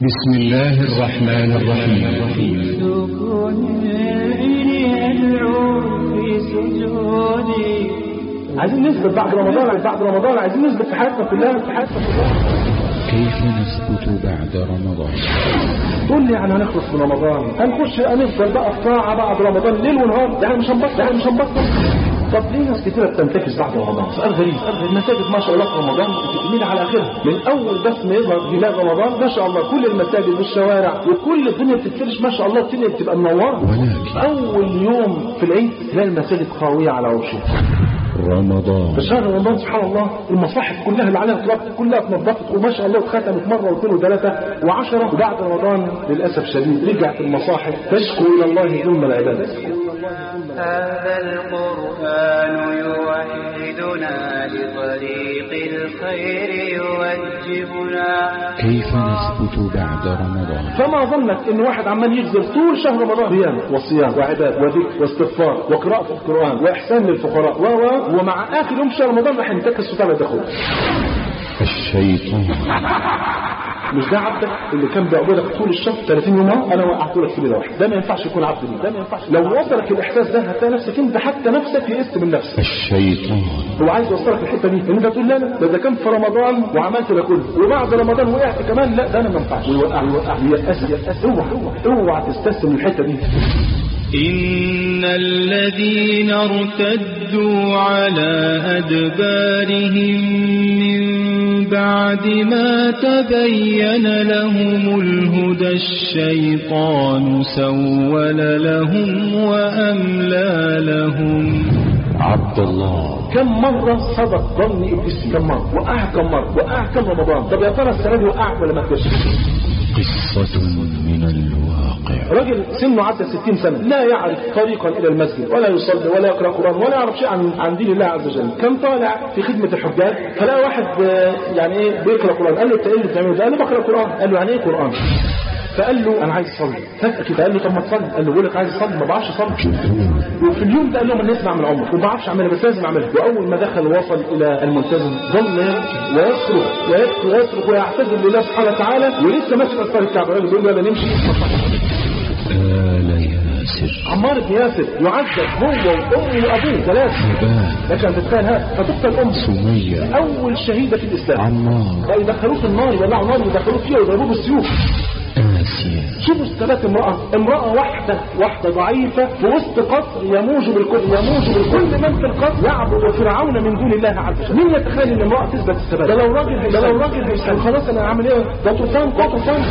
بسم الله الرحمن الرحيم سكوني أدعو في سجودي عايزين نثبت بعد رمضان بعد رمضان عايزين نثبت في حياتنا كلها في حياتنا كلها كيف نثبت بعد رمضان تقول لي يعني هنخلص من رمضان هنخش هنفضل بقى في طاعه بعد رمضان ليل ونهار يعني مش هنبطل يعني مش هنبطل طب ليه ناس كتيرة بتنتكس بعد رمضان؟ سؤال غريب، المساجد ما شاء الله في رمضان بتميل على اخرها، من اول بس ما يظهر هلال رمضان ما شاء الله كل المساجد والشوارع وكل الدنيا بتتفرش ما شاء الله الدنيا بتبقى منوره. ولكن اول يوم في العيد تلاقي المساجد خاويه على عروشها. رمضان في شهر رمضان سبحان الله المصاحف كلها اللي عليها تراب كلها اتنظفت وما شاء الله اتختمت مره واثنين وثلاثه وعشره وبعد رمضان للاسف شديد رجعت المصاحف تشكو الى الله ظلم العباد. هذا القرآن يوحدنا لطريق الخير يوجهنا كيف نثبت بعد رمضان فما ظنك ان واحد عمال يغزل طول شهر رمضان قيام وصيام وعباد وذكر واستغفار وقراءة القرآن واحسان للفقراء و و ومع اخر يوم شهر رمضان راح ينتكس وتابع دخول الشيطان مش ده عبدك اللي كان بيعبدك طول الشهر 30 يوم اهو انا وقعته لك في ليله واحده ده ما ينفعش يكون عبد لي ده ما ينفعش لو وصلك الاحساس ده هتلاقي نفسك انت حتى نفسك يئست من نفسك الشيطان هو عايز يوصلك الحته دي ان انت تقول لا لا ده اذا كان في رمضان وعملت ده كله وبعد رمضان وقعت كمان لا ده انا ما ينفعش ويوقع ويوقع ييأس ييأس اوعى اوعى اوعى تستسلم الحته دي إن الذين ارتدوا على أدبارهم من بعد ما تبين لهم الهدى الشيطان سول لهم وأملى لهم عبد الله كم مرة صدق ظن ابليس كم مرة وقع كم مرة وقع كم رمضان طب يا ترى السنة دي وقعك ولا ما كدش قصة من الواقع راجل سنه عدى 60 سنة لا يعرف طريقا إلى المسجد ولا يصلي ولا يقرأ قرآن ولا يعرف شيء عن عن دين الله عز وجل كان طالع في خدمة الحجاج فلقى واحد آه، يعني ايه بيقرأ قرآن قال له انت ايه اللي بتعمله ده؟ قال له بقرأ قرآن قال له يعني ايه قرآن فقال له انا عايز اصلي فجأة كده قال له طب ما تصلي قال له بقول لك عايز اصلي ما بعرفش اصلي وفي اليوم ده قال لهم انا اسمع من عمر وما بعرفش اعملها بس لازم اعملها واول ما دخل وصل الى الملتزم ظل يبكي ويصرخ ويبكي ويصرخ ويعتذر لله سبحانه وتعالى ولسه ماسك اذكار الكعبه الراجل بيقول له يلا نمشي آل ياسر عمار بن ياسر يعذب هو وامه وابوه ثلاثه أبان لك ان تتخيل هذا فتقتل امه سمية اول شهيده في الاسلام عمار بقى يدخلوه في النار يولعوا نار ويدخلوه فيها ويضربوه بالسيوف آسيا شوفوا الثلاث امرأة امرأة واحدة واحدة ضعيفة في وسط قصر يموج بالكل يموج بالكل من في القصر يعبد فرعون من دون الله عز وجل مين يتخيل ان امرأة تثبت الثبات ده لو راجل ده لو راجل هيسأل خلاص انا هعمل ايه ده طوفان ده طوفان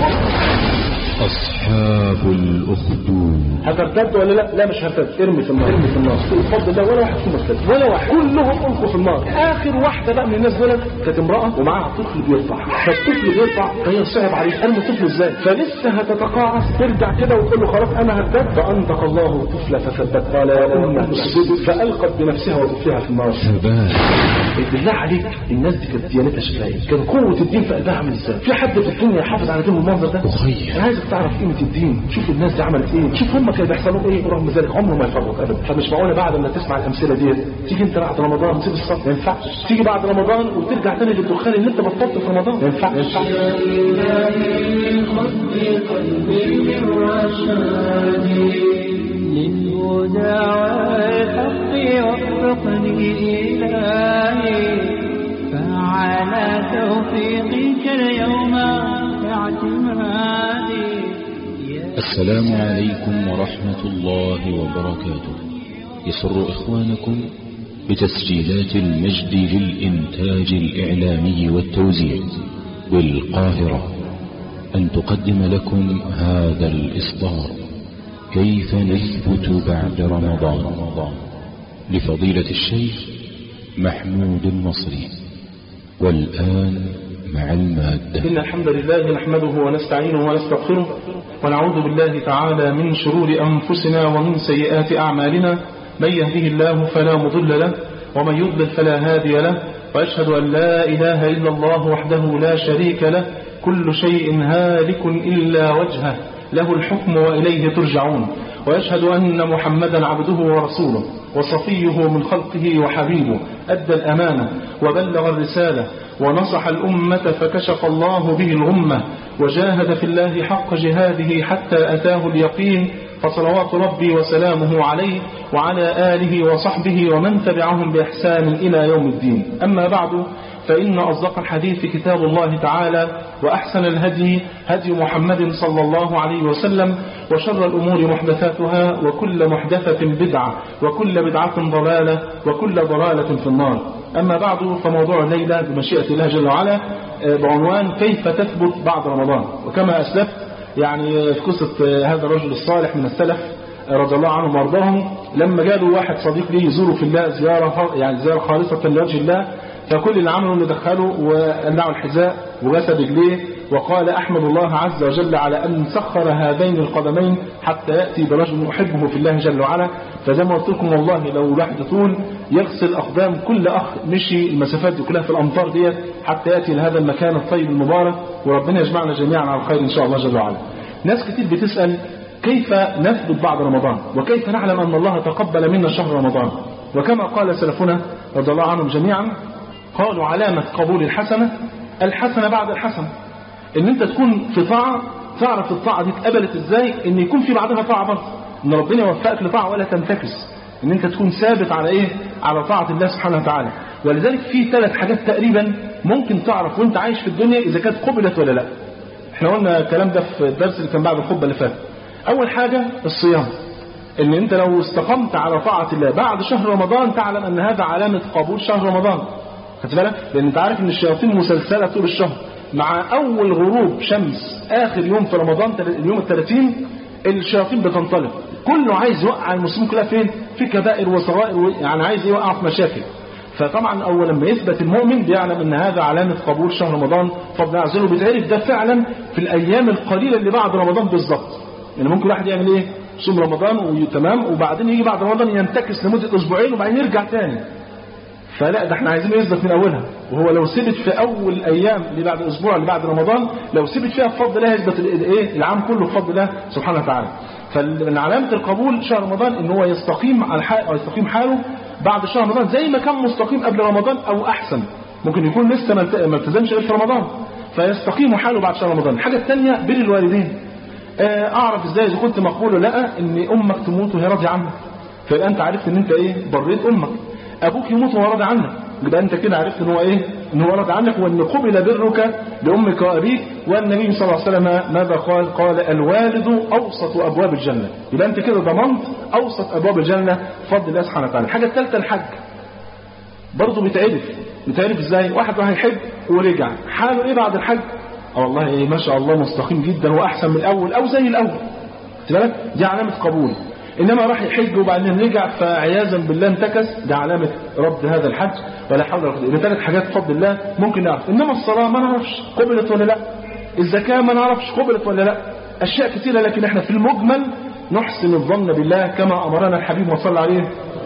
أصحاب الأخدود هترتد ولا لا؟ لا مش هرتد ارمي في النار ارمي في النار بفضل الله ولا واحد فيهم ارتد ولا واحد كلهم القوا في النار اخر واحده بقى من الناس دول كانت امراه ومعاها طفل بيرضع فالطفل بيرضع فهي صعب عليه ارمي الطفل ازاي؟ فلسه هتتقاعس ترجع كده وتقول له خلاص انا هرتد فانطق الله الطفل فثبت قال يا امه اسجدي فالقت بنفسها وطفلها في النار ثبات بالله عليك الناس دي كانت ديانتها شكلها ايه؟ كان قوه الدين في قلبها عامل ازاي؟ في حد في الدنيا يحافظ على دين المنظر ده؟ أخي انا عايزك تعرف قيمه الدين شوف الناس دي عملت ايه شوف هم كانوا بيحصلوا ايه ورغم ذلك عمره ما يفرط ابدا فمش معقوله بعد ما تسمع الامثله دي تيجي انت بعد رمضان تسيب الصلاه ما ينفعش تيجي بعد رمضان وترجع تاني للدخان اللي انت بطلت في رمضان ما ينفعش ما ينفعش للهدى والحق وفقني إلهي فعلى توفيقك اليوم اعتمادي يا السلام عليكم ورحمة الله وبركاته يسر إخوانكم بتسجيلات المجد للإنتاج الإعلامي والتوزيع بالقاهرة أن تقدم لكم هذا الإصدار كيف نثبت بعد رمضان لفضيلة الشيخ محمود النصري والآن مع المادة إن الحمد لله نحمده ونستعينه ونستغفره ونعوذ بالله تعالى من شرور أنفسنا ومن سيئات أعمالنا من يهده الله فلا مضل له ومن يضلل فلا هادي له وأشهد أن لا إله إلا الله وحده لا شريك له كل شيء هالك إلا وجهه له الحكم وإليه ترجعون وأشهد أن محمدا عبده ورسوله وصفيه من خلقه وحبيبه أدى الأمانة وبلغ الرسالة ونصح الأمة فكشف الله به الغمة وجاهد في الله حق جهاده حتى أتاه اليقين فصلوات ربي وسلامه عليه وعلى آله وصحبه ومن تبعهم بإحسان إلى يوم الدين أما بعد فإن أصدق الحديث كتاب الله تعالى وأحسن الهدي هدي محمد صلى الله عليه وسلم وشر الأمور محدثاتها وكل محدثة بدعة وكل بدعة ضلالة وكل ضلالة في النار أما بعد فموضوع الليلة بمشيئة الله جل وعلا بعنوان كيف تثبت بعد رمضان وكما أسلفت يعني في قصة هذا الرجل الصالح من السلف رضي الله عنهم وارضاهم لما جاله واحد صديق ليه يزوره في الله زيارة يعني زيارة خالصة لوجه الله فكل اللي عمله انه دخله وقلعه الحذاء وغسل رجليه وقال احمد الله عز وجل على ان سخر هذين القدمين حتى ياتي برجل احبه في الله جل وعلا فزي ما قلت لكم والله لو الواحد طول يغسل اقدام كل اخ مشي المسافات دي كلها في الامطار ديت حتى ياتي لهذا المكان الطيب المبارك وربنا يجمعنا جميعا على الخير ان شاء الله جل وعلا. ناس كتير بتسال كيف نثبت بعد رمضان وكيف نعلم ان الله تقبل منا شهر رمضان وكما قال سلفنا رضي الله عنهم جميعا قالوا علامة قبول الحسنة الحسنة بعد الحسنة ان انت تكون في طاعة تعرف الطاعة دي اتقبلت ازاي ان يكون في بعدها طاعة برضه ان ربنا يوفقك لطاعة ولا تنتكس ان انت تكون ثابت على ايه على طاعة الله سبحانه وتعالى ولذلك في ثلاث حاجات تقريبا ممكن تعرف وانت عايش في الدنيا اذا كانت قبلت ولا لا احنا قلنا الكلام ده في الدرس اللي كان بعد الخطبة اللي فاتت اول حاجة الصيام ان انت لو استقمت على طاعة الله بعد شهر رمضان تعلم ان هذا علامة قبول شهر رمضان خدت بالك لان انت عارف ان الشياطين مسلسله طول الشهر مع اول غروب شمس اخر يوم في رمضان اليوم ال 30 الشياطين بتنطلق كله عايز يوقع المسلمين كلها فين في كبائر وصغائر يعني عايز يوقع في مشاكل فطبعا اول لما يثبت المؤمن بيعلم ان هذا علامه قبول شهر رمضان فضل عز وجل بيتعرف ده فعلا في الايام القليله اللي بعد رمضان بالظبط يعني ممكن واحد يعمل ايه يصوم رمضان وتمام وبعدين يجي بعد رمضان ينتكس لمده اسبوعين وبعدين يرجع تاني فلا ده احنا عايزين يثبت من اولها وهو لو ثبت في اول ايام اللي بعد اسبوع اللي بعد رمضان لو ثبت فيها بفضل الله يثبت الايه العام كله بفضل الله سبحانه وتعالى فمن علامه القبول شهر رمضان ان هو يستقيم على حال او يستقيم حاله بعد شهر رمضان زي ما كان مستقيم قبل رمضان او احسن ممكن يكون لسه ما التزمش غير في رمضان فيستقيم حاله بعد شهر رمضان الحاجه الثانيه بر الوالدين اعرف ازاي اذا كنت مقبول ولا لا ان امك تموت وهي راضيه عنك فيبقى انت عرفت ان انت ايه بريت امك ابوك يموت وهو راضي عنك يبقى انت كده عرفت ان هو ايه ان هو راضي عنك وان قبل برك لامك وابيك والنبي صلى الله عليه وسلم ماذا قال قال الوالد اوسط ابواب الجنه يبقى انت كده ضمنت اوسط ابواب الجنه بفضل الله سبحانه وتعالى الحاجه الثالثه الحج برضه بيتعرف بيتعرف ازاي واحد راح يحج ورجع حاله ايه بعد الحج اه والله إيه ما شاء الله مستقيم جدا واحسن من الاول او زي الاول بالك دي علامه قبول انما راح يحج وبعدين رجع فعياذا بالله انتكس ده علامه رد هذا الحج ولا حول ولا قوه الا ثلاث حاجات بفضل الله ممكن نعرف انما الصلاه ما نعرفش قبلت ولا لا الزكاه ما نعرفش قبلت ولا لا اشياء كثيره لكن احنا في المجمل نحسن الظن بالله كما امرنا الحبيب وصلى عليه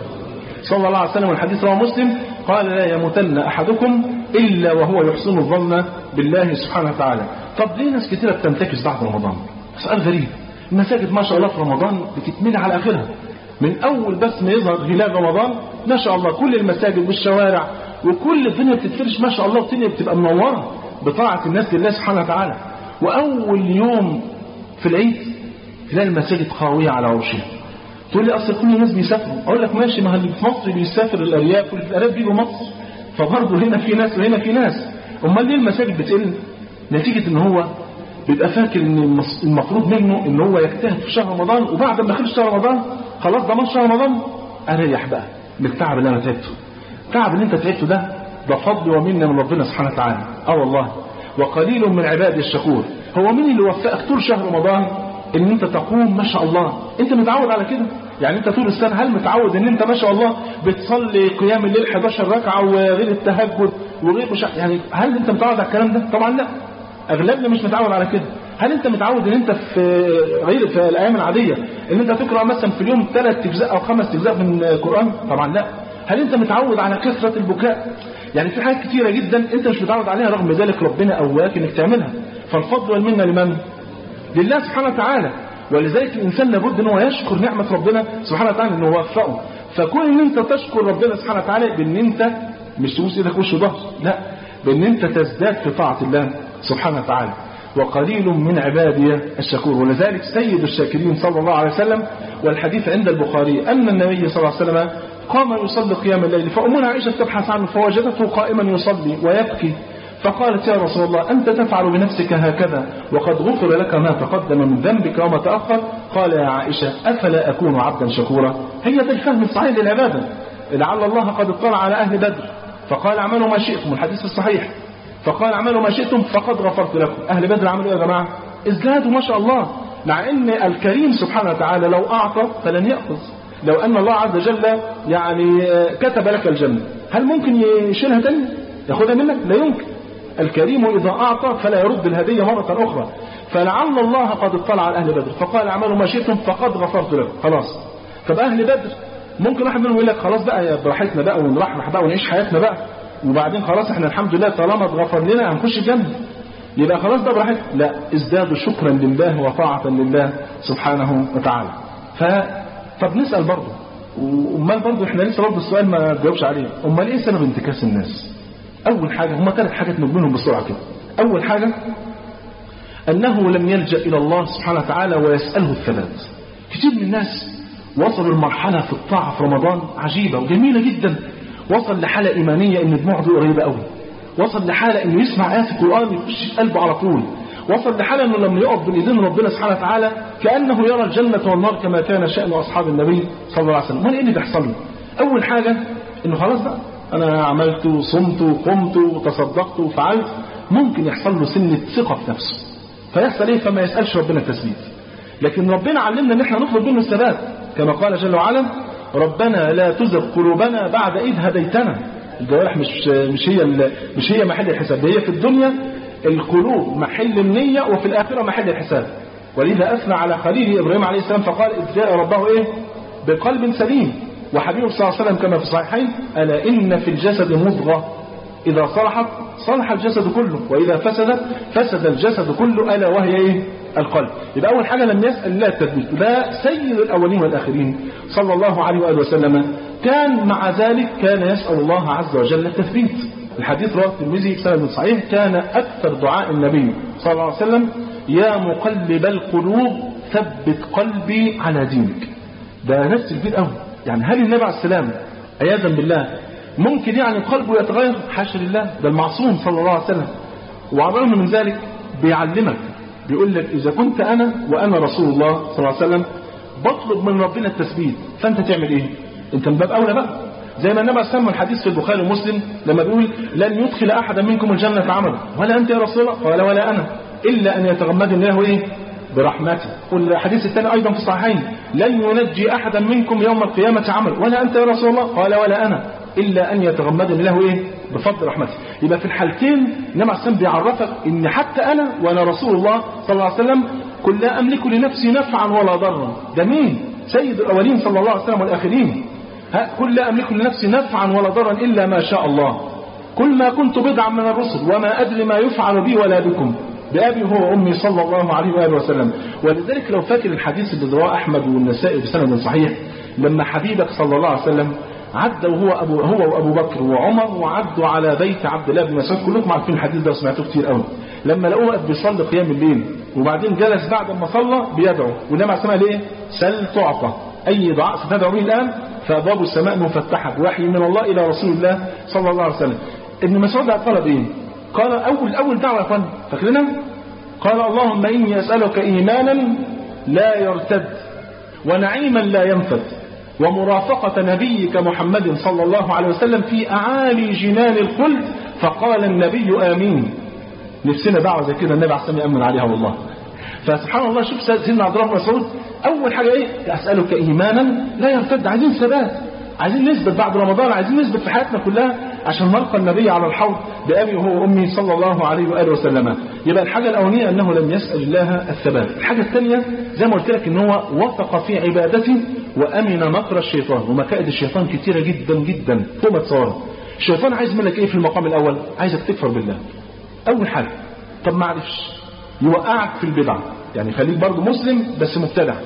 صلى الله عليه وسلم والحديث رواه مسلم قال لا يموتن احدكم الا وهو يحسن الظن بالله سبحانه وتعالى طب ليه ناس كثيره بتنتكس بعد رمضان سؤال غريب المساجد ما شاء الله في رمضان بتتملي على اخرها من اول بس ما يظهر هلال رمضان ما شاء الله كل المساجد والشوارع وكل الدنيا بتتفرش ما شاء الله والدنيا بتبقى منوره بطاعه الناس لله سبحانه وتعالى واول يوم في العيد تلاقي المساجد خاويه على عروشها تقول لي اصل كل الناس بيسافروا اقول لك ماشي ما اللي في مصر بيسافر الارياف واللي في الارياف بيجوا مصر فبرضه هنا في ناس وهنا في ناس امال ليه المساجد بتقل نتيجه ان هو بيبقى فاكر ان المفروض منه ان هو يجتهد في شهر رمضان وبعد ما يخلص شهر رمضان خلاص ضمان شهر رمضان اريح بقى من التعب اللي انا تعبته التعب اللي انت تعبته ده ده فضل ومنه من ربنا سبحانه وتعالى اه والله وقليل من عبادي الشكور هو مين اللي وفقك طول شهر رمضان ان انت تقوم ما شاء الله انت متعود على كده يعني انت طول السنه هل متعود ان انت ما شاء الله بتصلي قيام الليل 11 ركعه وغير التهجد وغير مش يعني هل انت متعود على الكلام ده طبعا لا اغلبنا مش متعود على كده هل انت متعود ان انت في غير في الايام العاديه ان انت تقرا مثلا في اليوم ثلاث اجزاء او خمس اجزاء من القران طبعا لا هل انت متعود على كثره البكاء يعني في حاجات كثيره جدا انت مش متعود عليها رغم ذلك ربنا قواك انك تعملها فالفضل والمنه لمن لله سبحانه وتعالى ولذلك الانسان لابد ان هو يشكر نعمه ربنا سبحانه وتعالى انه وفقه فكون ان انت تشكر ربنا سبحانه وتعالى بان انت مش تبوس ايدك وش وظهر لا بان انت تزداد في طاعة الله سبحانه وتعالى وقليل من عبادي الشكور ولذلك سيد الشاكرين صلى الله عليه وسلم والحديث عند البخاري أن النبي صلى الله عليه وسلم قام يصلي قيام الليل فأمنا عائشة تبحث عنه فوجدته قائما يصلي ويبكي فقالت يا رسول الله أنت تفعل بنفسك هكذا وقد غفر لك ما تقدم من ذنبك وما تأخر قال يا عائشة أفلا أكون عبدا شكورا هي ده الفهم الصحيح للعبادة لعل الله قد اطلع على أهل بدر فقال اعملوا ما شئتم الحديث الصحيح فقال اعملوا ما شئتم فقد غفرت لكم أهل بدر عملوا إيه يا جماعة ازدادوا ما شاء الله مع أن الكريم سبحانه وتعالى لو أعطى فلن يأخذ لو أن الله عز وجل يعني كتب لك الجنة هل ممكن يشيلها تاني ياخدها منك لا يمكن الكريم إذا أعطى فلا يرد الهدية مرة أخرى فلعل الله قد اطلع على أهل بدر فقال اعملوا ما شئتم فقد غفرت لكم خلاص طب أهل بدر ممكن واحد منهم يقول لك خلاص بقى يا براحتنا بقى ونرحرح بقى ونعيش حياتنا بقى وبعدين خلاص احنا الحمد لله طالما اتغفر لنا هنخش الجنة يبقى خلاص ده براحتنا لا ازدادوا شكرا لله وطاعة لله سبحانه وتعالى ف طب نسأل برضه وامال برضه احنا لسه برضه السؤال ما جاوبش عليه امال ايه سبب انتكاس الناس اول حاجة هم ثلاث حاجات نجملهم بسرعة كده اول حاجة انه لم يلجأ الى الله سبحانه وتعالى ويسأله الثبات كتير من الناس وصلوا لمرحلة في الطاعة في رمضان عجيبة وجميلة جدا وصل لحالة إيمانية إن دموعه دي قريبة قوي وصل لحالة إنه يسمع آيات القرآن يخش في قلبه على طول وصل لحالة إنه لما يقف بين إيدين ربنا سبحانه وتعالى كأنه يرى الجنة والنار كما كان شأن أصحاب النبي صلى الله عليه وسلم ما إيه اللي بيحصل له أول حاجة إنه خلاص بقى أنا عملت وصمت وقمت وتصدقت وفعلت ممكن يحصل له سنة ثقة في نفسه فيحصل إيه فما يسألش ربنا التثبيت لكن ربنا علمنا إن إحنا نطلب منه الثبات كما قال جل وعلا ربنا لا تزغ قلوبنا بعد إذ هديتنا الجوارح مش مش هي مش هي محل الحساب هي في الدنيا القلوب محل النية وفي الآخرة محل الحساب ولذا أثنى على خليل إبراهيم عليه السلام فقال إذ جاء ربه إيه بقلب سليم وحبيبه صلى الله عليه وسلم كما في الصحيحين ألا إن في الجسد مضغة إذا صلحت صلح الجسد كله وإذا فسدت فسد الجسد كله ألا وهي إيه القلب يبقى أول حاجة لم يسأل الله التثبيت ده سيد الأولين والآخرين صلى الله عليه وآله وسلم كان مع ذلك كان يسأل الله عز وجل التثبيت الحديث رواه الترمذي بسند صحيح كان أكثر دعاء النبي صلى الله عليه وسلم يا مقلب القلوب ثبت قلبي على دينك ده نفس البيت قوي يعني هل النبي عليه السلام عياذا بالله ممكن يعني قلبه يتغير حاشا لله ده المعصوم صلى الله عليه وسلم وعلى الرغم من ذلك بيعلمك بيقول لك إذا كنت أنا وأنا رسول الله صلى الله عليه وسلم بطلب من ربنا التثبيت فأنت تعمل إيه أنت من باب أولى بقى زي ما النبي سمى الحديث في البخاري ومسلم لما بيقول لن يدخل أحدا منكم الجنة عمله ولا أنت يا رسول الله قال ولا أنا إلا أن يتغمدني الله إيه برحمته والحديث الثاني أيضا في الصحيحين لن ينجي أحدا منكم يوم القيامة عمل ولا أنت يا رسول الله قال ولا أنا إلا أن يتغمدني الله إيه بفضل رحمته يبقى في الحالتين النبي عليه السلام بيعرفك إن حتى أنا وأنا رسول الله صلى الله عليه وسلم كل لا أملك لنفسي نفعا ولا ضرا ده مين سيد الأولين صلى الله عليه وسلم والآخرين ها كل لا أملك لنفسي نفعا ولا ضرا إلا ما شاء الله كل ما كنت بدعا من الرسل وما أدري ما يفعل بي ولا بكم بأبي هو وأمي صلى الله عليه وآله وسلم ولذلك لو فاكر الحديث اللي رواه أحمد والنسائي بسند صحيح لما حبيبك صلى الله عليه وسلم عدى وهو أبو هو وأبو بكر وعمر وعدوا على بيت عبد الله بن مسعود كلكم عارفين الحديث ده وسمعتوه كتير قوي لما لقوه واقف بيصلي قيام الليل وبعدين جلس بعد ما صلى بيدعو والنبي عليه الصلاه ليه؟ سل تعطى أي دعاء ستدعو به الآن فباب السماء مفتحة بوحي من الله إلى رسول الله صلى الله عليه وسلم ابن مسعود طلب إيه؟ قال أول أول دعوة يا أخوان فاكرينها؟ قال اللهم إني أسألك إيمانا لا يرتد ونعيما لا ينفد ومرافقة نبيك محمد صلى الله عليه وسلم في أعالي جنان الخلد فقال النبي آمين نفسنا دعوة زي كده النبي عليه الصلاة والسلام يأمن عليها والله فسبحان الله شوف سيدنا عبد الله بن مسعود أول حاجة إيه أسألك إيمانا لا يرتد عايزين ثبات عايزين نثبت بعد رمضان عايزين نثبت في حياتنا كلها عشان نلقى النبي على الحوض بأبي وهو وأمي صلى الله عليه وآله وسلم يبقى الحاجة الأولانية أنه لم يسأل الله الثبات الحاجة الثانية زي ما قلت لك أن هو وثق في عبادته وأمن مكر الشيطان ومكائد الشيطان كتيرة جدا جدا فوق ما تصور الشيطان عايز منك إيه في المقام الأول عايزك تكفر بالله أول حاجة طب ما عرفش يوقعك في البدع يعني خليك برضه مسلم بس مبتدع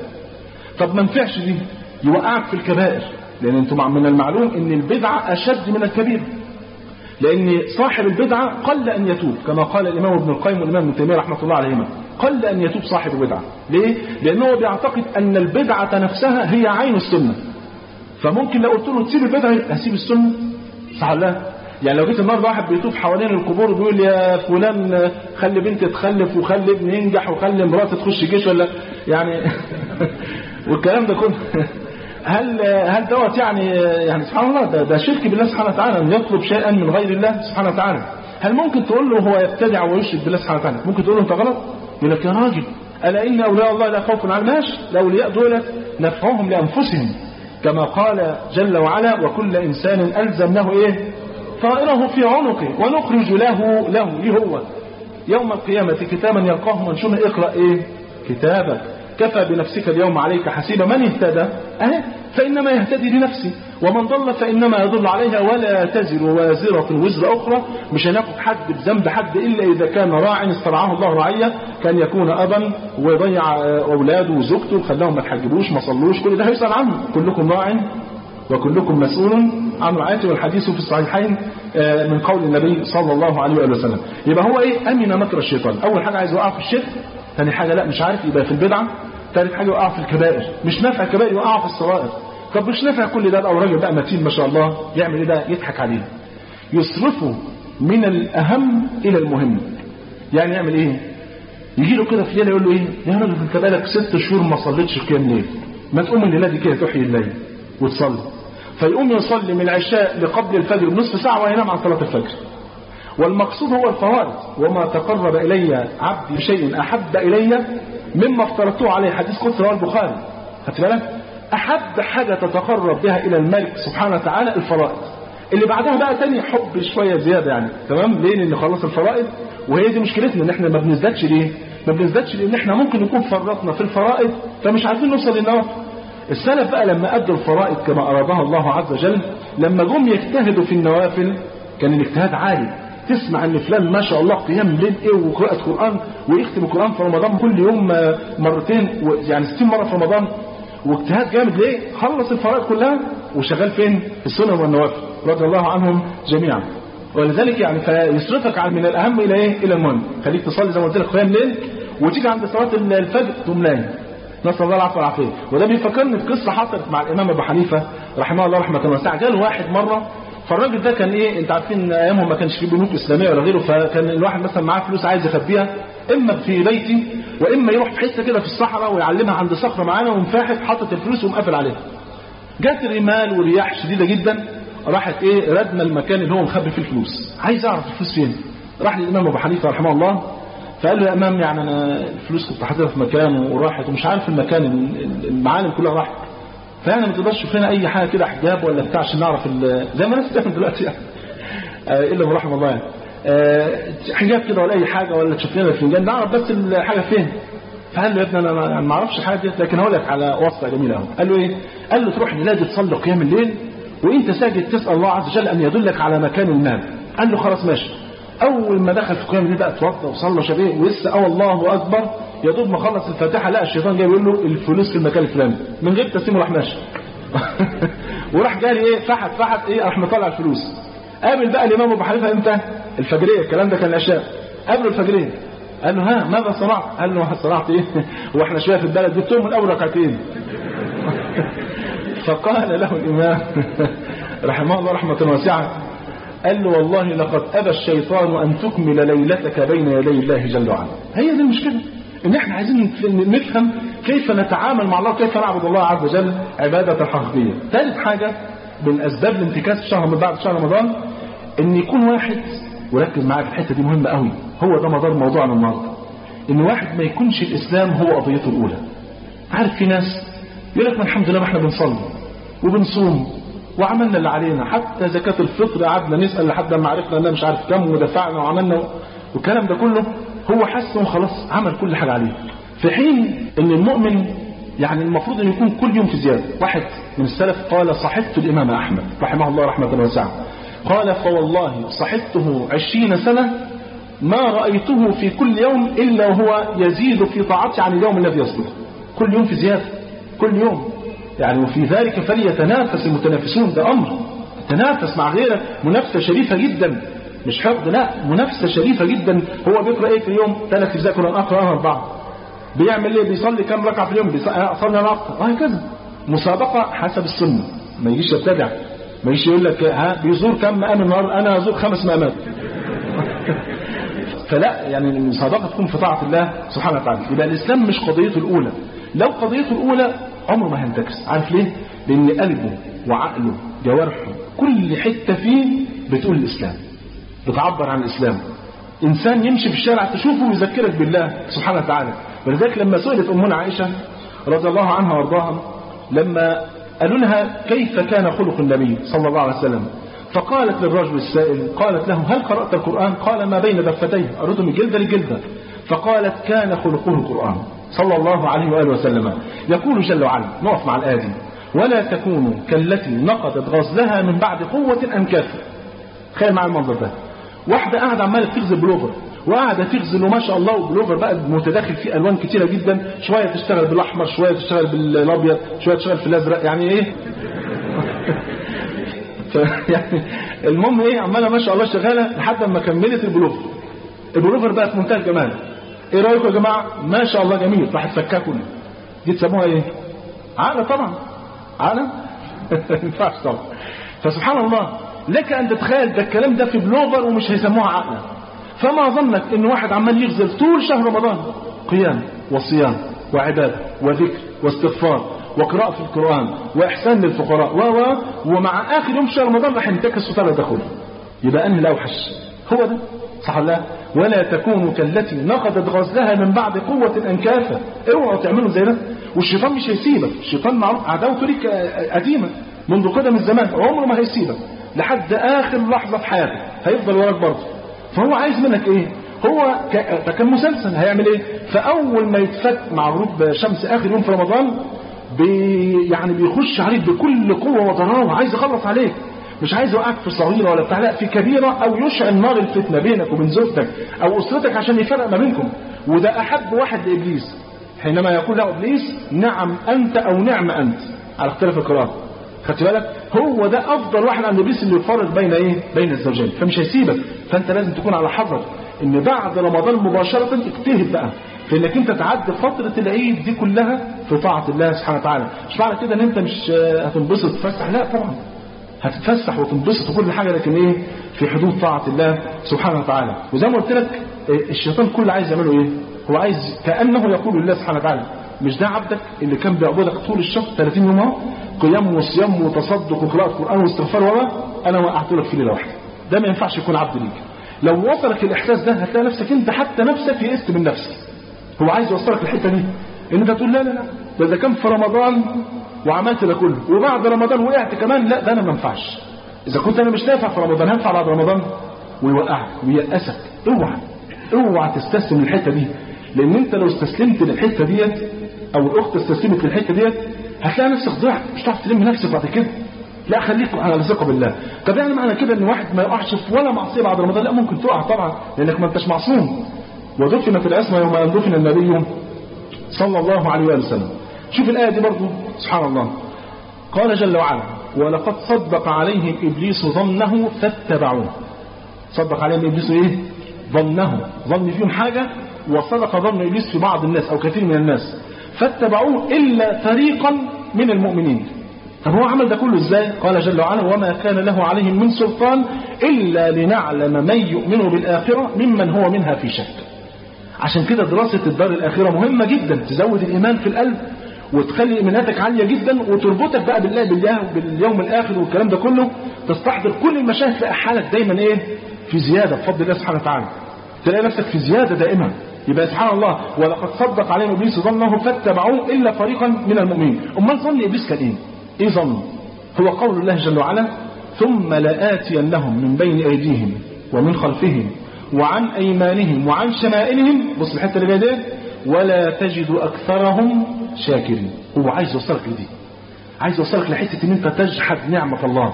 طب ما نفعش دي يوقعك في الكبائر لأن انتم من المعلوم ان البدعة أشد من الكبيرة لأن صاحب البدعة قل أن يتوب كما قال الإمام ابن القيم والإمام ابن تيمية رحمة الله عليهما قل أن يتوب صاحب البدعة ليه؟ لأنه بيعتقد أن البدعة نفسها هي عين السنة فممكن لو قلت له تسيب البدعة هسيب السنة صح ولا لا؟ يعني لو جيت النهارده واحد بيطوف حوالين القبور وبيقول يا فلان خلي بنتي تخلف وخلي ابني ينجح وخلي مراتي تخش جيش ولا يعني والكلام ده كله هل هل دوت يعني يعني سبحان الله ده, ده شرك بالله سبحانه وتعالى ان يطلب شيئا من غير الله سبحانه وتعالى هل ممكن تقول له هو يبتدع ويشرك بالله سبحانه وتعالى ممكن تقول له انت غلط يقول لك يا راجل الا ان اولياء الله لا خوف عليهم ماشي الاولياء دول نفعهم لانفسهم كما قال جل وعلا وكل انسان الزمناه ايه طائره في عنقه ونخرج له له ليه هو يوم القيامة كتابا يلقاه منشورا اقرأ ايه كتابك كفى بنفسك اليوم عليك حسيبا من اهتدى أه؟ فإنما يهتدي لنفسه ومن ضل فإنما يضل عليها ولا تزر وازرة وزر أخرى مش هناخد حد بذنب حد إلا إذا كان راع استرعاه الله رعية كان يكون أبا ويضيع أولاده وزوجته وخلاهم ما تحجبوش ما صلوش كل ده هيسأل عنه كلكم راع وكلكم مسؤول عن رعايته والحديث في الصحيحين من قول النبي صلى الله عليه وآله وسلم يبقى هو ايه امن مكر الشيطان اول حاجه عايز يوقع في الشرك ثاني حاجه لا مش عارف يبقى في البدعه ثالث حاجه يوقع في الكبائر مش نافع الكبائر يوقع في الصغائر طب مش نافع كل ده او راجل بقى متين ما شاء الله يعمل ايه ده يضحك عليه يصرفه من الاهم الى المهم يعني يعمل ايه يجي له كده في ليله يقول له ايه يا راجل انت بقالك ست شهور ما صليتش قيام ليل ما تقوم الليله دي كده تحيي الليل وتصلي فيقوم يصلي من العشاء لقبل الفجر بنصف ساعة وينام عن صلاة الفجر والمقصود هو الفوائد وما تقرب إلي عبدي بشيء أحب إلي مما افترضته عليه حديث قدس رواه البخاري خدت بالك أحب حاجة تتقرب بها إلى الملك سبحانه وتعالى الفرائض اللي بعدها بقى تاني حب شوية زيادة يعني تمام ليه لأن خلص الفرائض وهي دي مشكلتنا ان احنا ما بنزدادش ليه ما بنزدادش لان احنا ممكن نكون فرطنا في الفرائض فمش عارفين نوصل للنوافل السلف بقى لما أدوا الفرائض كما أرادها الله عز وجل لما جم يجتهدوا في النوافل كان الاجتهاد عالي تسمع ان فلان ما شاء الله قيام ليل ايه وقراءة قرآن ويختم القرآن في رمضان كل يوم مرتين يعني 60 مرة في رمضان واجتهاد جامد ليه؟ خلص الفرائض كلها وشغال فين؟ في السنن والنوافل رضي الله عنهم جميعا. ولذلك يعني فيصرفك من الاهم الى ايه؟ الى المهم. خليك تصلي زي ما قلت لك قيام ليل وتيجي عند صلاه الفجر تقوم نايم. نسال الله العفو والعافيه وده بيفكرني بقصه حصلت مع الامام ابو حنيفه رحمه الله رحمه واسعه جاله واحد مره فالراجل ده كان ايه انت عارفين ايامهم ما كانش في بنوك اسلاميه ولا غيره فكان الواحد مثلا معاه فلوس عايز يخبيها اما في بيتي واما يروح في حته كده في الصحراء ويعلمها عند صخره معانا ومفاحت حاطط الفلوس ومقفل عليها جت الرمال ورياح شديده جدا راحت ايه ردم المكان اللي هو مخبي فيه الفلوس عايز اعرف الفلوس فين راح للامام ابو حنيفه رحمه الله فقال له يا امام يعني انا الفلوس كنت حاططها في مكان وراحت ومش عارف المكان المعالم كلها راحت فانا ما تقدرش تشوف لنا اي حاجه كده حجاب ولا بتاع عشان نعرف زي ما الناس بتعمل دلوقتي يعني الا من رحم الله يعني حجاب كده ولا اي حاجه ولا تشوف لنا الفنجان نعرف بس الحاجه فين فقال له يا ابني انا ما اعرفش حاجه دي لكن هقول لك على وصفه جميله قوي قال له ايه؟ قال له تروح لنادي تصلي قيام الليل وانت ساجد تسال الله عز وجل ان يدلك على مكان المال قال له خلاص ماشي اول ما دخل في قيام الليل بقى اتوضى وصلى شبيه ولسه اه الله اكبر يا دوب ما خلص الفاتحه لقى الشيطان جاي يقول له الفلوس في المكان الفلاني من غير تسليم راح ماشي وراح جاري ايه فحت فحت ايه راح مطلع الفلوس قابل بقى الامام ابو حنيفه امتى الفجريه الكلام ده كان العشاء قابله الفجريه قال له ها ماذا صنعت قال له صنعت ايه واحنا شويه في البلد جبتهم من اول ركعتين فقال له الامام رحمه الله رحمه واسعه قال له والله لقد ابى الشيطان ان تكمل ليلتك بين يدي الله جل وعلا هي دي المشكله ان احنا عايزين نفهم كيف نتعامل مع الله كيف نعبد الله عز وجل عباده حقيقيه ثالث حاجه من اسباب الانتكاس في شهر من بعد شهر رمضان ان يكون واحد وركز معايا في الحته دي مهمه قوي هو ده مدار موضوعنا النهارده ان واحد ما يكونش الاسلام هو قضيته الاولى عارف في ناس يقول لك ما الحمد لله ما احنا بنصلي وبنصوم وعملنا اللي علينا حتى زكاة الفطر قعدنا نسأل لحد ما عرفنا اننا مش عارف كم ودفعنا وعملنا والكلام ده كله هو حس انه خلاص عمل كل حاجة عليه في حين ان المؤمن يعني المفروض ان يكون كل يوم في زيادة واحد من السلف قال صحبت الامام احمد رحمه الله رحمة واسعة قال فوالله صحبته عشرين سنة ما رأيته في كل يوم إلا وهو يزيد في طاعته عن اليوم الذي يسبقه كل يوم في زيادة كل يوم يعني وفي ذلك فليتنافس المتنافسون ده أمر تنافس مع غيرك منافسة شريفة جدا مش حقد لا منافسة شريفة جدا هو بيقرأ ايه في اليوم ثلاث اجزاء قرآن اقرأ انا اربعة بيعمل ايه بيصلي كم ركعة في اليوم بيصلي انا اكتر وهكذا مسابقة حسب السنة ما يجيش يبتدع ما يجيش يقول لك ها بيزور كم مقام النهارده انا ازور خمس مقامات فلا يعني المسابقة تكون في طاعة الله سبحانه وتعالى يبقى الإسلام مش قضيته الأولى لو قضيته الأولى عمره ما هينتكس عارف ليه؟ لأن قلبه وعقله جوارحه كل حتة فيه بتقول الإسلام بتعبر عن الإسلام إنسان يمشي في الشارع تشوفه ويذكرك بالله سبحانه وتعالى ولذلك لما سئلت أمنا عائشة رضي الله عنها وارضاها لما قالوا لها كيف كان خلق النبي صلى الله عليه وسلم فقالت للرجل السائل قالت له هل قرأت القرآن قال ما بين دفتيه أردت من جلدة لجلدة فقالت كان خلقه القرآن صلى الله عليه وآله وسلم يقول جل وعلا نقف مع الآية دي ولا تكونوا كالتي نقضت غزلها من بعد قوة أنكافة تخيل معايا المنظر ده واحدة قاعدة عمالة تغزل بلوفر وقاعدة تغزل وما شاء الله بلوفر بقى متداخل فيه ألوان كتيرة جدا شوية تشتغل بالأحمر شوية تشتغل بالأبيض شوية تشتغل في الأزرق يعني إيه يعني المهم ايه عماله ما شاء الله شغاله لحد ما كملت البلوفر البلوفر بقى في منتهى الجمال ايه رايكم يا جماعه ما شاء الله جميل راح تفكها كله دي تسموها ايه عقله طبعا عقله ما ينفعش طبعا فسبحان الله لك ان تتخيل ده الكلام ده في بلوفر ومش هيسموها عقله فما ظنك ان واحد عمال يغزل طول شهر رمضان قيام وصيام وعباده وذكر واستغفار وقراءة في القرآن وإحسان للفقراء و و ومع آخر يوم شهر رمضان راح ينتكس وطلع دخول يبقى أنهي الأوحش هو ده صح ولا ولا تكونوا كالتي نقضت غزلها من بعد قوة أنكافة اوعوا تعملوا زي ده والشيطان مش هيسيبك الشيطان معروف عداوته ليك قديمة منذ قدم الزمان عمره ما هيسيبك لحد آخر لحظة في حياتك هيفضل وراك برضه فهو عايز منك ايه هو ك... كان مسلسل هيعمل ايه فاول ما يتفك مع غروب شمس اخر يوم في رمضان بي يعني بيخش عليك بكل قوة وضراوة عايز يخلص عليك مش عايز يوقعك في صغيرة ولا بتاع لا في كبيرة أو يشعل نار الفتنة بينك وبين زوجتك أو أسرتك عشان يفرق ما بينكم وده أحب واحد لإبليس حينما يقول له إبليس نعم أنت أو نعم أنت على اختلاف القراءة خدت بالك هو ده أفضل واحد عند إبليس اللي يفرق بين إيه بين الزوجين فمش هيسيبك فأنت لازم تكون على حذر إن بعد رمضان مباشرة اجتهد بقى في انك انت تعدي فترة العيد دي كلها في طاعة الله سبحانه وتعالى مش معنى كده ان انت مش هتنبسط تفسح لا طبعا هتتفسح وتنبسط وكل حاجة لكن ايه في حدود طاعة الله سبحانه وتعالى وزي ما قلت لك الشيطان كل عايز يعمله ايه هو عايز كأنه يقول لله سبحانه وتعالى مش ده عبدك اللي كان بيعبدك طول الشهر 30 يوم اهو قيام وصيام وتصدق وقراءة قرآن واستغفار ولا انا وقعت لك في ليلة واحده ده ما ينفعش يكون عبد ليك لو وصلك الاحساس ده هتلاقي نفسك انت حتى نفسك يئست من نفسك هو عايز يوصلك الحته دي ان انت تقول لا لا لا ده اذا كان في رمضان وعملت ده كله وبعد رمضان وقعت كمان لا ده انا ما ينفعش اذا كنت انا مش نافع في رمضان هنفع بعد رمضان ويوقعك وييأسك اوعى اوعى تستسلم للحته دي لان انت لو استسلمت للحته ديت او الاخت استسلمت للحته ديت هتلاقي نفسك ضعت مش هتعرف تلم نفسك بعد كده لا خليك على ثقه بالله طب يعني معنى كده ان واحد ما يقعش في ولا معصيه بعد رمضان لا ممكن تقع طبعا لانك ما انتش معصوم ودفنت العصمة يوم أن دفن النبي صلى الله عليه وسلم شوف الآية دي برضو سبحان الله قال جل وعلا ولقد صدق عليهم إبليس ظنه فاتبعوه صدق عليهم إبليس إيه ظنه ظن فيهم حاجة وصدق ظن إبليس في بعض الناس أو كثير من الناس فاتبعوه إلا فريقا من المؤمنين طب هو عمل ده كله ازاي قال جل وعلا وما كان له عليهم من سلطان إلا لنعلم من يؤمن بالآخرة ممن هو منها في شك عشان كده دراسة الدار الآخرة مهمة جدا تزود الإيمان في القلب وتخلي إيماناتك عالية جدا وتربطك بقى بالله بالله باليوم الآخر والكلام ده كله تستحضر كل المشاهد تلاقي حالك دايما إيه في زيادة بفضل الله سبحانه وتعالى تلاقي نفسك في زيادة دائما يبقى سبحان الله ولقد صدق عليهم إبليس ظنه فاتبعوه إلا فريقا من المؤمنين أمال ظن إبليس كان إيه؟ إيه ظن؟ هو قول الله جل وعلا ثم لآتينهم من بين أيديهم ومن خلفهم وعن أيمانهم وعن شمائلهم بص الحتة اللي جايه دي ولا تجد أكثرهم شاكرين هو عايز يوصلك لدي عايز يوصلك لحتة ان انت تجحد نعمة الله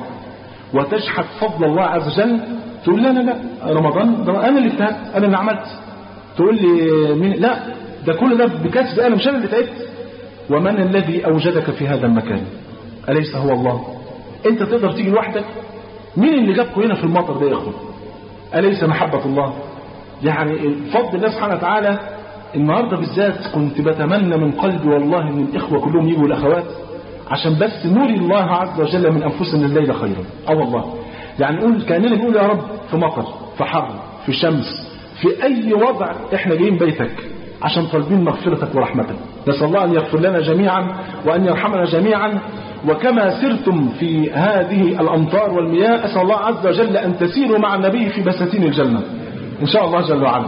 وتجحد فضل الله عز وجل تقول لا لا لا رمضان ده انا اللي اجتهدت انا اللي عملت تقول لي مين لا ده كل ده بكسب انا مش انا اللي تعبت ومن الذي اوجدك في هذا المكان اليس هو الله انت تقدر تيجي لوحدك مين اللي جابكم هنا في المطر ده يا اخوان أليس محبة الله يعني فضل الله سبحانه وتعالى النهاردة بالذات كنت بتمنى من قلبي والله ان الإخوة كلهم يجوا الأخوات عشان بس نوري الله عز وجل من أنفسنا الليل خيرا اه والله يعني نقول كأننا نقول يا رب في مطر في حر في شمس في أي وضع احنا جايين بيتك عشان طالبين مغفرتك ورحمتك نسأل الله أن يغفر لنا جميعا وأن يرحمنا جميعا وكما سرتم في هذه الأمطار والمياه أسأل الله عز وجل أن تسيروا مع النبي في بساتين الجنة إن شاء الله جل وعلا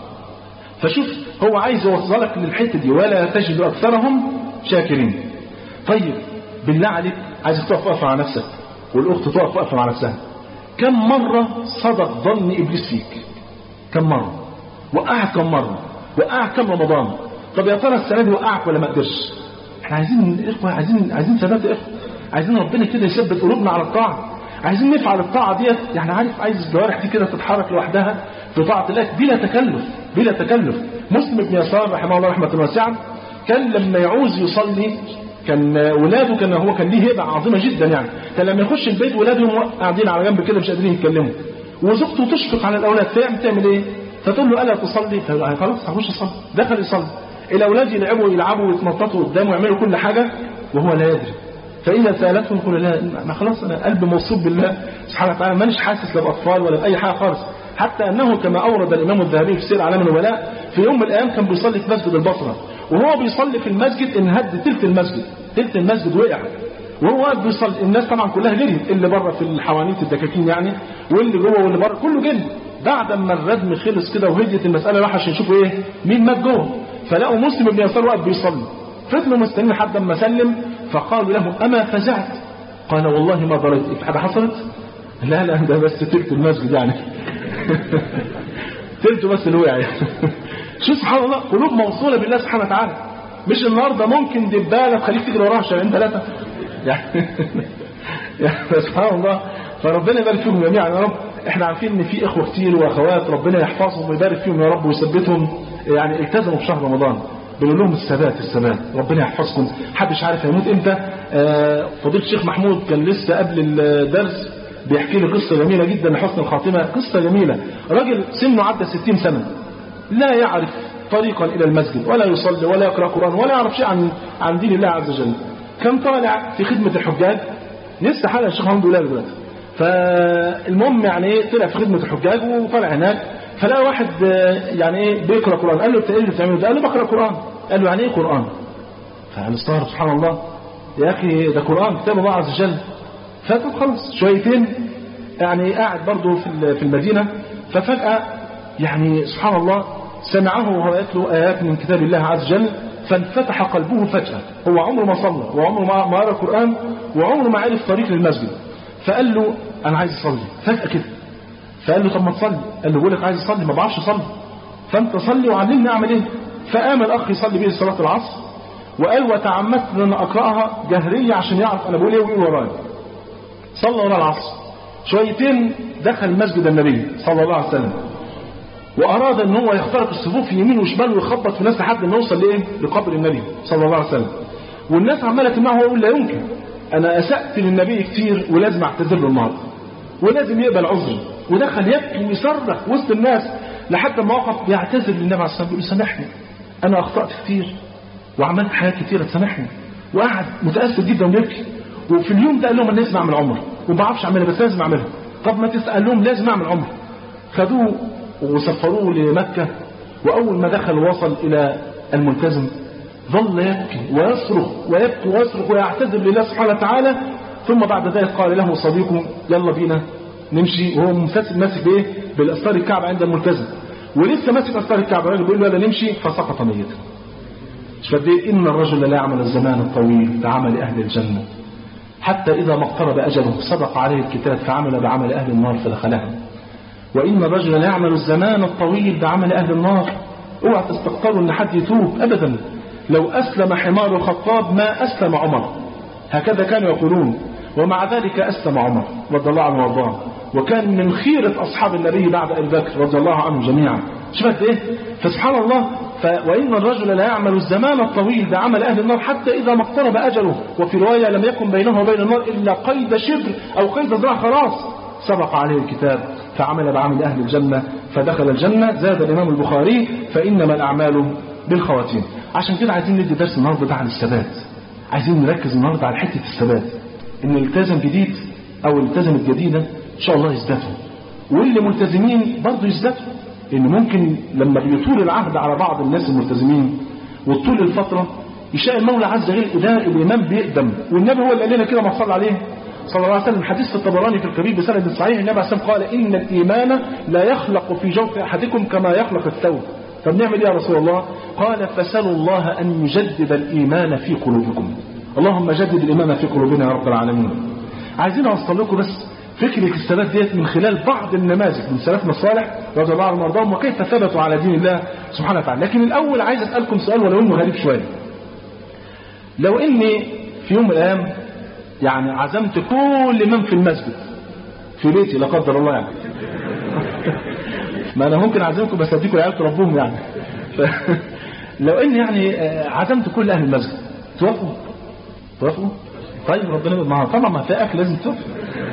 فشوف هو عايز يوصلك للحتة دي ولا تجد أكثرهم شاكرين طيب بالله عليك عايز تقف وقفة مع نفسك والأخت تقف وقفة مع نفسها كم مرة صدق ظن إبليس فيك كم مرة وقعك كم مرة وقعك كم رمضان طب يا ترى السنة دي وقعك ولا ما قدرش احنا عايزين إخوة عايزين عايزين ثبات إخوة عايزين ربنا كده يثبت قلوبنا على الطاعة عايزين نفعل الطاعة ديت يعني عارف عايز الجوارح دي كده تتحرك لوحدها في طاعة الله بلا تكلف بلا تكلف مسلم بن يسار رحمه الله رحمة واسعة كان لما يعوز يصلي كان ولاده كان هو كان ليه هبة عظيمة جدا يعني كان لما يخش البيت ولاده قاعدين على جنب كده مش قادرين يتكلموا وزوجته تشفق على الأولاد فيعمل تعمل إيه؟ فتقول له ألا تصلي؟ فقال خلاص هخش أصلي دخل يصلي الأولاد يلعبوا يلعبوا ويتنططوا قدامه ويعملوا كل حاجة وهو لا يدري فإذا سألتهم يقول لا ما خلاص أنا قلبي موصوب بالله سبحانه وتعالى مانيش حاسس لا بأطفال ولا بأي حاجة خالص حتى أنه كما أورد الإمام الذهبي في سير أعلام النبلاء في يوم من الأيام كان بيصلي في مسجد البصرة وهو بيصلي في المسجد انهد تلت المسجد تلت المسجد وقع وهو واقف بيصلي الناس طبعا كلها جريت اللي بره في الحوانيت الدكاكين يعني واللي جوه واللي بره كله جري بعد ما الردم خلص كده وهديت المسألة راح عشان يشوفوا ايه مين مات جوه فلقوا مسلم بن يسار واقف بيصلي فضلوا مستنيين لحد ما سلم فقالوا له أما فزعت قال والله ما ضريت في حاجة حصلت لا لا ده بس تلت المسجد يعني تلته بس اللي وقع شو سبحان الله قلوب موصولة بالله سبحانه وتعالى مش النهاردة ممكن دبالة تخليك تجري وراها شهرين ثلاثة يعني يعني سبحان الله فربنا يبارك فيهم جميعا يا رب احنا عارفين ان في اخوه كتير واخوات ربنا يحفظهم ويبارك فيهم يا رب ويثبتهم يعني التزموا في شهر رمضان بنقول لهم الثبات الثبات ربنا يحفظكم محدش عارف هيموت امتى آه فضيله الشيخ محمود كان لسه قبل الدرس بيحكي لي قصه جميله جدا لحسن الخاتمه قصه جميله راجل سنه عدى 60 سنه لا يعرف طريقا الى المسجد ولا يصلي ولا يقرا قران ولا يعرف شيء عن عن دين الله عز وجل كان طالع في خدمه الحجاج لسه حاله الشيخ محمود بيقولها دلوقتي فالمهم يعني ايه طلع في خدمه الحجاج وطلع هناك فلقى واحد يعني ايه بيقرا قران قال له انت ايه اللي بتعمله ده قال له بقرا قران قال له يعني ايه قران فقال استغرب سبحان الله يا اخي ده قران كتاب الله عز وجل فقال خلص شويتين يعني قاعد برضه في في المدينه ففجاه يعني سبحان الله سمعه وهو يتلو ايات من كتاب الله عز وجل فانفتح قلبه فجاه هو عمره ما صلى وعمره ما قرا القران وعمره ما عرف طريق للمسجد فقال له انا عايز اصلي فجاه كده فقال له طب ما تصلي قال له بقول لك عايز اصلي ما بعرفش اصلي فانت صلي وعلمني اعمل ايه فقام الاخ يصلي بيه صلاه العصر وقال وتعمدت ان انا اقراها جهريه عشان يعرف انا بقول ايه ويقول ورايا صلى ورا العصر شويتين دخل مسجد النبي صلى الله عليه وسلم واراد ان هو يخترق الصفوف يمين وشمال ويخبط في الناس لحد ما يوصل لايه لقبر النبي صلى الله عليه وسلم والناس عماله تسمعه ويقول لا يمكن انا اسات للنبي كتير ولازم اعتذر له النهارده ولازم يقبل عذري ودخل يبكي ويصرخ وسط الناس لحد ما وقف يعتذر للنبي عليه الصلاه والسلام يقول سامحني انا اخطات كتير وعملت حاجات كتيره تسامحني وقعد متاثر جدا ويبكي وفي اليوم ده قال لهم انا لازم اعمل عمره وما بعرفش اعملها بس لازم اعملها طب ما تسال لهم لازم اعمل عمره خدوه وسفروه لمكه واول ما دخل وصل الى الملتزم ظل يبكي ويصرخ ويبكي ويصرخ ويعتذر لله سبحانه وتعالى ثم بعد ذلك قال له صديقه يلا بينا نمشي وهو ماسك ماسك بايه بالاستار الكعبه عند الملتزم ولسه ماسك استار الكعبه الراجل بيقول له يلا نمشي فسقط ميتا مش قد ايه ان الرجل لا يعمل الزمان الطويل بعمل اهل الجنه حتى اذا ما اقترب اجله صدق عليه الكتاب فعمل بعمل اهل النار فدخلها وان الرجل لا يعمل الزمان الطويل بعمل اهل النار اوعى تستقطروا ان حد يتوب ابدا لو اسلم حمار الخطاب ما اسلم عمر هكذا كانوا يقولون ومع ذلك أسلم عمر رضي الله عنه وارضاه وكان من خيرة أصحاب النبي بعد أبي بكر رضي الله عنهم جميعا شفت إيه فسبحان الله ف... وإن الرجل لا يعمل الزمان الطويل بعمل أهل النار حتى إذا ما اقترب أجله وفي رواية لم يكن بينه وبين النار إلا قيد شبر أو قيد ذراع خلاص سبق عليه الكتاب فعمل بعمل أهل الجنة فدخل الجنة زاد الإمام البخاري فإنما الأعمال بالخواتيم عشان كده عايزين ندي درس النهارده ده عن الثبات عايزين نركز النهارده على حتة الثبات إن التزم جديد أو التزمت جديدة إن شاء الله يزدادوا واللي ملتزمين برضه يزدادوا إن ممكن لما بيطول العهد على بعض الناس الملتزمين وطول الفترة يشاء المولى عز وجل ده الإمام بيقدم والنبي هو اللي قال لنا كده ما صلى عليه صلى الله عليه وسلم حديث في الطبراني في الكبير بسند صحيح النبي عليه الصلاة والسلام قال إن الإيمان لا يخلق في جوف أحدكم كما يخلق الثوب طب نعمل إيه يا رسول الله قال فسألوا الله أن يجدد الإيمان في قلوبكم اللهم جدد الإيمان في قلوبنا يا رب العالمين عايزين أوصل لكم بس فكرة الثبات ديت من خلال بعض النماذج من سلفنا الصالح رضي الله عنهم وارضاهم وكيف ثبتوا على دين الله سبحانه وتعالى لكن الأول عايز أسألكم سؤال ولو إنه غريب شوية لو إني في يوم من الأيام يعني عزمت كل من في المسجد في بيتي لا قدر الله يعني ما انا ممكن اعزمكم بس اديكم العيال تربوهم يعني ف... لو ان يعني عزمت كل اهل المسجد توافقوا توافقوا طيب ربنا ما طبعا ما في اكل لازم توافق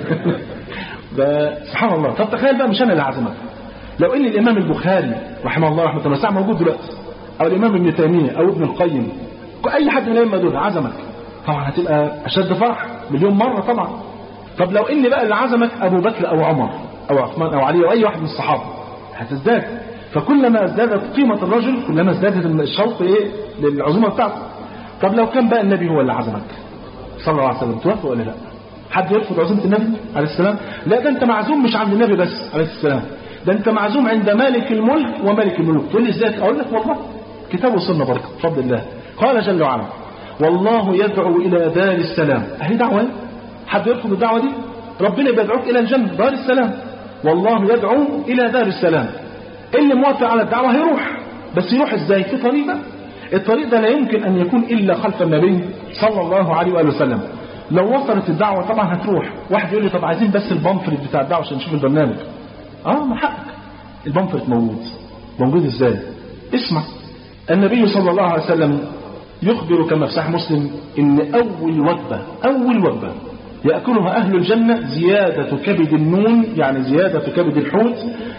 سبحان الله طب تخيل بقى مش انا اللي عزمك لو ان الامام البخاري رحمه الله رحمه الله ساعه موجود دلوقتي او الامام ابن تيميه او ابن القيم اي حد من الائمه دول عزمك طبعا هتبقى اشد فرح مليون مره طبعا طب لو ان بقى اللي عزمك ابو بكر او عمر او عثمان او علي او اي واحد من الصحابه هتزداد فكلما ازدادت قيمه الرجل كلما ازدادت الشوق ايه للعزومه بتاعته طب لو كان بقى النبي هو اللي عزمك صلى الله عليه وسلم توافق ولا لا حد يرفض عزومه النبي عليه السلام لا ده انت معزوم مش عند النبي بس عليه السلام ده انت معزوم عند مالك الملك وملك الملوك تقول لي ازاي اقول لك والله كتاب وسنه بركه بفضل الله قال جل وعلا والله يدعو إلى دار السلام أهي دعوة حد يرفض الدعوة دي ربنا بيدعوك إلى الجنة دار السلام والله يدعو إلى دار السلام اللي موافق على الدعوة هيروح بس يروح ازاي في طريقة الطريق ده لا يمكن أن يكون إلا خلف النبي صلى الله عليه وآله وسلم لو وصلت الدعوة طبعا هتروح واحد يقول لي طب عايزين بس البامفرت بتاع الدعوة عشان نشوف البرنامج اه ما حقك البامفرت موجود موجود ازاي اسمع النبي صلى الله عليه وسلم يخبر كما في صحيح مسلم ان اول وجبه اول وجبه ياكلها اهل الجنه زياده كبد النون يعني زياده كبد الحوت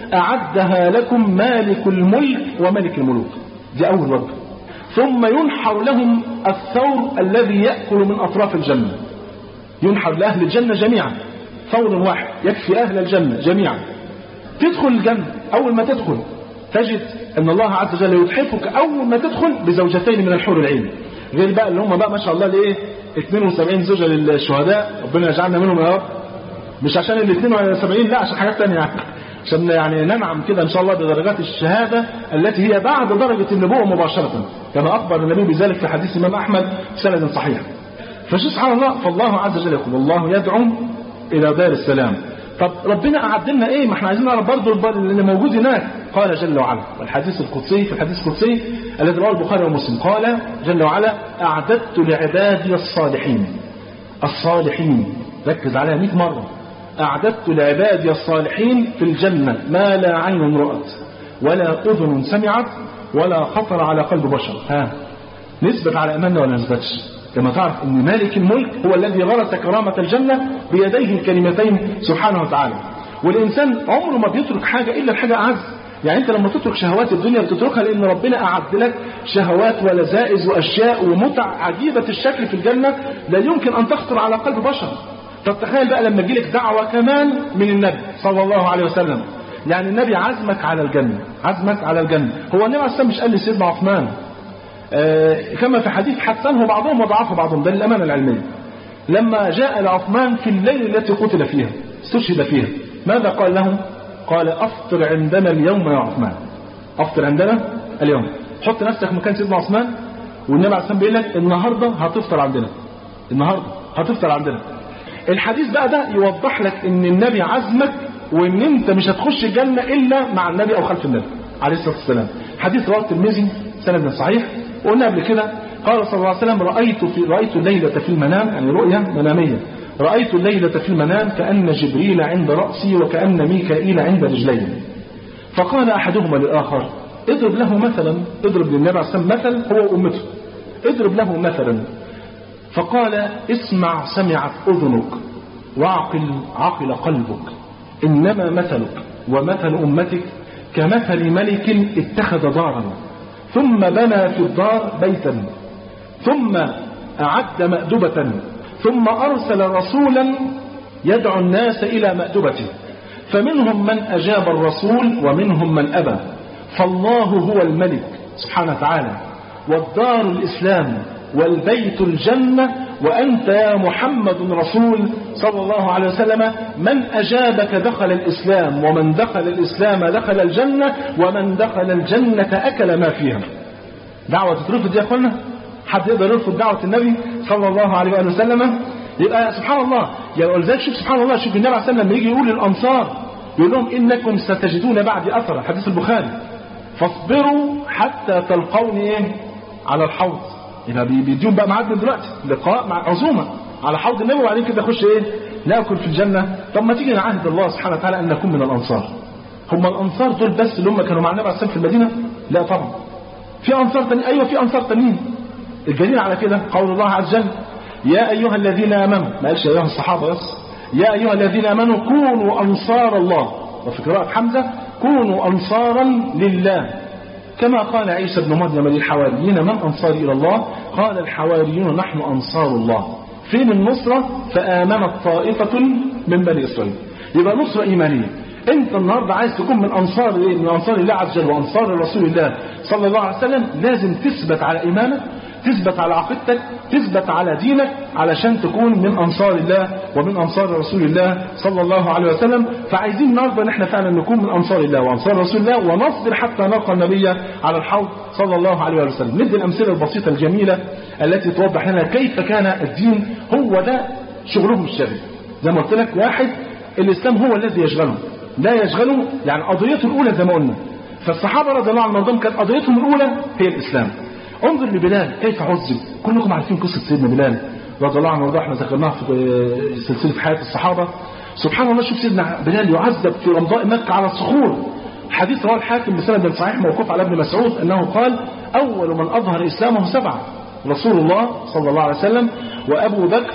اعدها لكم مالك الملك وملك الملوك دي اول وجبه ثم ينحر لهم الثور الذي ياكل من اطراف الجنه ينحر لاهل الجنه جميعا ثور واحد يكفي اهل الجنه جميعا تدخل الجنه اول ما تدخل تجد ان الله عز وجل يتحفك اول ما تدخل بزوجتين من الحور العين غير بقى اللي هم بقى ما شاء الله الايه 72 زوجه للشهداء ربنا يجعلنا منهم يا رب مش عشان ال 72 لا عشان حاجات ثانيه يعني عشان يعني ننعم كده ان شاء الله بدرجات الشهاده التي هي بعد درجه النبوه مباشره كما اخبر النبي بذلك في حديث الامام احمد بسند صحيح فشو سبحان الله فالله عز وجل يقول والله يدعو الى دار السلام طب ربنا أعد لنا إيه ما احنا عايزين نعرف برضه اللي موجود هناك قال جل وعلا والحديث القدسي في الحديث القدسي الذي رواه البخاري ومسلم قال جل وعلا أعددت لعبادي الصالحين الصالحين ركز عليها 100 مرة أعددت لعبادي الصالحين في الجنة ما لا عين رأت ولا أذن سمعت ولا خطر على قلب بشر ها نثبت على أماننا ولا نثبتش كما تعرف أن مالك الملك هو الذي غرس كرامة الجنة بيديه الكلمتين سبحانه وتعالى والإنسان عمره ما بيترك حاجة إلا الحاجة أعز يعني أنت لما تترك شهوات الدنيا بتتركها لأن ربنا أعد لك شهوات ولذائذ وأشياء ومتع عجيبة الشكل في الجنة لا يمكن أن تخطر على قلب بشر طب تخيل بقى لما تجيلك دعوة كمان من النبي صلى الله عليه وسلم يعني النبي عزمك على الجنة عزمك على الجنة هو النبي عليه السلام مش قال لسيدنا عثمان آه كما في حديث حسنه بعضهم وضعفه بعضهم ده الأمانة العلمية لما جاء لعثمان في الليل التي قتل فيها استشهد فيها ماذا قال له قال أفطر عندنا اليوم يا عثمان أفطر عندنا اليوم حط نفسك مكان سيدنا عثمان والنبي عليه السلام بيقول لك النهارده هتفطر عندنا النهارده هتفطر عندنا الحديث بقى ده يوضح لك ان النبي عزمك وان انت مش هتخش الجنه الا مع النبي او خلف النبي عليه الصلاه والسلام حديث رواه الترمذي سند صحيح وقلنا قبل كده قال صلى الله عليه وسلم رايت في رايت الليله في المنام يعني رؤيا مناميه رايت الليله في المنام كان جبريل عند راسي وكان ميكائيل عند رجلي فقال احدهما للاخر اضرب له مثلا اضرب للنبي عليه الصلاه والسلام مثل هو وامته اضرب له مثلا فقال اسمع سمعت اذنك وعقل عقل قلبك إنما مثلك ومثل أمتك كمثل ملك اتخذ دارا ثم بنى في الدار بيتا ثم أعد مأدبة ثم أرسل رسولا يدعو الناس إلى مأدبته فمنهم من أجاب الرسول ومنهم من أبى فالله هو الملك سبحانه وتعالى والدار الإسلام والبيت الجنة وأنت يا محمد رسول صلى الله عليه وسلم من أجابك دخل الإسلام ومن دخل الإسلام دخل الجنة ومن دخل الجنة أكل ما فيها دعوة تترفض يا أخوانا حد يقدر يرفض دعوة النبي صلى الله عليه وآله وسلم يبقى سبحان الله يعني ولذلك شوف سبحان الله شوف النبي عليه السلام لما يجي يقول للأنصار يقول لهم إنكم ستجدون بعد أثر حديث البخاري فاصبروا حتى تلقوني إيه على الحوض يبقى بيديهم بقى ميعاد من دلوقتي لقاء مع عزومة على حوض النبي وبعدين كده اخش ايه ناكل في الجنة طب ما تيجي نعهد الله سبحانه وتعالى ان نكون من الانصار هم الانصار دول بس اللي هم كانوا مع النبي عليه الصلاه في المدينة لا طبعا في انصار تانيين ايوه في انصار تانيين الدليل على كده قول الله عز وجل يا ايها الذين امنوا ما قالش يا ايها الصحابه بس يا ايها الذين امنوا كونوا انصار الله وفي قراءه حمزه كونوا انصارا لله كما قال عيسى بن مريم للحواريين من أنصاري إلى الله قال الحواريون نحن أنصار الله فين النصرة فآمنت طائفة من بني إسرائيل يبقى نصرة إيمانية أنت النهاردة عايز تكون من أنصار من أنصار الله عز وجل وأنصار رسول الله صلى الله عليه وسلم لازم تثبت على إيمانك تثبت على عقيدتك تثبت على دينك علشان تكون من أنصار الله ومن أنصار رسول الله صلى الله عليه وسلم فعايزين النهارده ان احنا فعلا نكون من أنصار الله وأنصار رسول الله ونصبر حتى نلقى النبي على الحوض صلى الله عليه وسلم ندي الأمثلة البسيطة الجميلة التي توضح لنا كيف كان الدين هو ده شغلهم الشرعي زي ما قلت لك واحد الإسلام هو الذي يشغله لا يشغله يعني قضيته الأولى زي ما قلنا فالصحابة رضي الله عنهم كانت قضيتهم الأولى هي الإسلام انظر لبلال كيف عذب كلكم عارفين قصة سيدنا بلال رضي الله عنه وارضاه احنا ذكرناها في سلسلة حياة الصحابة سبحان الله شوف سيدنا بلال يعذب في رمضاء مكة على الصخور حديث رواه الحاكم بسند صحيح موقوف على ابن مسعود انه قال اول من اظهر اسلامه سبعه رسول الله صلى الله عليه وسلم وابو بكر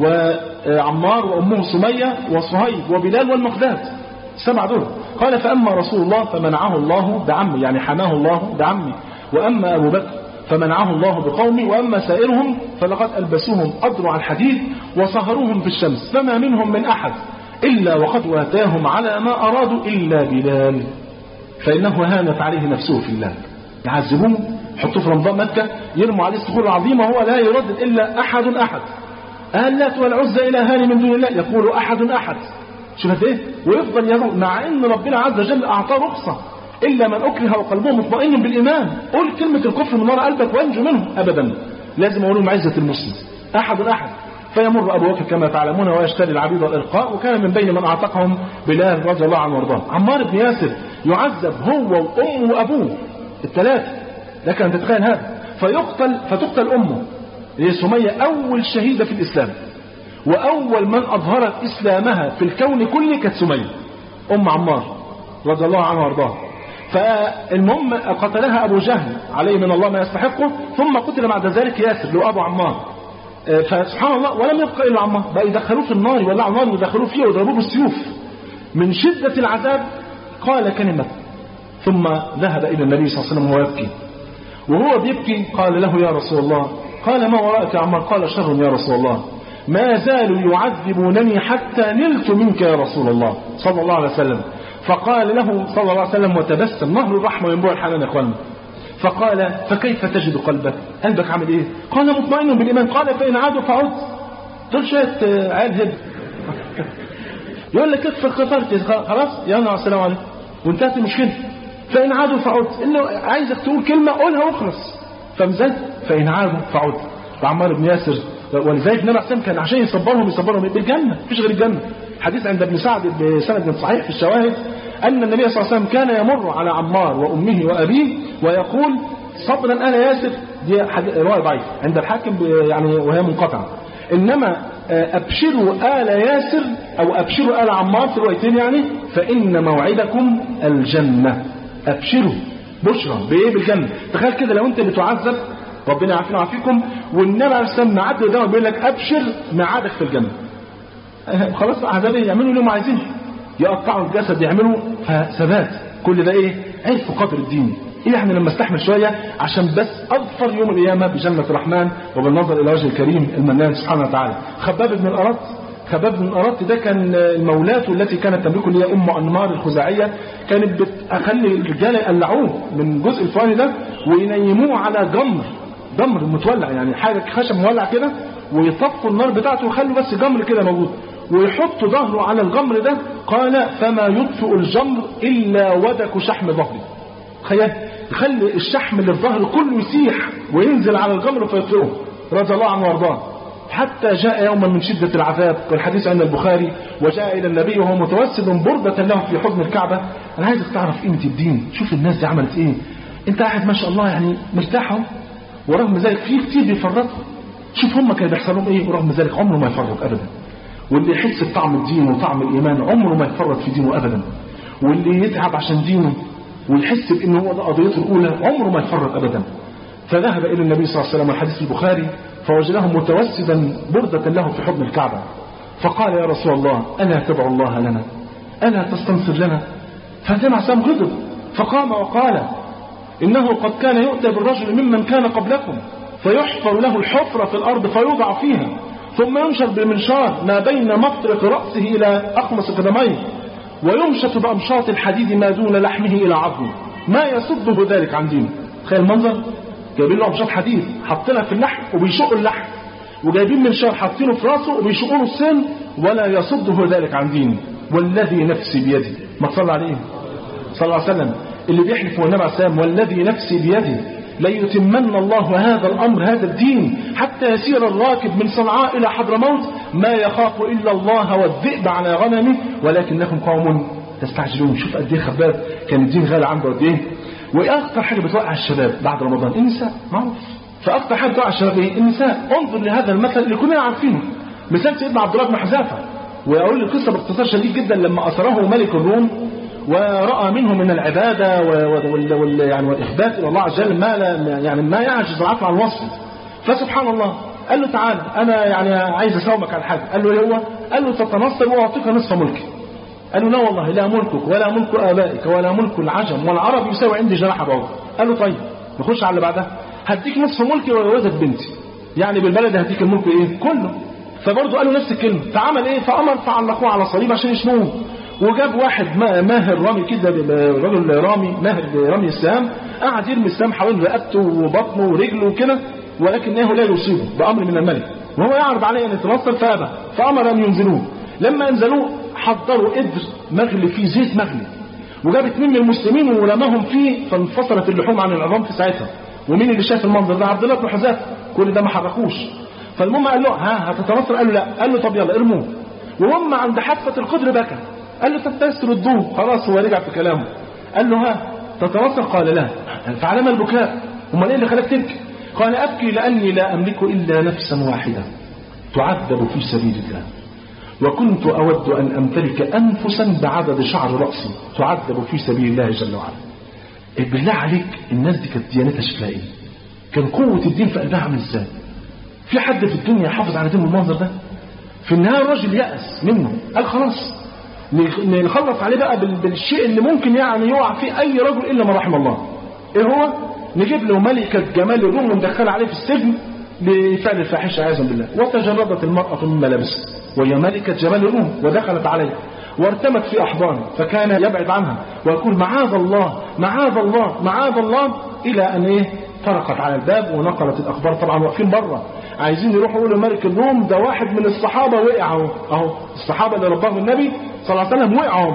وعمار وامه سميه وصهيب وبلال والمقداد السبعه دول قال فاما رسول الله فمنعه الله بعمي يعني حماه الله بعمي واما ابو بكر فمنعه الله بقومه وأما سائرهم فلقد ألبسوهم أضرع الحديد وصهروهم في الشمس فما منهم من أحد إلا وقد واتاهم على ما أرادوا إلا بلال فإنه هانت عليه نفسه في الله يعذبوه يحطوه في رمضان مكة يرموا عليه الصخور العظيمة وهو لا يردد إلا أحد أحد أهلت والعزى إلهان من دون الله يقول أحد أحد شوف قد ايه ويفضل يدعو مع ان ربنا عز وجل اعطاه رخصه إلا من أكره وقلبه مطمئن بالإيمان قول كلمة الكفر من وراء قلبك وانجو منه أبدا لازم أقولهم عزة المسلم أحد أحد فيمر أبو بكر كما تعلمون ويشتري العبيد والإرقاء وكان من بين من أعتقهم بلال رضي الله عنه وارضاه عمار بن ياسر يعذب هو وأمه وأبوه الثلاثة لك أن تتخيل هذا فيقتل فتقتل أمه هي سمية أول شهيدة في الإسلام وأول من أظهرت إسلامها في الكون كله كانت سمية أم عمار رضي الله عنه وارضاه فالمهم قتلها أبو جهل عليه من الله ما يستحقه ثم قتل بعد ذلك ياسر اللي هو أبو عمار فسبحان الله ولم يبقى إلا عمار بقى يدخلوه في النار يولعوا النار ويدخلوه فيه ويضربوه بالسيوف من شدة العذاب قال كلمة ثم ذهب إلى النبي صلى الله عليه وسلم وهو يبكي وهو بيبكي قال له يا رسول الله قال ما وراءك يا عمار قال شر يا رسول الله ما زالوا يعذبونني حتى نلت منك يا رسول الله صلى الله عليه وسلم فقال له صلى الله عليه وسلم وتبسم نهر الرحمة وينبوع الحنان يا اخوانا فقال فكيف تجد قلبك قلبك عامل ايه قال مطمئن بالايمان قال فان عادوا فعد دول شويه عيال هد يقول لك اكفر كفرت خلاص يلا السلام عليكم وانتهت المشكله فان عادوا فعد انه عايزك تقول كلمه قولها واخلص فمزد فان عادوا فعد عمار بن ياسر ولذلك النبي عليه كان عشان يصبرهم يصبرهم بالجنه مفيش غير الجنه حديث عند ابن سعد بسند صحيح في الشواهد أن النبي صلى الله عليه وسلم كان يمر على عمار وأمه وأبيه ويقول صبرا آل ياسر دي رواية ضعيف عند الحاكم يعني وهي منقطعة إنما أبشروا آل ياسر أو أبشروا آل عمار في روايتين يعني فإن موعدكم الجنة أبشروا بشرى بإيه بالجنة تخيل كده لو أنت بتعذب ربنا يعافينا ويعافيكم والنبي عليه الصلاة والسلام معدي ده بيقول لك أبشر ميعادك في الجنة خلاص عذابين يعملوا اللي هم عايزينه يقطعوا الجسد يعملوا فثبات كل ده ايه عرفوا قدر الدين ايه يعني لما استحمل شويه عشان بس اظفر يوم القيامه بجنه الرحمن وبالنظر الى وجه الكريم المنان سبحانه وتعالى خباب بن الارت خباب بن الارت ده كان مولاته التي كانت تملكه اللي هي ام انمار الخزاعيه كانت بتخلي الرجال يقلعوه من الجزء الفلاني ده وينيموه على جمر جمر متولع يعني حاجه خشب مولع كده ويطفوا النار بتاعته ويخلوا بس جمر كده موجود ويحط ظهره على الجمر ده قال فما يطفئ الجمر الا ودك شحم ظهره تخيل يخلي الشحم اللي في ظهره كله يسيح وينزل على الجمر فيطفئه رضي الله عنه وارضاه حتى جاء يوما من شدة العذاب والحديث عند البخاري وجاء إلى النبي وهو متوسد بردة له في حضن الكعبة أنا عايزك تعرف قيمة الدين شوف الناس دي عملت إيه أنت قاعد ما شاء الله يعني مرتاح اهو ورغم ذلك في كتير بيفرطوا شوف هم كان بيحصل لهم إيه ورغم ذلك عمره ما يفرط أبدا واللي يحس بطعم الدين وطعم الإيمان عمره ما يفرط في دينه أبدا واللي يتعب عشان دينه ويحس بأنه هو ده قضيته الأولى عمره ما يفرط أبدا فذهب إلى النبي صلى الله عليه وسلم والحديث البخاري فوجده متوسدا بردة له في حضن الكعبة فقال يا رسول الله ألا تدعو الله لنا ألا تستنصر لنا فالنبي عليه غضب فقام وقال إنه قد كان يؤتى بالرجل ممن كان قبلكم فيحفر له الحفرة في الأرض فيوضع فيها ثم ينشر بالمنشار ما بين مفرق رأسه إلى أخمص قدميه ويمشط بأمشاط الحديد ما دون لحمه إلى عظمه ما يصده ذلك عن دينه تخيل المنظر جايبين له أمشاط حديد حاطينها في اللحم وبيشقوا اللحم وجايبين منشار حاطينه في راسه وبيشقوا له السن ولا يصده ذلك عن دينه والذي نفسي بيده ما تصلى عليه صلى الله عليه وسلم اللي بيحلف هو النبي عليه السلام والذي نفسي بيده ليتمن الله هذا الأمر هذا الدين حتى يسير الراكب من صنعاء إلى حضرموت ما يخاف إلا الله والذئب على غنمه ولكنكم قوم تستعجلون شوف قد ايه خباب كان الدين غالي عنده قد ايه وايه اكتر حاجه بتوقع الشباب بعد رمضان النساء معروف فاكتر حاجه بتوقع الشباب ايه النساء انظر لهذا المثل اللي كلنا عارفينه مثال سيدنا عبد الله بن حذافه واقول لي القصه باختصار شديد جدا لما اسره ملك الروم ورأى منه من العبادة وال وال يعني والإخبات إلى الله عز وجل ما لا يعني ما يعجز العقل عن وصفه فسبحان الله قال له تعال أنا يعني عايز أساومك على حاجة قال له إيه هو؟ قال له تتنصر وأعطيك نصف ملكي قال له لا والله لا ملكك ولا ملك آبائك ولا ملك العجم والعرب يساوي عندي جناح بعوض قال له طيب نخش على اللي بعدها هديك نصف ملكي وجوازك بنتي يعني بالبلد هديك الملك ايه كله فبرضه قال له نفس الكلمه فعمل ايه فامر فعلقوه على صليب عشان يشنوه وجاب واحد ماهر رامي كده رجل رامي ماهر رمي السهام قعد يرمي السهام حوالين رقبته وبطنه ورجله وكده ولكنه لا يصيبه بامر من الملك وهو يعرض عليه ان يتنصر فابى فامر ان ينزلوه لما انزلوه حضروا قدر مغلي فيه زيت مغلي وجاب اثنين من المسلمين ورماهم فيه فانفصلت اللحوم عن العظام في ساعتها ومين اللي شاف المنظر ده عبد الله بن حذافه كل ده ما حركوش فالمهم قال له ها هتتنصر قال له لا قال له طب يلا ارموه وهم عند حافه القدر بكى قال له طب تردوه خلاص هو رجع في كلامه قال له ها تتنصر قال لا فعلم البكاء امال ايه اللي خلاك تبكي قال ابكي لاني لا املك الا نفسا واحده تعذب في سبيل الله وكنت أود أن أمتلك أنفسا بعدد شعر رأسي تعذب في سبيل الله جل وعلا إيه بالله عليك الناس دي كانت ديانتها شكلها إيه كان قوة الدين في قلبها عامل إزاي في حد في الدنيا يحافظ على دين المنظر ده في النهاية الراجل يأس منه قال خلاص نخلص عليه بقى بالشيء اللي ممكن يعني يقع فيه أي رجل إلا ما رحم الله إيه هو نجيب له ملكة جمال الروم وندخلها عليه في السجن لفعل الفاحشة عياذا بالله وتجردت المرأة من ملابسه وهي ملكة جمال الروم ودخلت عليه وارتمت في أحضانه فكان يبعد عنها ويقول معاذ الله معاذ الله معاذ الله إلى أن إيه طرقت على الباب ونقلت الأخبار طبعا واقفين بره عايزين يروحوا يقولوا ملك الروم ده واحد من الصحابة وقع اهو اهو الصحابة اللي رباهم النبي صلى الله عليه وسلم وقعوا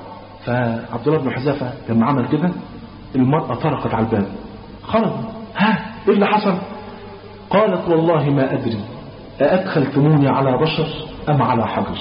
فعبد الله بن حذافة لما عمل كده المرأة طرقت على الباب خرج ها ايه اللي حصل قالت والله ما أدري أأدخلتموني على بشر أم على حجر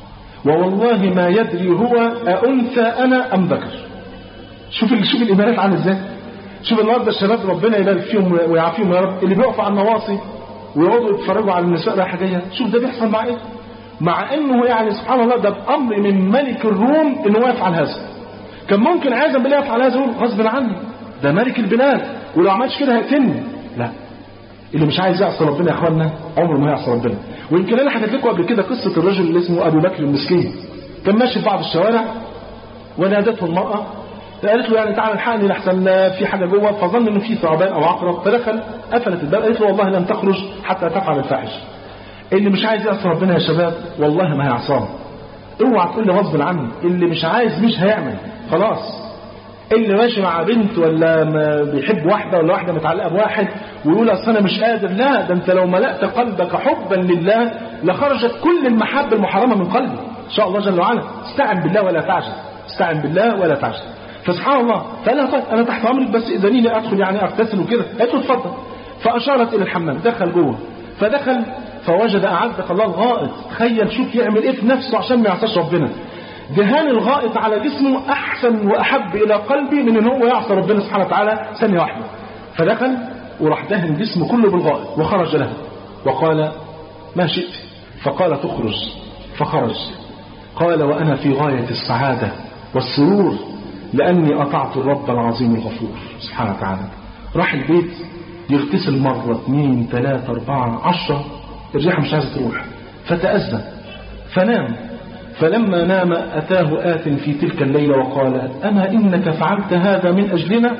ووالله ما يدري هو أأنثى أنا أم ذكر شوف شوف الإيمانات عامل إزاي شوف النهارده الشباب ربنا يبارك فيهم ويعافيهم يا رب اللي بيقفوا على النواصي ويقعدوا يتفرجوا على النساء رايحه جايه شوف ده بيحصل مع ايه مع انه يعني سبحان الله ده بامر من ملك الروم انه هو يفعل هذا كان ممكن عايزا بالله يفعل هذا يقول غصب عني ده ملك البلاد ولو عملش كده هيقتلني لا اللي مش عايز يعصي ربنا يا اخوانا عمره ما هيعصي ربنا ويمكن انا حكيت لكم قبل كده قصه الرجل اللي اسمه ابو بكر المسكين كان ماشي في بعض الشوارع ونادته المرأة قالت له يعني تعالى الحقني لحسن في حاجة جوه فظن انه في ثعبان او عقرب فدخل قفلت الباب قالت له والله لن تخرج حتى تفعل الفاحش اللي مش عايز يعصي ربنا يا شباب والله ما هيعصاه اوعى تقول لي غصب عني اللي مش عايز مش هيعمل خلاص اللي ماشي مع بنت ولا ما بيحب واحده ولا واحده متعلقه بواحد ويقول اصل انا مش قادر لا ده انت لو ملأت قلبك حبا لله لخرجت كل المحبه المحرمه من قلبي ان شاء الله جل وعلا استعن بالله ولا تعجز استعن بالله ولا تعجز فسبحان الله فقال لها طيب انا تحت امرك بس اذنيني ادخل يعني اغتسل وكده قالت له اتفضل فاشارت الى الحمام دخل جوه فدخل فوجد اعزك الله الغائط تخيل شوف يعمل ايه في نفسه عشان ما يعصاش ربنا دهان الغائط على جسمه احسن واحب الى قلبي من ان هو يعصى ربنا سبحانه وتعالى ثانيه واحده فدخل وراح دهن جسمه كله بالغائط وخرج له وقال ما شئت فقال تخرج فخرج قال وانا في غايه السعاده والسرور لاني اطعت الرب العظيم الغفور سبحانه وتعالى راح البيت يغتسل مرة اثنين ثلاثة أربعة عشرة الريحة مش عايزة تروح فتأذى فنام فلما نام أتاه آت في تلك الليلة وقال أما إنك فعلت هذا من أجلنا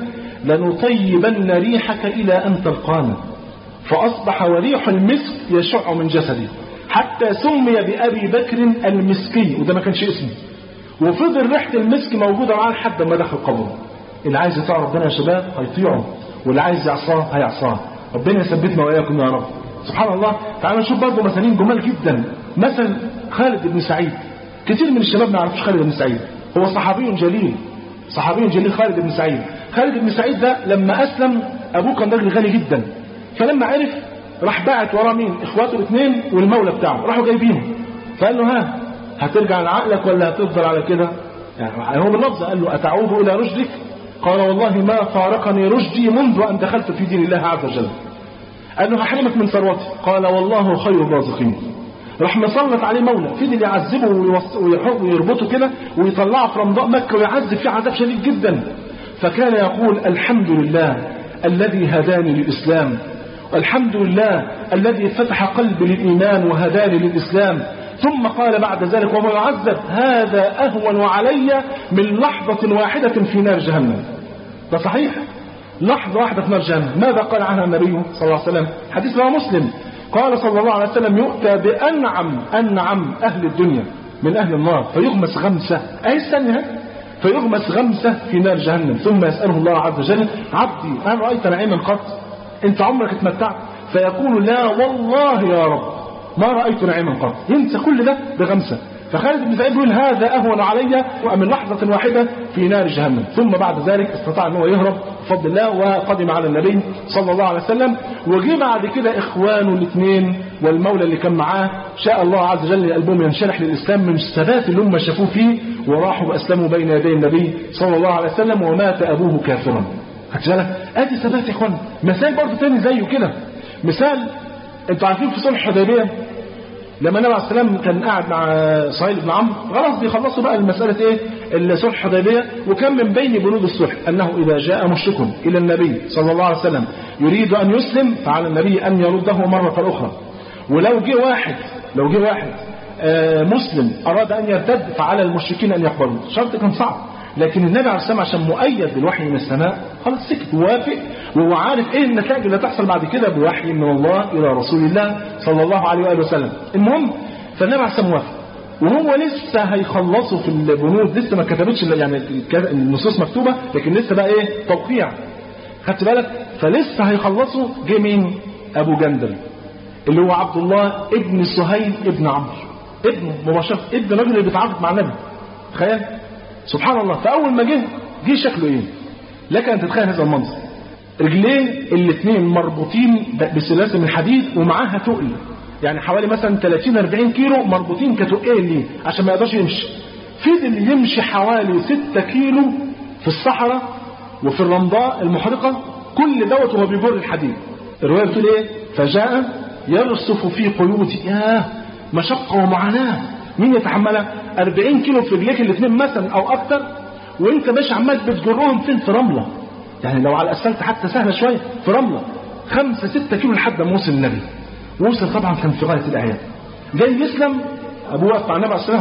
لنطيبن ريحك إلى أن تلقانا فأصبح وريح المسك يشع من جسده حتى سمي بأبي بكر المسكي وده ما كانش اسمه وفضل ريحة المسك موجودة معاه لحد ما دخل قبره اللي عايز يطيع ربنا يا شباب هيطيعه واللي عايز يعصاه هيعصاه ربنا يثبتنا وإياكم يا رب سبحان الله تعالوا نشوف برضه مثالين جمال جدا مثل خالد بن سعيد كثير من الشباب ما يعرفوش خالد بن سعيد هو صحابي جليل صحابي جليل خالد بن سعيد خالد بن سعيد ده لما أسلم أبوه كان راجل غني جدا فلما عرف راح باعت وراه مين اخواته الاثنين والمولى بتاعه راحوا جايبينه فقال له ها هترجع لعقلك ولا هتفضل على كده يعني هو باللفظ قال له أتعود إلى رشدك قال والله ما فارقني رشدي منذ أن دخلت في دين الله عز وجل قال له هحرمك من ثروتي قال والله خير الرازقين راح مسلط عليه مولى فضل يعذبه ويربطه كده ويطلعه في رمضاء مكة ويعذب فيه عذاب شديد جدا فكان يقول الحمد لله الذي هداني للإسلام الحمد لله الذي فتح قلبي للإيمان وهداني للإسلام ثم قال بعد ذلك وما يعذب هذا أهون علي من لحظة واحدة في نار جهنم ده صحيح لحظة واحدة في نار جهنم ماذا قال عنها النبي صلى الله عليه وسلم حديث رواه مسلم قال صلى الله عليه وسلم يؤتى بأنعم أنعم أهل الدنيا من أهل النار فيغمس غمسة أي الثانية فيغمس غمسة في نار جهنم ثم يسأله الله عز وجل عبدي هل رأيت نعيما قط انت عمرك اتمتعت فيقول لا والله يا رب ما رأيت نعيما قط ينسى كل ده بغمسة فخالد بن سعيد يقول هذا أهون علي من لحظة واحدة في نار جهنم ثم بعد ذلك استطاع أن هو يهرب بفضل الله وقدم على النبي صلى الله عليه وسلم وجي بعد كده إخوانه الاثنين والمولى اللي كان معاه شاء الله عز وجل قلبهم ينشرح للإسلام من الثبات اللي هم شافوه فيه وراحوا وأسلموا بين يدي النبي صلى الله عليه وسلم ومات أبوه كافرا خدت بالك ادي ثبات يا اخوان مثال برضه تاني زيه كده مثال انتوا عارفين في صلح الحديبيه لما النبي عليه السلام كان قاعد مع صهيب بن عمرو خلاص بيخلصوا بقى المسألة ايه صلح الحديبية وكان من بين بنود الصلح أنه إذا جاء مشرك إلى النبي صلى الله عليه وسلم يريد أن يسلم فعلى النبي أن يرده مرة أخرى ولو جه واحد لو جه واحد مسلم أراد أن يرتد فعلى المشركين أن يقبلوا شرط كان صعب لكن النبي عليه السلام عشان مؤيد بالوحي من السماء خلاص سكت ووافق وهو عارف ايه النتائج اللي هتحصل بعد كده بوحي من الله الى رسول الله صلى الله عليه واله وسلم المهم فالنبي عليه السلام وافق وهو لسه هيخلصوا في البنود لسه ما كتبتش يعني النصوص مكتوبه لكن لسه بقى ايه توقيع خدت بالك فلسه هيخلصوا جه مين ابو جندل اللي هو عبد الله ابن سهيل ابن عمرو ابنه مباشره ابن الراجل اللي بيتعاقد مع النبي تخيل سبحان الله فأول ما جه جه شكله إيه لك أن تتخيل هذا المنظر رجليه الاثنين مربوطين بسلاسل من حديد ومعاها تقل يعني حوالي مثلا 30 40 كيلو مربوطين كتقال ليه عشان ما يقدرش يمشي فضل يمشي حوالي 6 كيلو في الصحراء وفي الرمضاء المحرقة كل دوت وهو بيجر الحديد الرواية بتقول ايه فجاء يرصف في قيودي ياه مشقة ومعاناة مين يتحملها 40 كيلو في رجليك الاثنين مثلا او اكتر وانت ماشي عمال بتجرهم فين في رمله يعني لو على الاسفلت حتى سهله شويه في رمله 5 6 كيلو لحد ما وصل النبي وصل طبعا كان في غايه الاعياد جاي يسلم ابوه واقف مع النبي عليه السلام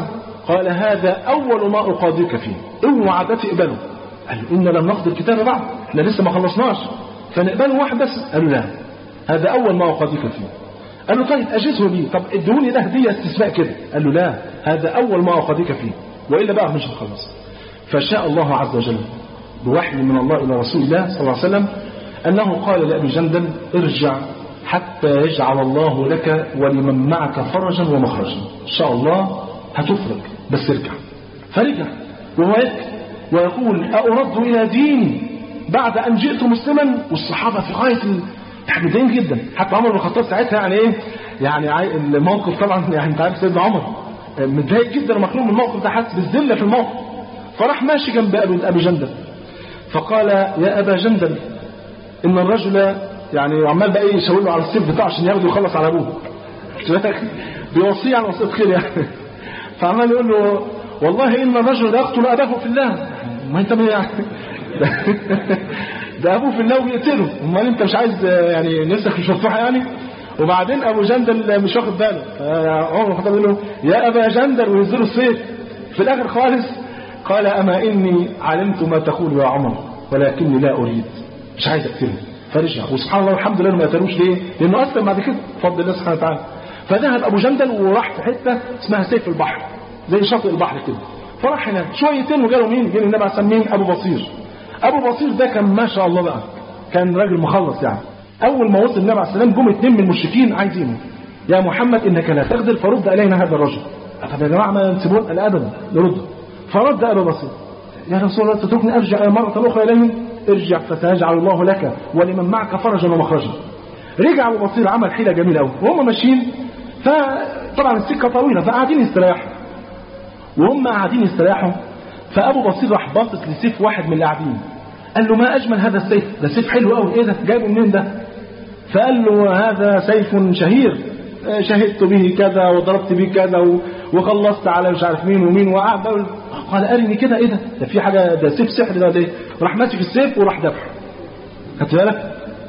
قال هذا أول ما أقاضيك فيه اوعى ده تقبله قال له إن لم نقضي الكتاب بعد احنا لسه ما خلصناش فنقبله واحد بس قال له لا هذا أول ما أقاضيك فيه قال له طيب أجزه لي طب ادوني ده هدية استثناء كده قال له لا هذا أول ما أقاضيك فيه وإلا بقى مش هنخلص فشاء الله عز وجل بوحي من الله إلى رسول الله صلى الله عليه وسلم أنه قال لأبي جندل ارجع حتى يجعل الله لك ولمن معك فرجا ومخرجا إن شاء الله هتفرج بس ارجع فرجع وهو يبكي ويقول أرد إلى ديني بعد أن جئت مسلما والصحابة في غاية التحديدين جدا حتى عمر بن الخطاب ساعتها يعني إيه يعني عاي- الموقف طبعا يعني أنت عارف سيدنا عمر متضايق جدا ومخنوق من الموقف ده حاسس بالذلة في الموقف فراح ماشي جنب أبي أبي جندل فقال يا أبا جندل إن الرجل يعني عمال بقى ايه يشاور له على السيف بتاعه عشان ياخده يخلص على ابوه بيوصيه على وصيه خير يعني فعمال يقول له والله ان الرجل يقتل اباه في الله ما انت ما يعني ده ابوه في الله وبيقتله امال انت مش عايز يعني نفسك مش مفتوحه يعني وبعدين ابو جندل مش واخد باله عمر بن الخطاب يقول له يا ابا جندل وينزله السيف في الاخر خالص قال اما اني علمت ما تقول يا عمر ولكني لا اريد مش عايز اقتله فرجع وسبحان الله والحمد لله ما قتلوش ليه؟ لانه اسلم بعد كده بفضل الله سبحانه وتعالى فذهب ابو جندل وراح في حته اسمها سيف البحر زي شاطئ البحر كده فراح هناك شويتين وجاله مين؟ جه النبي عليه الصلاه والسلام مين؟ ابو بصير ابو بصير ده كان ما شاء الله بقى كان راجل مخلص يعني اول ما وصل النبي عليه الصلاه والسلام جم اثنين من المشركين عايزينه يا محمد انك لا تغدر فرد الينا هذا الرجل طب يا جماعه ما تسيبون قال ابدا نرد فرد ابو بصير يا رسول الله تتركني ارجع مره اخرى اليهم ارجع فسيجعل الله لك ولمن معك فرجا ومخرجا رجع ابو بصير عمل حيله جميله قوي وهم ماشيين فطبعا السكه طويله فقاعدين يستريحوا وهم قاعدين يستريحوا فابو بصير راح باصص لسيف واحد من اللي قاعدين قال له ما اجمل هذا السيف ده سيف حلو قوي ايه ده جايبه منين ده فقال له هذا سيف شهير آه، شهدت به كذا وضربت به كذا و- وخلصت على مش عارف مين ومين وقعد بقى قال ارني كده ايه ده ده في حاجه ده سيف سحر ده ولا ايه راح ماسك السيف وراح ذبحه خدت بالك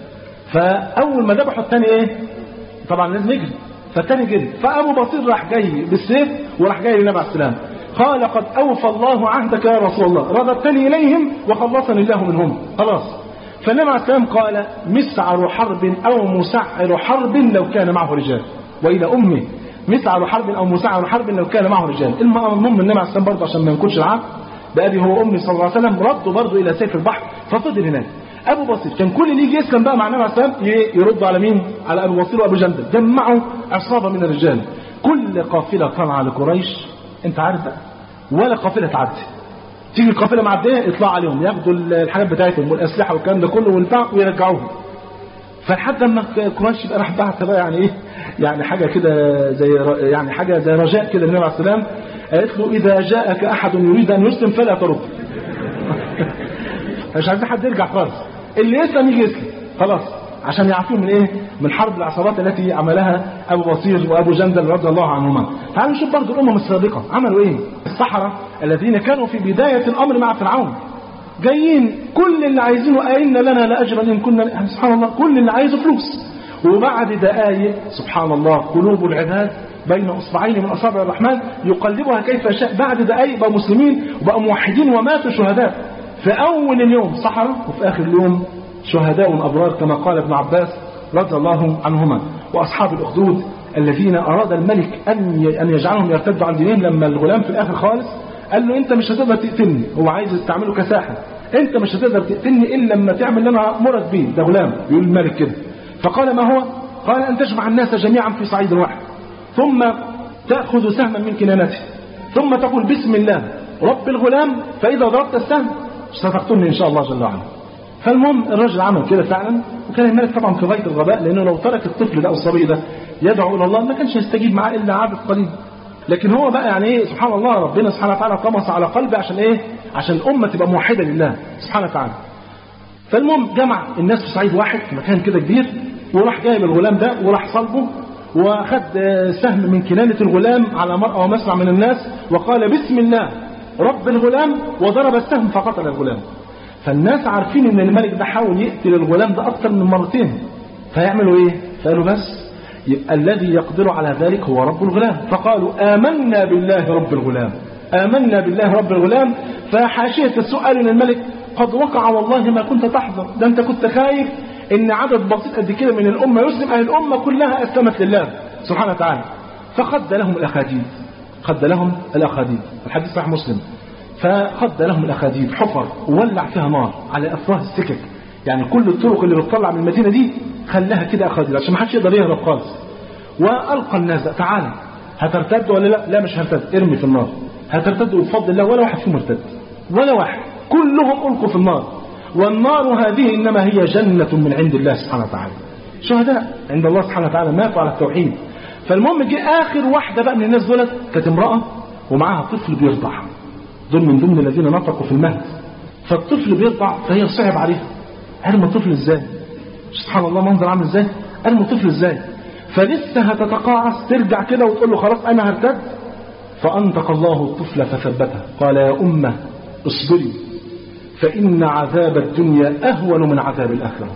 فاول ما ذبحه الثاني ايه طبعا لازم يجري فالثاني جري فابو بصير راح جاي بالسيف وراح جاي للنبي عليه السلام قال قد اوفى الله عهدك يا رسول الله رددتني اليهم وخلصني الله منهم خلاص فالنبي عليه السلام قال مسعر حرب او مسعر حرب لو كان معه رجال والى امه مسعر حرب او مسعر حرب لو كان معه رجال المهم النبي عليه السلام برضه عشان ما ينكرش العهد بأبي هو أمي صلى الله عليه وسلم ردوا برضه إلى سيف البحر ففضل هناك أبو بصير كان كل اللي يجي يسلم بقى مع النبي عليه السلام ي- يرد على مين؟ على أبو بصير وأبو جندل جمعوا عصابة من الرجال كل قافلة طالعة لقريش أنت عارف بقى ولا قافلة تعدي تيجي القافلة معدية يطلع عليهم ياخدوا الحاجات بتاعتهم والأسلحة والكلام ده كله والبتاع ويرجعوهم فلحد لما قريش يبقى راح بعت بقى يعني ايه يعني حاجه كده زي ر- يعني حاجه زي رجاء كده للنبي عليه السلام قالت له اذا جاءك احد يريد ان يسلم فلا ترد مش عايزين حد يرجع خالص اللي يسلم يجي يسلم خلاص عشان يعرفوا من ايه من حرب العصابات التي عملها ابو بصير وابو جندل رضي الله عنهما تعالوا نشوف برضه الامم السابقه عملوا ايه السحره الذين كانوا في بدايه الامر مع فرعون جايين كل اللي عايزينه أئن لنا لأجرا إن كنا يعني سبحان الله كل اللي عايزه فلوس وبعد دقائق سبحان الله قلوب العباد بين اصبعين من اصابع الرحمن يقلبها كيف يشاء بعد دقائق بقوا مسلمين وبقوا موحدين وماتوا شهداء في اول اليوم سحرة وفي اخر اليوم شهداء ابرار كما قال ابن عباس رضي الله عنهما واصحاب الاخدود الذين اراد الملك ان ان يجعلهم يرتدوا عن دينهم لما الغلام في الاخر خالص قال له انت مش هتقدر تقتلني هو عايز يستعمله كساحر انت مش هتقدر تقتلني الا لما تعمل اللي انا امرك بيه ده غلام بيقول الملك كده فقال ما هو قال ان تجمع الناس جميعا في صعيد واحد ثم تاخذ سهما من كنانته ثم تقول بسم الله رب الغلام فاذا ضربت السهم ستقتلني ان شاء الله جل وعلا فالمهم الرجل عمل كده فعلا وكان الملك طبعا في غايه الغباء لانه لو ترك الطفل ده او الصبي ده يدعو الى الله ما كانش يستجيب معاه الا عدد قليل لكن هو بقى يعني ايه سبحان الله ربنا سبحانه وتعالى طمس على قلبه عشان ايه عشان الامه تبقى موحده لله سبحانه وتعالى فالمهم جمع الناس في صعيد واحد في مكان كده كبير وراح جايب الغلام ده وراح صلبه واخد سهم من كنانة الغلام على مرأى ومسمع من الناس وقال بسم الله رب الغلام وضرب السهم فقتل الغلام فالناس عارفين ان الملك ده حاول يقتل الغلام ده اكثر من مرتين فيعملوا ايه فقالوا بس يبقى الذي يقدر على ذلك هو رب الغلام فقالوا آمنا بالله رب الغلام آمنا بالله رب الغلام فحاشية السؤال من الملك قد وقع والله ما كنت تحذر ده أنت كنت خايف إن عدد بسيط قد كده من الأمة يسلم أهل الأمة كلها أسلمت لله سبحانه وتعالى فخد لهم الأخاديد خد لهم الأخاديد الحديث صحيح مسلم فخد لهم الأخاديد حفر وولع فيها نار على أفواه السكك يعني كل الطرق اللي بتطلع من المدينة دي خلاها كده أخاديد عشان ما حدش يقدر يهرب خالص وألقى الناس تعالى هترتد ولا لا لا مش هرتد ارمي في النار هترتد بفضل الله ولا واحد فيهم ارتد ولا واحد كلهم ألقوا في النار والنار هذه إنما هي جنة من عند الله سبحانه وتعالى شهداء عند الله سبحانه وتعالى ماتوا على التوحيد فالمهم جه آخر واحدة بقى من الناس دولت كانت امرأة ومعاها طفل بيرضع دول من ضمن الذين نطقوا في المهد فالطفل بيرضع فهي صعب عليها ارمى الطفل ازاي سبحان الله منظر عامل ازاي ارمى الطفل ازاي فلسه هتتقاعس ترجع كده وتقول له خلاص انا هرتد فانطق الله الطفل فثبتها قال يا امه اصبري فان عذاب الدنيا اهون من عذاب الاخره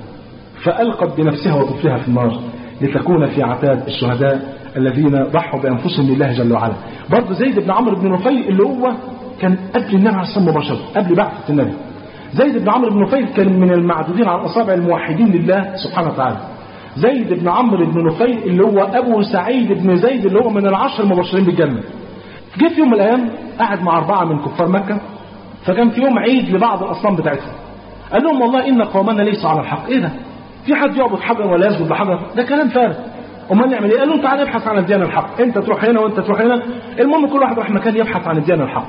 فالقت بنفسها وطفلها في النار لتكون في عتاد الشهداء الذين ضحوا بانفسهم لله جل وعلا برضه زيد بن عمرو بن نفيل اللي هو كان قبل النبي عليه الصلاه مباشره قبل بعثه النبي زيد بن عمرو بن نفيل كان من المعدودين على اصابع الموحدين لله سبحانه وتعالى زيد بن عمرو بن نفيل اللي هو ابو سعيد بن زيد اللي هو من العشر المبشرين بالجنه جه في يوم من الايام قعد مع اربعه من كفار مكه فكان في يوم عيد لبعض الاصنام بتاعتهم قال لهم والله ان قومنا ليسوا على الحق ايه ده في حد يعبد حجر ولا يسجد لحجر ده كلام فارغ امال نعمل ايه قالوا تعالى ابحث عن الديانه الحق انت تروح هنا وانت تروح هنا المهم كل واحد راح مكان يبحث عن الديانه الحق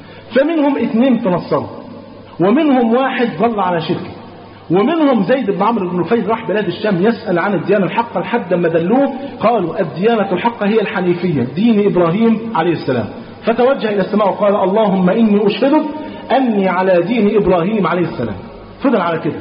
فمنهم اثنين تنصروا ومنهم واحد ظل على شركه ومنهم زيد بن عمرو بن نفيل راح بلاد الشام يسأل عن الديانة الحقة لحد ما دلوه قالوا الديانة الحقة هي الحنيفية دين إبراهيم عليه السلام فتوجه إلى السماء وقال اللهم إني أشهدك أني على دين إبراهيم عليه السلام فضل على كده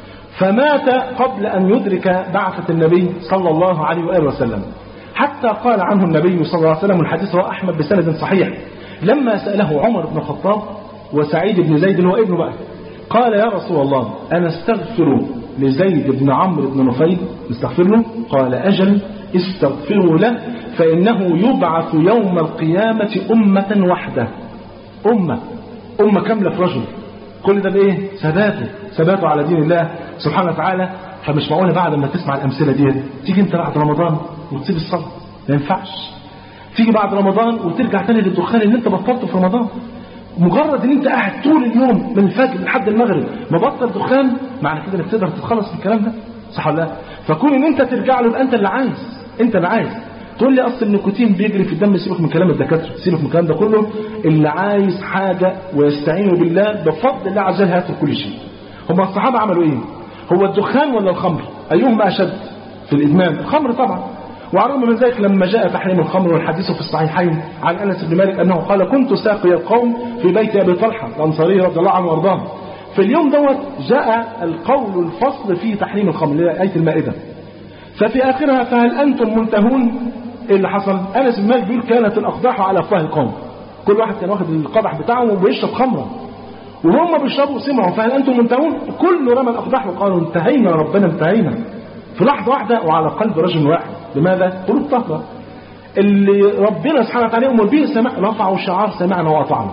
فمات قبل أن يدرك بعثة النبي صلى الله عليه وآله وسلم حتى قال عنه النبي صلى الله عليه وسلم الحديث رواه أحمد بسند صحيح لما سأله عمر بن الخطاب وسعيد بن زيد هو ابنه بقى قال يا رسول الله أنا استغفر لزيد بن عمرو بن نفيل استغفر له قال أجل استغفروا له فإنه يبعث يوم القيامة أمة وحده أمة أمة كاملة في رجل كل ده بإيه ثباته ثباته على دين الله سبحانه وتعالى فمش معقولة بعد ما تسمع الأمثلة دي تيجي أنت بعد رمضان وتسيب الصلاة ما ينفعش تيجي بعد رمضان وترجع تاني للدخان اللي انت بطلته في رمضان مجرد ان انت قاعد طول اليوم من الفجر لحد المغرب مبطل دخان معنى كده انك تقدر تتخلص من الكلام ده صح ولا لا فكون ان انت ترجع له يبقى انت اللي عايز انت اللي عايز تقول لي اصل النيكوتين بيجري في الدم سيبك من كلام الدكاتره سيبك من الكلام ده كله اللي عايز حاجه ويستعين بالله بفضل الله عز وجل هياخد كل شيء هم الصحابه عملوا ايه هو الدخان ولا الخمر ايهما اشد في الادمان الخمر طبعا وعلى الرغم من ذلك لما جاء تحريم الخمر والحديث في الصحيحين عن انس بن مالك انه قال كنت ساقي القوم في بيت ابي طلحه الانصاري رضي الله عنه وارضاه في اليوم دوت جاء القول الفصل في تحريم الخمر اللي هي ايه المائده ففي اخرها فهل انتم منتهون ايه اللي حصل انس بن مالك بيقول كانت الاقداح على افواه القوم كل واحد كان واخد القدح بتاعه وبيشرب خمره وهم بيشربوا سمعوا فهل انتم منتهون كله رمى الاقداح وقالوا انتهينا ربنا انتهينا في لحظه واحده وعلى قلب رجل واحد لماذا؟ قلوب طهرة اللي ربنا سبحانه وتعالى يأمر به سمع رفعوا شعار سمعنا وأطعنا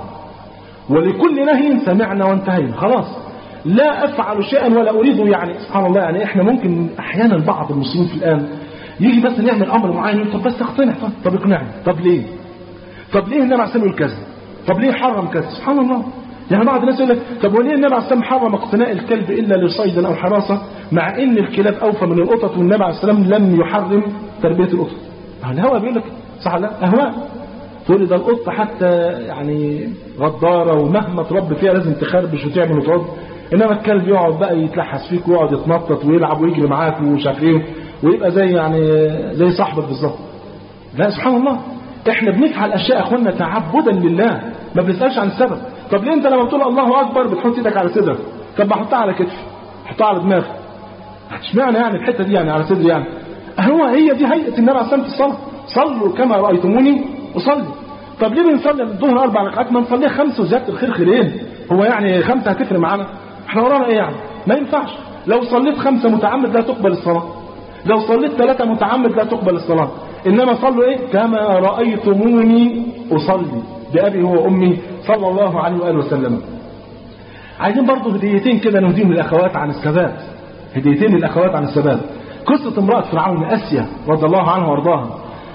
ولكل نهي سمعنا وانتهينا خلاص لا أفعل شيئا ولا أريد يعني سبحان الله يعني إحنا ممكن أحيانا بعض المسلمين في الآن يجي بس نعمل أمر معين طب بس اقتنع طب اقنعني طب ليه؟ طب ليه النبي عليه الصلاة كذا؟ طب ليه حرم كذا؟ سبحان الله يعني بعض الناس يقول لك طب وليه النبي عليه الصلاه حرم اقتناء الكلب الا لصيد او حراسه مع ان الكلاب اوفى من القطط والنبي عليه السلام لم يحرم تربيه القطط. الهوى بيقول لك صح لا اهواء تقول لي ده القطه حتى يعني غداره ومهما تربي فيها لازم تخربش وتعمل وترد انما الكلب يقعد بقى يتلحس فيك ويقعد يتنطط ويلعب ويجري معاك ومش عارف ايه ويبقى زي يعني زي صاحبك بالظبط. لا سبحان الله احنا بنفعل اشياء يا اخوانا تعبدا لله ما بنسالش عن السبب طب ليه انت لما بتقول الله اكبر بتحط ايدك على صدرك طب بحطها على كتفي احطها على دماغي اشمعنى يعني الحته دي يعني على صدري يعني هو هي دي هيئه النبي عليه الصلاه الصلاه صلوا كما رايتموني اصلي طب ليه بنصلي الظهر اربع ركعات ما نصليها خمسه وزياده الخير خيرين هو يعني خمسه هتفرق معانا احنا ورانا ايه يعني ما ينفعش لو صليت خمسه متعمد لا تقبل الصلاه لو صليت ثلاثه متعمد لا تقبل الصلاه إنما صلوا إيه كما رأيتموني أصلي بأبي هو أمي صلى الله عليه وآله وسلم عايزين برضه هديتين كده نهديهم للأخوات عن الثبات هديتين للأخوات عن الثبات قصة امرأة فرعون أسيا رضي الله عنها وارضاها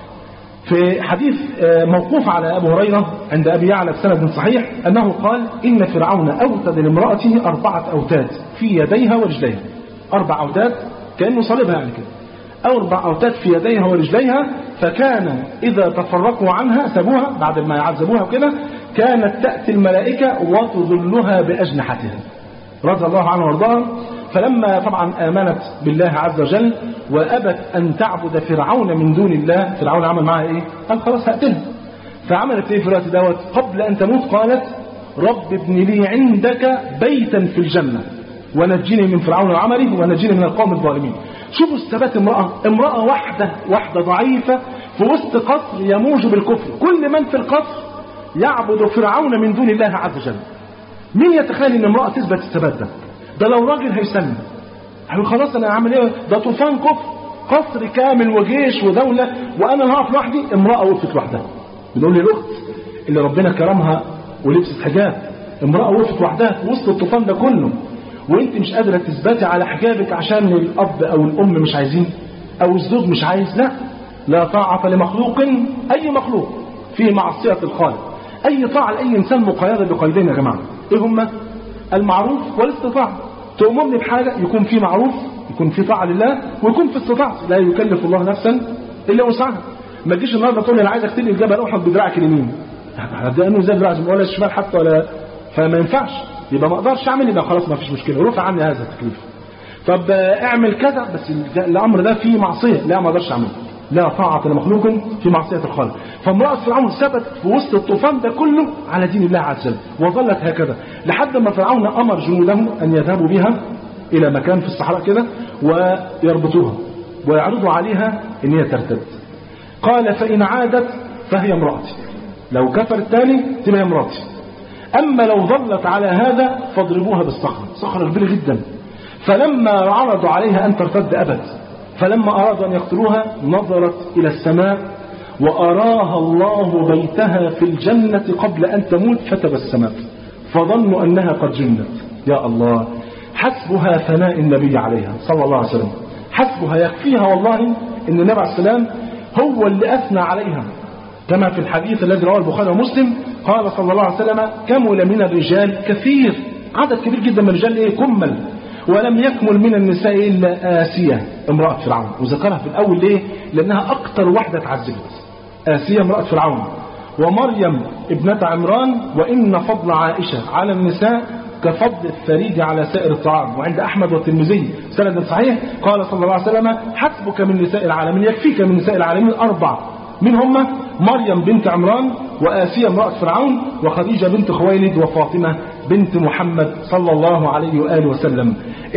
في حديث موقوف على أبو هريرة عند أبي يعلى بسند صحيح أنه قال إن فرعون أوتد لامرأته أربعة أوتاد في يديها ورجليها أربع أوتاد كأنه صلبها يعني كده أربع أوتاد في يديها ورجليها فكان إذا تفرقوا عنها سابوها بعد ما يعذبوها وكده كانت تأتي الملائكة وتظلها بأجنحتها رضي الله عنه وارضاها فلما طبعا آمنت بالله عز وجل وأبت أن تعبد فرعون من دون الله فرعون عمل معها إيه؟ قال خلاص هقتلها فعملت إيه في الوقت دوت قبل أن تموت قالت رب ابن لي عندك بيتا في الجنة ونجني من فرعون وعمله ونجني من القوم الظالمين شوفوا الثبات امرأة امرأة واحدة واحدة ضعيفة في وسط قصر يموج بالكفر كل من في القصر يعبد فرعون من دون الله عز وجل مين يتخيل ان امرأة تثبت الثبات ده ده لو راجل هيسلم هيقول خلاص انا هعمل ايه ده طوفان كفر قصر كامل وجيش ودولة وانا هقف لوحدي امرأة وقفت لوحدها بنقول لي الاخت اللي ربنا كرمها ولبست حجاب امرأة وقفت وحدها في وسط الطوفان ده كله وانت مش قادرة تثبتي على حجابك عشان الاب او الام مش عايزين او الزوج مش عايز لا لا طاعة لمخلوق اي مخلوق في معصية الخالق اي طاعة لاي انسان مقيدة بقيدين يا جماعة ايه هما المعروف والاستطاعة تؤمرني بحاجة يكون في معروف يكون في طاعة لله ويكون في استطاعة لا يكلف الله نفسا الا وسعها ما تجيش النهارده تقول لي انا عايزك تنقل جبل احد بدراعك اليمين ده انه زي دراعك ولا الشمال حتى ولا فما ينفعش يبقى ما اقدرش اعمل يبقى خلاص ما فيش مشكله رفع عني هذا التكليف طب اعمل كذا بس الامر ده فيه معصيه لا ما اقدرش اعمله لا طاعة لمخلوق في معصية الخالق فامرأة فرعون ثبت في وسط الطوفان ده كله على دين الله عز وجل وظلت هكذا لحد ما فرعون أمر جنوده أن يذهبوا بها إلى مكان في الصحراء كده ويربطوها ويعرضوا عليها أن هي ترتد قال فإن عادت فهي امرأتي لو كفرت تاني تبقى امرأتي أما لو ظلت على هذا فاضربوها بالصخرة صخرة كبيرة جدا فلما عرضوا عليها أن ترتد أبد فلما أرادوا أن يقتلوها نظرت إلى السماء وأراها الله بيتها في الجنة قبل أن تموت فتبسمت فظنوا أنها قد جنت يا الله حسبها ثناء النبي عليها صلى الله عليه وسلم حسبها يكفيها والله أن النبي عليه السلام هو اللي أثنى عليها كما في الحديث الذي رواه البخاري ومسلم قال صلى الله عليه وسلم كمل من الرجال كثير عدد كبير جدا من الرجال ايه كمل ولم يكمل من النساء إلا آسية امرأة فرعون وذكرها في الأول ليه لأنها أكثر واحدة اتعذبت آسية امرأة فرعون ومريم ابنة عمران وإن فضل عائشة على النساء كفضل الثريد على سائر الطعام وعند أحمد والترمذي سند صحيح قال صلى الله عليه وسلم حسبك من نساء العالمين يكفيك من نساء العالمين أربع من هم مريم بنت عمران وآسية امرأة فرعون وخديجة بنت خويلد وفاطمة بنت محمد صلى الله عليه وآله وسلم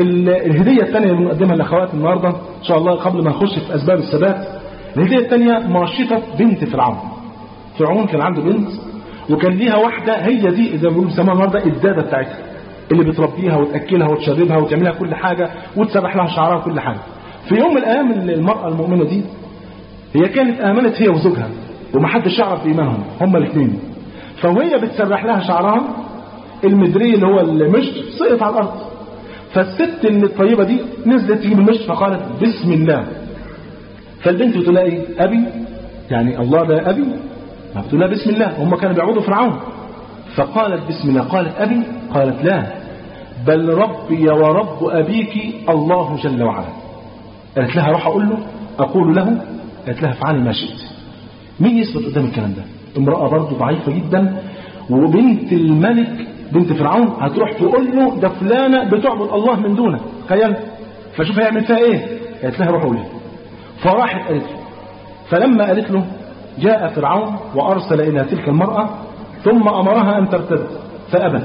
الهدية الثانية اللي بنقدمها لأخوات النهاردة إن شاء الله قبل ما نخش في أسباب الثبات الهدية الثانية ماشطة بنت فرعون فرعون كان عنده بنت وكان ليها واحدة هي دي زي ما بيقولوا بيسموها النهارده الدادة بتاعتها اللي بتربيها وتأكلها وتشربها وتعملها كل حاجة وتسرح لها شعرها وكل حاجة في يوم من الأيام المرأة المؤمنة دي هي كانت آمنت هي وزوجها ومحدش يعرف إيمانهم هما الاثنين فوهي بتسرح لها شعرها المدري اللي هو المشط سقط على الأرض فالست اللي الطيبة دي نزلت تجيب المشط فقالت بسم الله فالبنت بتقول لها ايه أبي يعني الله ده أبي ما بتقول لها بسم الله هم كانوا بيعبدوا فرعون فقالت بسم الله قالت أبي قالت لا بل ربي ورب أبيك الله جل وعلا قالت لها روح أقول له أقول له قالت لها افعلي ما شئت مين يثبت قدام الكلام ده امرأة برضه ضعيفة جدا وبنت الملك بنت فرعون هتروح تقول له ده فلانة بتعبد الله من دونه تخيل فشوف هيعمل فيها ايه قالت لها روح قول له فراحت قالت له فلما قالت له جاء فرعون وأرسل إلى تلك المرأة ثم أمرها أن ترتد فأبت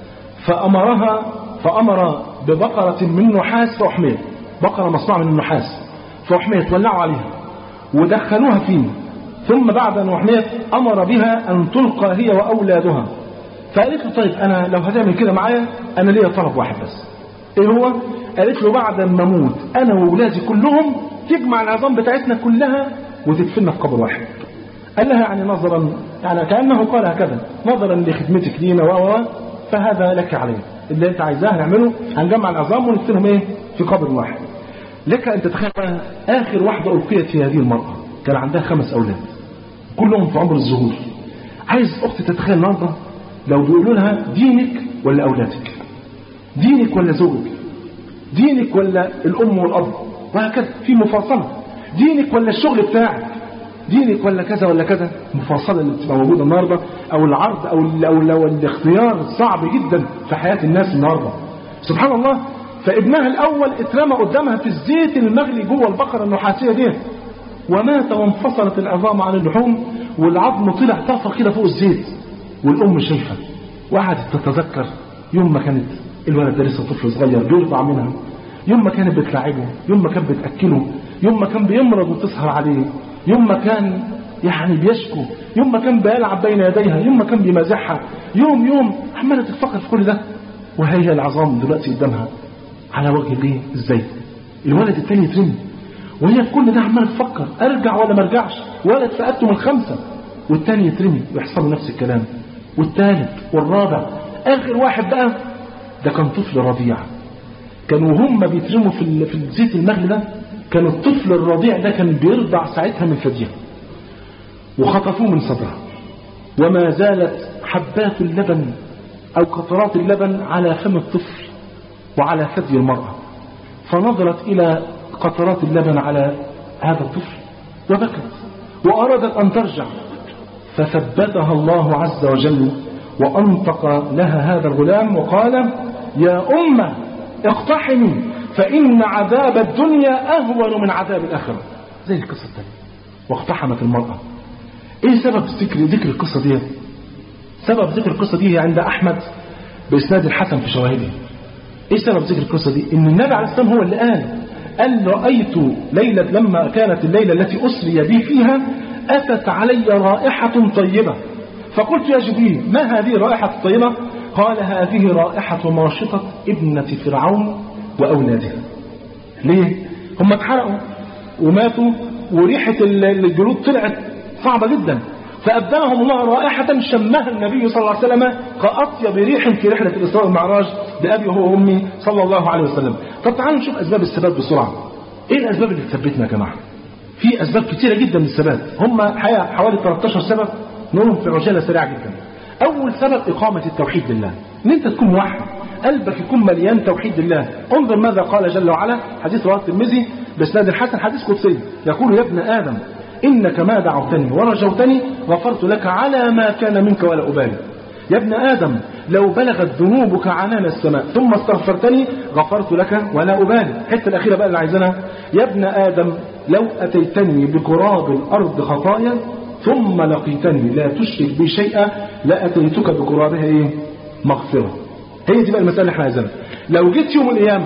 فأمرها فأمر ببقرة من نحاس فأحميت بقرة مصنوعة من النحاس فأحميت ولعوا عليها ودخلوها فيه ثم بعد أن أحميت أمر بها أن تلقى هي وأولادها فقالت له طيب أنا لو هتعمل كده معايا أنا ليا طلب واحد بس إيه هو؟ قالت له بعد ما أموت أنا وأولادي كلهم تجمع العظام بتاعتنا كلها وتدفننا في قبر واحد قال لها يعني نظرا يعني كأنه قال هكذا نظرا لخدمتك لينا و فهذا لك عليه اللي انت عايزاه هنعمله هنجمع العظام وندفنهم ايه في قبر واحد لك ان تتخيل اخر واحده القيت في هذه المراه كان عندها خمس اولاد كلهم في عمر الظهور عايز اختي تتخيل النهارده لو بيقولوا لها دينك ولا اولادك دينك ولا زوجك دينك ولا الام والاب وهكذا في مفاصله دينك ولا الشغل بتاعك دينك ولا كذا ولا كذا المفاصله اللي بتبقى موجوده النهارده او العرض او ال او, ال أو الاختيار الصعب جدا في حياه الناس النهارده سبحان الله فابنها الاول اترمى قدامها في الزيت المغلي جوه البقره النحاسيه دي ومات وانفصلت العظام عن اللحوم والعظم طلع طفى كده فوق الزيت والام شايفه وقعدت تتذكر يوم ما كانت الولد ده لسه طفل صغير بيرضع منها يوم ما كانت بتلاعبه يوم ما كانت بتاكله يوم ما كان بيمرض وتسهر عليه يوم ما كان يعني بيشكو يوم ما كان بيلعب بين يديها يوم ما كان بيمازحها يوم يوم عماله تفكر في كل ده وهي العظام دلوقتي قدامها على وجه الايه ازاي الولد التاني يترمي وهي في كل ده عماله تفكر ارجع ولا ما ارجعش ولد فقدته من خمسه والتاني يترمي ويحصل له نفس الكلام والثالث والرابع اخر واحد بقى ده كان طفل رضيع كانوا هم بيترموا في في الزيت المغلي ده كان الطفل الرضيع ده كان بيرضع ساعتها من ثديها وخطفوه من صدرها وما زالت حبات اللبن أو قطرات اللبن على فم الطفل وعلى ثدي المرأة فنظرت إلى قطرات اللبن على هذا الطفل وبكت وأرادت أن ترجع فثبتها الله عز وجل وأنطق لها هذا الغلام وقال يا أمة اقتحمي فإن عذاب الدنيا أهون من عذاب الآخرة زي القصة الثانية واقتحمت المرأة ايه سبب ذكر ذكر القصة دي سبب ذكر القصة دي عند أحمد بإسناد الحسن في شواهده ايه سبب ذكر القصة دي ان النبي عليه السلام هو اللي قال قال رأيت ليلة لما كانت الليلة التي أسري بي فيها أتت علي رائحة طيبة فقلت يا جبريل ما هذه الرائحة الطيبة قال هذه رائحة ماشطة ابنة فرعون وأولادها ليه هم اتحرقوا وماتوا وريحة الجلود طلعت صعبة جدا فأبدلهم الله رائحة شمها النبي صلى الله عليه وسلم كأطيب ريح في رحلة الإسراء والمعراج بأبي هو وأمي صلى الله عليه وسلم طب تعالوا نشوف أسباب الثبات بسرعة إيه الأسباب اللي تثبتنا يا جماعة في أسباب كثيرة جدا للثبات هم حوالي 13 سبب نقولهم في عجالة سريعة جدا أول سبب إقامة التوحيد لله إن أنت تكون موحد قلبك يكون مليان توحيد لله انظر ماذا قال جل وعلا حديث رواه الترمذي باسناد الحسن حديث قدسي يقول يا ابن آدم إنك ما دعوتني ورجوتني غفرت لك على ما كان منك ولا أبالي يا ابن آدم لو بلغت ذنوبك عنان السماء ثم استغفرتني غفرت لك ولا أبالي الحته الأخيرة بقى اللي عايزينها يا ابن آدم لو أتيتني بقراب الأرض خطايا ثم لقيتني لا تشرك بي شيئا لأتيتك بقرابها إيه مغفرة هي دي بقى المسألة اللي احنا عايزينها لو جيت يوم القيامة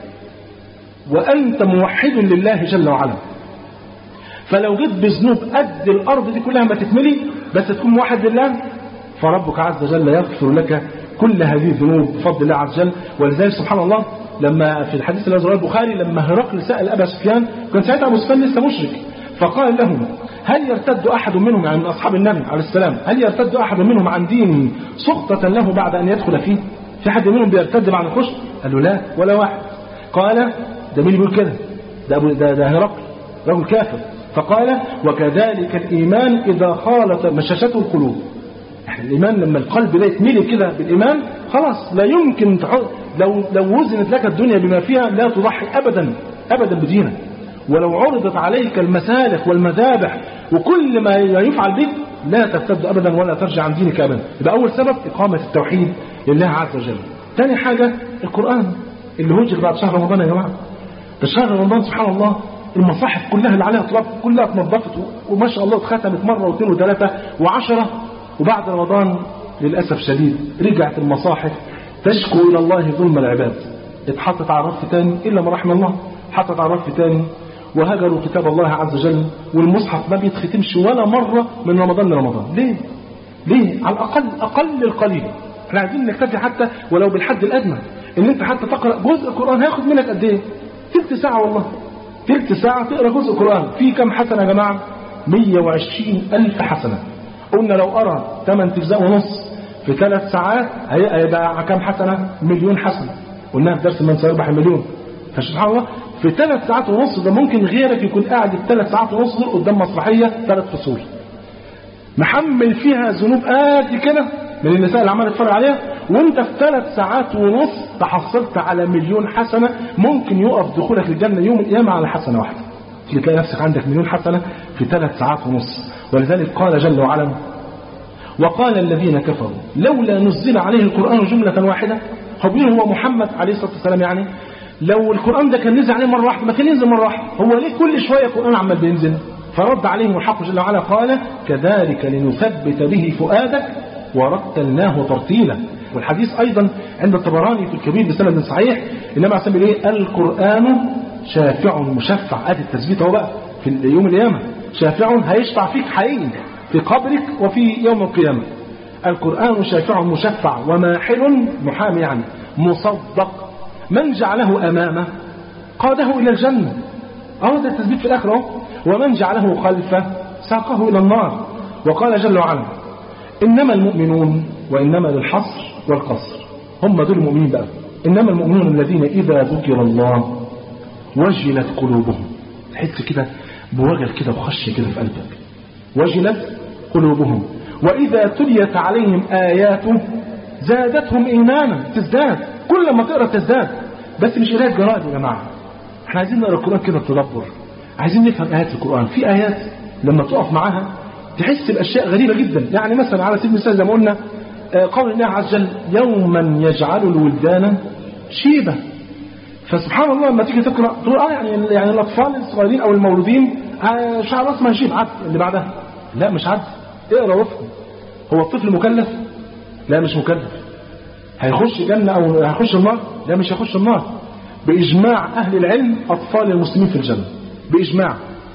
وأنت موحد لله جل وعلا فلو جيت بذنوب قد الأرض دي كلها ما تتملي بس تكون موحد لله فربك عز وجل يغفر لك كل هذه الذنوب بفضل الله عز وجل ولذلك سبحان الله لما في الحديث الذي رواه البخاري لما هرقل سأل أبا سفيان كان ساعتها أبو سفيان لسه مشرك فقال له هل يرتد أحد منهم يعني من أصحاب النبي عليه السلام هل يرتد أحد منهم عن دينه سخطة له بعد أن يدخل فيه في حد منهم بيرتد بعد الخش قال له لا ولا واحد قال ده مين بيقول كده ده, أبو ده, ده هرقل رجل كافر فقال وكذلك الإيمان إذا خالط مشاشته القلوب الإيمان لما القلب ده يتملي كده بالإيمان خلاص لا يمكن تحط لو لو وزنت لك الدنيا بما فيها لا تضحي أبدا أبدا بدينك ولو عرضت عليك المسالخ والمذابح وكل ما يفعل بك لا ترتد أبدا ولا ترجع عن دينك أبدا يبقى أول سبب إقامة التوحيد لله عز وجل ثاني حاجة القرآن اللي هجر بعد شهر رمضان يا جماعة ده شهر رمضان سبحان الله المصاحف كلها اللي عليها تراب كلها اتنظفت وما شاء الله اتختمت مرة واثنين وثلاثة وعشرة وبعد رمضان للأسف شديد رجعت المصاحف تشكو إلى الله ظلم العباد اتحطت على رف تاني إلا ما رحم الله اتحطت على رف تاني وهجروا كتاب الله عز وجل والمصحف ما بيتختمش ولا مرة من رمضان لرمضان ليه؟ ليه؟ على الأقل أقل القليل احنا عايزين نكتفي حتى ولو بالحد الأدنى إن أنت حتى تقرأ جزء القرآن هياخد منك قد إيه؟ تلت ساعة والله تلت ساعة تقرأ جزء قرآن في كم حسنة يا جماعة 120 ألف حسنة قلنا لو أرى 8 أجزاء ونص في ثلاث ساعات هيبقى كام حسنة مليون حسنة قلناها في درس من سيربح المليون فسبحان الله في ثلاث ساعات ونص ده ممكن غيرك يكون قاعد الثلاث ساعات ونص دول قدام مسرحية ثلاث فصول محمل فيها ذنوب قد كده من النساء اللي عمال تتفرج عليها وانت في ثلاث ساعات ونص تحصلت على مليون حسنة ممكن يقف دخولك الجنة يوم القيامة على حسنة واحدة تيجي تلاقي نفسك عندك مليون حسنة في ثلاث ساعات ونص ولذلك قال جل وعلا وقال الذين كفروا لولا نزل عليه القرآن جملة واحدة هو بيقول هو محمد عليه الصلاة والسلام يعني لو القرآن ده كان نزل عليه مرة واحدة ما كان ينزل مرة واحدة هو ليه كل شوية القرآن عمال بينزل فرد عليهم الحق جل وعلا قال كذلك لنثبت به فؤادك ورتلناه ترتيلا والحديث أيضا عند الطبراني في الكبير بسند صحيح إنما عسلم إيه القرآن شافع مشفع أدي التثبيت هو بقى في يوم القيامة شافع هيشفع فيك حقيقي في قبرك وفي يوم القيامة القرآن شافع مشفع وماحل محامي يعني مصدق من جعله أمامه قاده إلى الجنة أهو ده التثبيت في الآخر أهو ومن جعله خلفه ساقه إلى النار وقال جل وعلا إنما المؤمنون وإنما للحصر والقصر هم دول المؤمنين بقى إنما المؤمنون الذين إذا ذكر الله وجلت قلوبهم تحس كده بوجل كده وخشية كده في قلبك وجلت قلوبهم وإذا تليت عليهم آياته زادتهم إيمانا تزداد كل ما تقرأ تزداد بس مش قراءة جرائد يا جماعة احنا عايزين نقرأ القرآن كده بتدبر عايزين نفهم آيات القرآن في آيات لما تقف معاها تحس بأشياء غريبة جدا يعني مثلا على سبيل المثال زي ما قلنا قول الله عز وجل يوما يجعل الولدان شيبة فسبحان الله لما تيجي تقرأ تقول اه يعني يعني الأطفال الصغيرين أو المولودين شعر راسه ما يشيب عد اللي بعدها لا مش عد اقرا وافهم هو الطفل مكلف لا مش مكلف هيخش جنة أو هيخش النار لا مش هيخش النار بإجماع أهل العلم أطفال المسلمين في الجنة بإجماع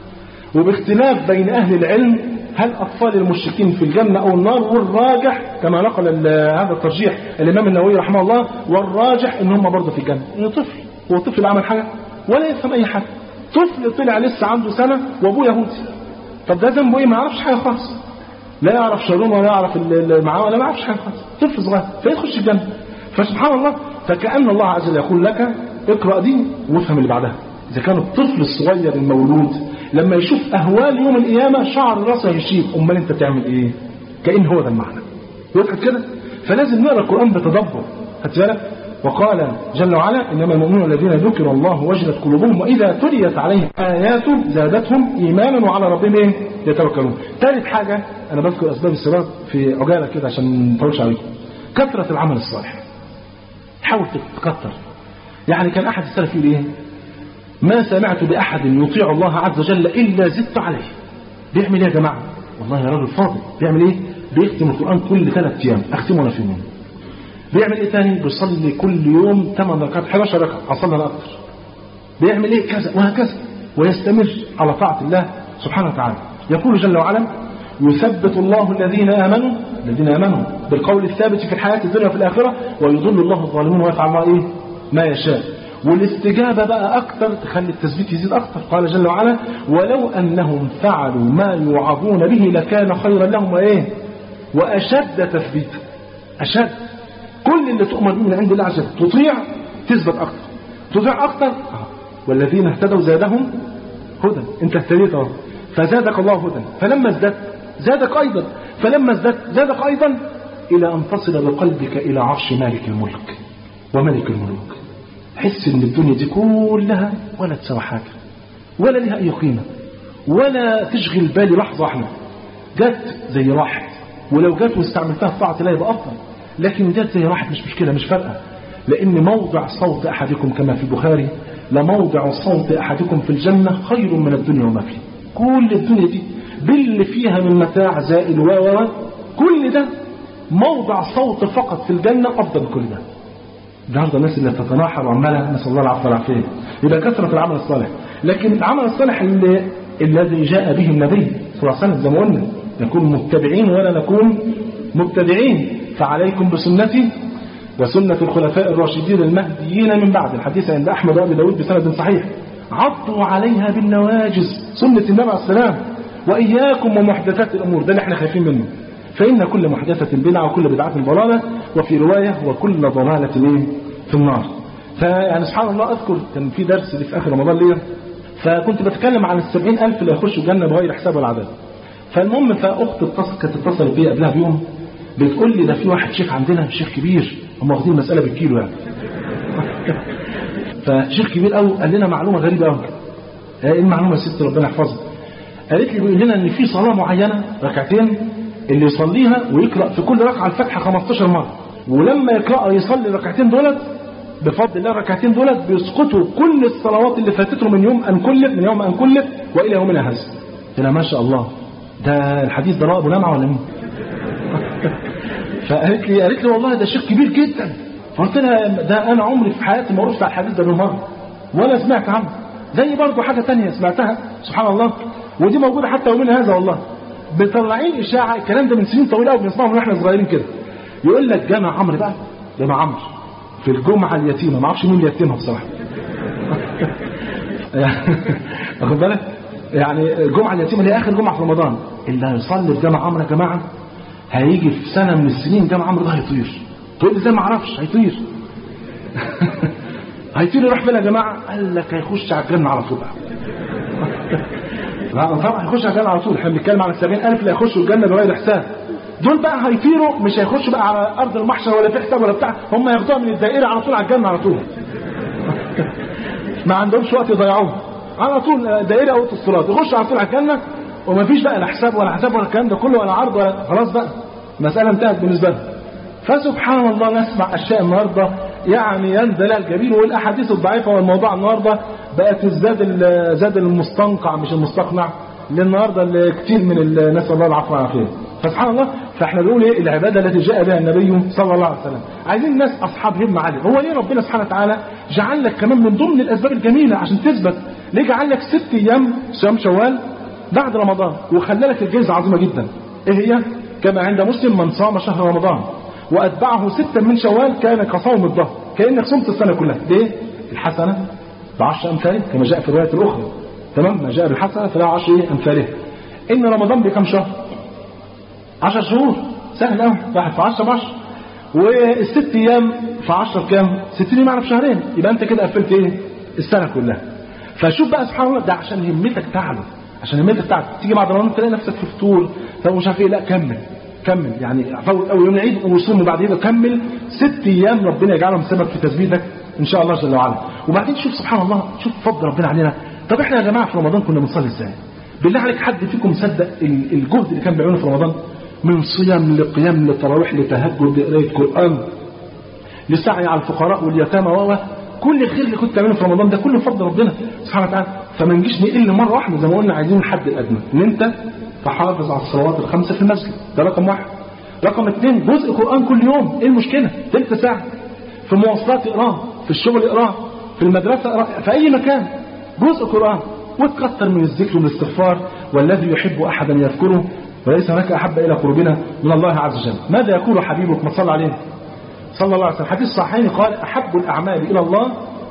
وباختلاف بين أهل العلم هل أطفال المشركين في الجنة أو النار والراجح كما نقل هذا الترجيح الإمام النووي رحمه الله والراجح إن هم برضه في الجنة إنه طفل هو طفل عمل حاجة ولا يفهم أي حاجة طفل طلع لسه عنده سنة وأبوه يهودي طب ده ذنبه إيه ما يعرفش حاجة خالص لا يعرف شرون ولا يعرف اللي معاه ولا ما يعرفش حاجة خالص طفل صغير فيخش الجنة فسبحان الله فكأن الله عز وجل يقول لك اقرأ دي وافهم اللي بعدها إذا كان الطفل الصغير المولود لما يشوف أهوال يوم القيامة شعر راسه يشيب أمال أنت تعمل إيه كأن هو ده المعنى وضحت كده فلازم نقرأ القرآن بتدبر خدت بالك وقال جل وعلا إنما المؤمنون الذين ذكر الله وجلت قلوبهم وإذا تليت عليهم آياته زادتهم إيمانا وعلى ربهم إيه يتوكلون ثالث حاجة أنا بذكر أسباب الصراط في عجالة كده عشان ما نطولش عليكم كثرة العمل الصالح حاول تكثر يعني كان أحد السلف يقول إيه ما سمعت بأحد يطيع الله عز وجل إلا زدت عليه بيعمل إيه يا جماعة والله يا راجل فاضل بيعمل إيه بيختم القرآن كل ثلاث أيام أختمه أنا في يوم بيعمل إيه تاني بيصلي كل يوم 8 ركعات 11 ركعة أصلي أنا أكتر بيعمل إيه كذا وهكذا ويستمر على طاعة الله سبحانه وتعالى يقول جل وعلا يثبت الله الذين آمنوا الذين آمنوا بالقول الثابت في الحياة الدنيا وفي الآخرة ويضل الله الظالمين ويفعل ما إيه ما يشاء والاستجابة بقى أكثر تخلي التثبيت يزيد أكثر قال جل وعلا ولو أنهم فعلوا ما يوعظون به لكان خيرا لهم وإيه وأشد تثبيتا أشد كل اللي تؤمر به من عند الله عز وجل تطيع تثبت أكثر تطيع أكثر والذين اهتدوا زادهم هدى انت اهتديت اهو فزادك الله هدى فلما ازددت زادك أيضا فلما ازددت زادك أيضا إلى أن تصل بقلبك إلى عرش مالك الملك وملك الملوك حس ان الدنيا دي كلها ولا تسوى حاجة ولا لها اي قيمة ولا تشغل بالي لحظة واحدة جت زي راحت ولو جت واستعملتها في طاعة الله يبقى افضل لكن جت زي راحت مش مشكلة مش فارقة لان موضع صوت احدكم كما في البخاري لموضع صوت احدكم في الجنة خير من الدنيا وما فيها كل الدنيا دي باللي فيها من متاع زائل و كل ده موضع صوت فقط في الجنة افضل من كل ده النهارده الناس اللي تتناحر وعمالها نسال الله العفو والعافيه يبقى كثره العمل الصالح لكن العمل الصالح اللي الذي جاء به النبي صلى الله عليه وسلم زي ما قلنا نكون متبعين ولا نكون مبتدعين فعليكم بسنتي وسنة الخلفاء الراشدين المهديين من بعد الحديث عند أحمد وأبي داود بسند صحيح عضوا عليها بالنواجز سنة النبي عليه السلام وإياكم ومحدثات الأمور ده اللي احنا خايفين منه فإن كل محدثة بدعة وكل بدعة ضلالة وفي رواية وكل ضلالة إيه؟ في النار فيعني سبحان الله أذكر كان في درس دي في آخر رمضان ليا فكنت بتكلم عن السبعين ألف اللي يخشوا الجنة بغير حساب ولا عذاب فالمهم فأخت اتصل كانت اتصلت بيا قبلها بيوم بتقول لي ده في واحد شيخ عندنا شيخ كبير هم واخدين المسألة بالكيلو يعني فشيخ كبير قوي قال لنا معلومة غريبة قوي ايه المعلومة يا ست ربنا يحفظها قالت لي بيقول لنا ان في صلاة معينة ركعتين اللي يصليها ويقرأ في كل ركعة الفاتحة 15 مرة ولما يقرأ يصلي الركعتين دولت بفضل الله الركعتين دولت بيسقطوا كل الصلوات اللي فاتته من يوم أن كلف من يوم أن كلف وإلى يومنا هذا قلت لها ما شاء الله ده الحديث ده أبو لمعة ولا مين فقالت لي قالت لي والله ده شيخ كبير جدا فقلت لها ده أنا عمري في حياتي ما عرفت على الحديث ده بالمرة ولا سمعت عنه زي برضه حاجة تانية سمعتها سبحان الله ودي موجودة حتى يومنا هذا والله بيطلعين إشاعة الكلام ده من سنين طويلة قوي بنسمعه من واحنا صغيرين كده يقول لك جامع عمرو بقى جامع عمرو في الجمعة اليتيمة ما اعرفش مين اللي يتيمها بصراحة واخد بالك يعني الجمعة اليتيمة اللي هي آخر جمعة في رمضان اللي هيصلي في جامع عمرو يا جماعة هيجي في سنة من السنين جامع عمرو ده هيطير تقول لي ازاي ما اعرفش هيطير هيطير يروح فين يا جماعة قال لك هيخش على الجنة على طول طبعا هيخش على الجنة على طول احنا بنتكلم على السبعين ألف اللي هيخشوا الجنة بغير حساب دول بقى هيطيروا مش هيخشوا بقى على أرض المحشر ولا في حساب ولا بتاع هم ياخدوها من الدائرة على طول على الجنة على طول ما عندهمش وقت يضيعوه على طول دائرة أو اتصالات يخش على طول على الجنة ومفيش بقى لا حساب ولا حساب ولا الكلام ده كله ولا عرض ولا خلاص بقى مسألة انتهت بالنسبة لهم فسبحان الله نسمع أشياء النهاردة يعني ينزل الجبين والأحاديث الضعيفة والموضوع النهاردة بقت الزاد زاد المستنقع مش المستقنع للنهاردة اللي كتير من الناس الله العفو والعافية فسبحان الله فاحنا بنقول ايه العبادة التي جاء بها النبي صلى الله عليه وسلم عايزين الناس أصحاب همة عالية هو ليه ربنا سبحانه وتعالى جعل لك كمان من ضمن الأسباب الجميلة عشان تثبت ليه جعل لك ست أيام صيام شوال بعد رمضان وخلى لك الجائزة عظيمة جدا ايه هي كما عند مسلم من صام شهر رمضان وأتبعه ستا من شوال كان كصوم الظهر كأنك صمت السنة كلها ليه؟ الحسنة بعشر أمثاله كما جاء في الرواية الأخرى تمام ما جاء بالحسنة فلا عشر أمثاله إن رمضان بكم شهر عشر شهور سهل أوي واحد في عشرة بعشر والست أيام في عشرة بكام؟ ستين يوم في شهرين يبقى أنت كده قفلت إيه؟ السنة كلها فشوف بقى سبحان الله ده عشان همتك تعلو عشان همتك تعلو تيجي بعد رمضان تلاقي نفسك في فطور طب مش عارف ايه لا كمل كمل يعني فوت اول يوم العيد وصوم وبعد كده كمل ست ايام ربنا يجعلهم سبب في تثبيتك ان شاء الله جل وعلا وبعدين شوف سبحان الله شوف فضل ربنا علينا طب احنا يا جماعه في رمضان كنا بنصلي ازاي بالله عليك حد فيكم مصدق الجهد اللي كان بيعمله في رمضان من صيام لقيام لتراويح لتهجد لقرايه قران لسعي على الفقراء واليتامى و كل الخير اللي كنت بتعمله في رمضان ده كله فضل ربنا سبحانه وتعالى فما نجيش نقل مره واحده زي ما قلنا عايزين الحد الادنى ان انت تحافظ على الصلوات الخمسه في المسجد ده رقم واحد رقم اثنين جزء قرآن كل يوم ايه المشكلة تلت ساعة في المواصلات اقراه في الشغل اقراه في المدرسة اقراه في اي مكان جزء قرآن وتكثر من الذكر والاستغفار والذي يحب احدا يذكره وليس هناك احب الى قربنا من الله عز وجل ماذا يقول حبيبك ما صلى عليه صلى الله عليه وسلم حديث صحيحين قال احب الاعمال الى الله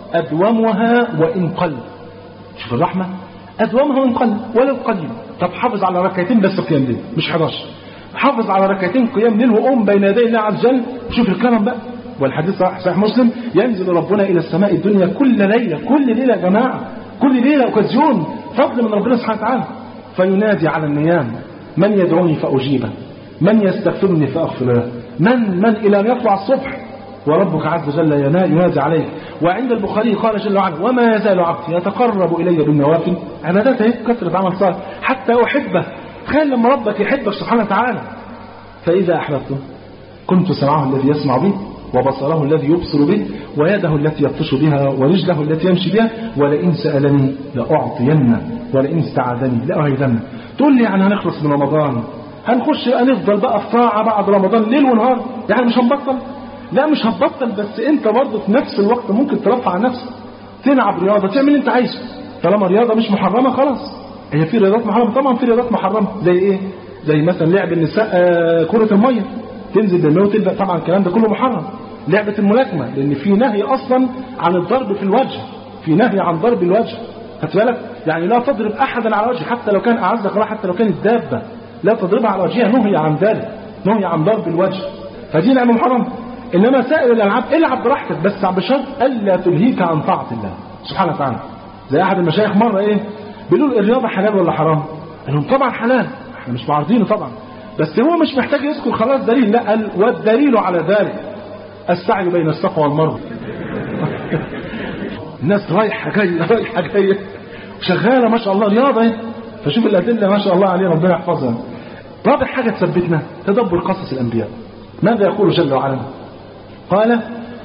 ادومها وان قل شوف الرحمة ادومها وان قل ولو قليل طب حافظ على ركعتين بس قيام ليل مش 11 حافظ على ركعتين قيام ليل وقوم بين يدي الله عز وجل وشوف الكرم بقى والحديث صحيح, صحيح مسلم ينزل ربنا الى السماء الدنيا كل ليله كل ليله يا جماعه كل ليله اوكازيون فضل من ربنا سبحانه وتعالى فينادي على النيام من يدعوني فاجيبه من يستغفرني فاغفر له من من الى ان يطلع الصبح وربك عز وجل ينادي عليه وعند البخاري قال جل وعلا وما يزال عبدي يتقرب الي بالنوافل عبادات اهي كثره عمل صالح حتى احبه تخيل لما ربك يحبك سبحانه وتعالى فإذا أحببته كنت سمعه الذي يسمع به وبصره الذي يبصر به ويده التي يبطش بها ورجله التي يمشي بها ولئن سألني لأعطينه ولئن استعاذني لأعيذنه تقول لي يعني هنخلص من رمضان هنخش هنفضل بقى في طاعة بعد رمضان ليل ونهار يعني مش هنبطل لا مش هتبطل بس انت برضه في نفس الوقت ممكن ترفع عن نفسك تلعب رياضة تعمل اللي انت عايزه طالما رياضة مش محرمة خلاص هي في رياضات محرمة طبعا في رياضات محرمة زي ايه زي مثلا لعب النساء آه كرة المية تنزل بالماء وتبدأ طبعا الكلام ده كله محرم لعبة الملاكمة لأن في نهي أصلا عن الضرب في الوجه في نهي عن ضرب الوجه خدت بالك يعني لا تضرب احدا على وجهه حتى لو كان اعزك الله حتى لو كانت دابه لا تضربها على وجهها نهي عن ذلك نهي عن ضرب الوجه فدي نعمه محرمه انما سائر الالعاب العب براحتك بس بشرط الا تلهيك عن طاعه الله سبحانه وتعالى زي احد المشايخ مره ايه بيقول الرياضه حلال ولا حرام؟ قال لهم طبعا حلال احنا مش معارضينه طبعا بس هو مش محتاج يذكر خلاص دليل لا قال والدليل على ذلك السعي بين الصفا والمروه الناس رايحه جايه رايحه جايه شغاله ما شاء الله رياضه ايه فشوف الادله ما شاء الله عليه ربنا يحفظها رابع حاجه تثبتنا تدبر قصص الانبياء ماذا يقول جل وعلا قال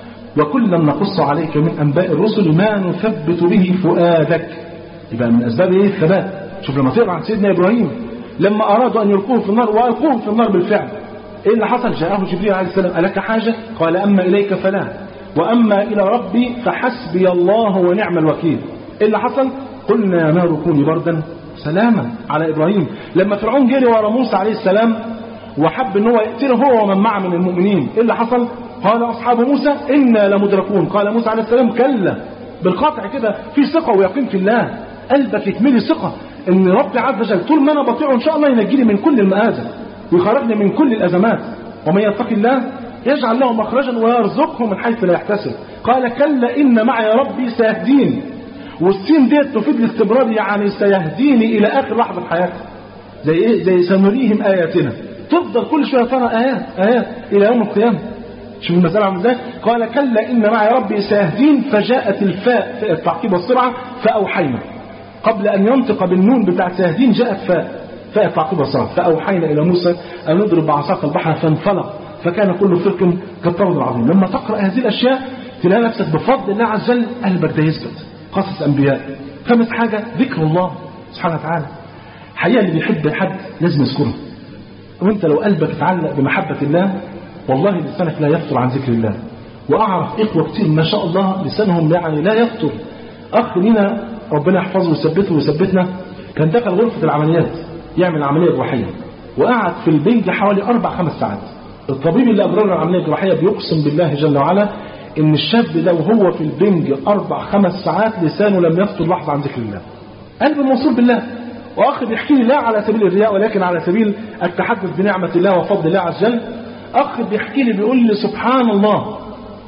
وكلا نقص عليك من انباء الرسل ما نثبت به فؤادك يبقى من اسباب ايه الثبات شوف لما تقرا عن سيدنا ابراهيم لما ارادوا ان يلقوه في النار والقوهم في النار بالفعل ايه اللي حصل جاءه جبريل عليه السلام الك حاجه قال اما اليك فلا واما الى ربي فحسبي الله ونعم الوكيل ايه اللي حصل قلنا يا نار كوني بردا سلاما على ابراهيم لما فرعون جري ورا موسى عليه السلام وحب ان هو يقتله هو ومن معه من المؤمنين ايه اللي حصل قال اصحاب موسى انا لمدركون قال موسى عليه السلام كلا بالقطع كده في ثقه ويقين في الله قلبك يكملي ثقه ان رب عز وجل طول ما انا بطيعه ان شاء الله ينجيني من كل المآزق ويخرجني من كل الازمات ومن يتق الله يجعل له مخرجا ويرزقه من حيث لا يحتسب قال كلا ان معي ربي سيهدين والسين ديت تفيد الاستمرار يعني سيهديني الى اخر لحظه في حياتي زي ايه زي سنريهم اياتنا تفضل كل شويه ترى ايات ايات الى يوم القيامه شوف المسألة عامل ازاي؟ قال كلا إن معي ربي سيهدين فجاءت الفاء في التعقيب والسرعة فأوحينا قبل أن ينطق بالنون بتاعت سيهدين جاءت فاء فاء التعقيب والسرعة فأوحينا إلى موسى أن نضرب بعصاك البحر فانفلق فكان كل فرق كالطود العظيم لما تقرأ هذه الأشياء تلاقي نفسك بفضل الله عز وجل قلبك ده يثبت قصص أنبياء خامس حاجة ذكر الله سبحانه وتعالى حقيقة اللي بيحب حد لازم يذكره وانت لو قلبك اتعلق بمحبة الله والله لسانك لا يفتر عن ذكر الله وأعرف إخوة كتير ما شاء الله لسانهم يعني لا يفتر أخ لينا ربنا يحفظه ويثبته ويثبتنا كان دخل غرفة العمليات يعمل عملية جراحية وقعد في البنج حوالي أربع خمس ساعات الطبيب اللي أجرى له العملية الجراحية بيقسم بالله جل وعلا إن الشاب ده وهو في البنج أربع خمس ساعات لسانه لم يفتر لحظة عن ذكر الله قلب موصول بالله وأخ بيحكي لي لا على سبيل الرياء ولكن على سبيل التحدث بنعمة الله وفضل الله عز وجل أخ بيحكي لي بيقول لي سبحان الله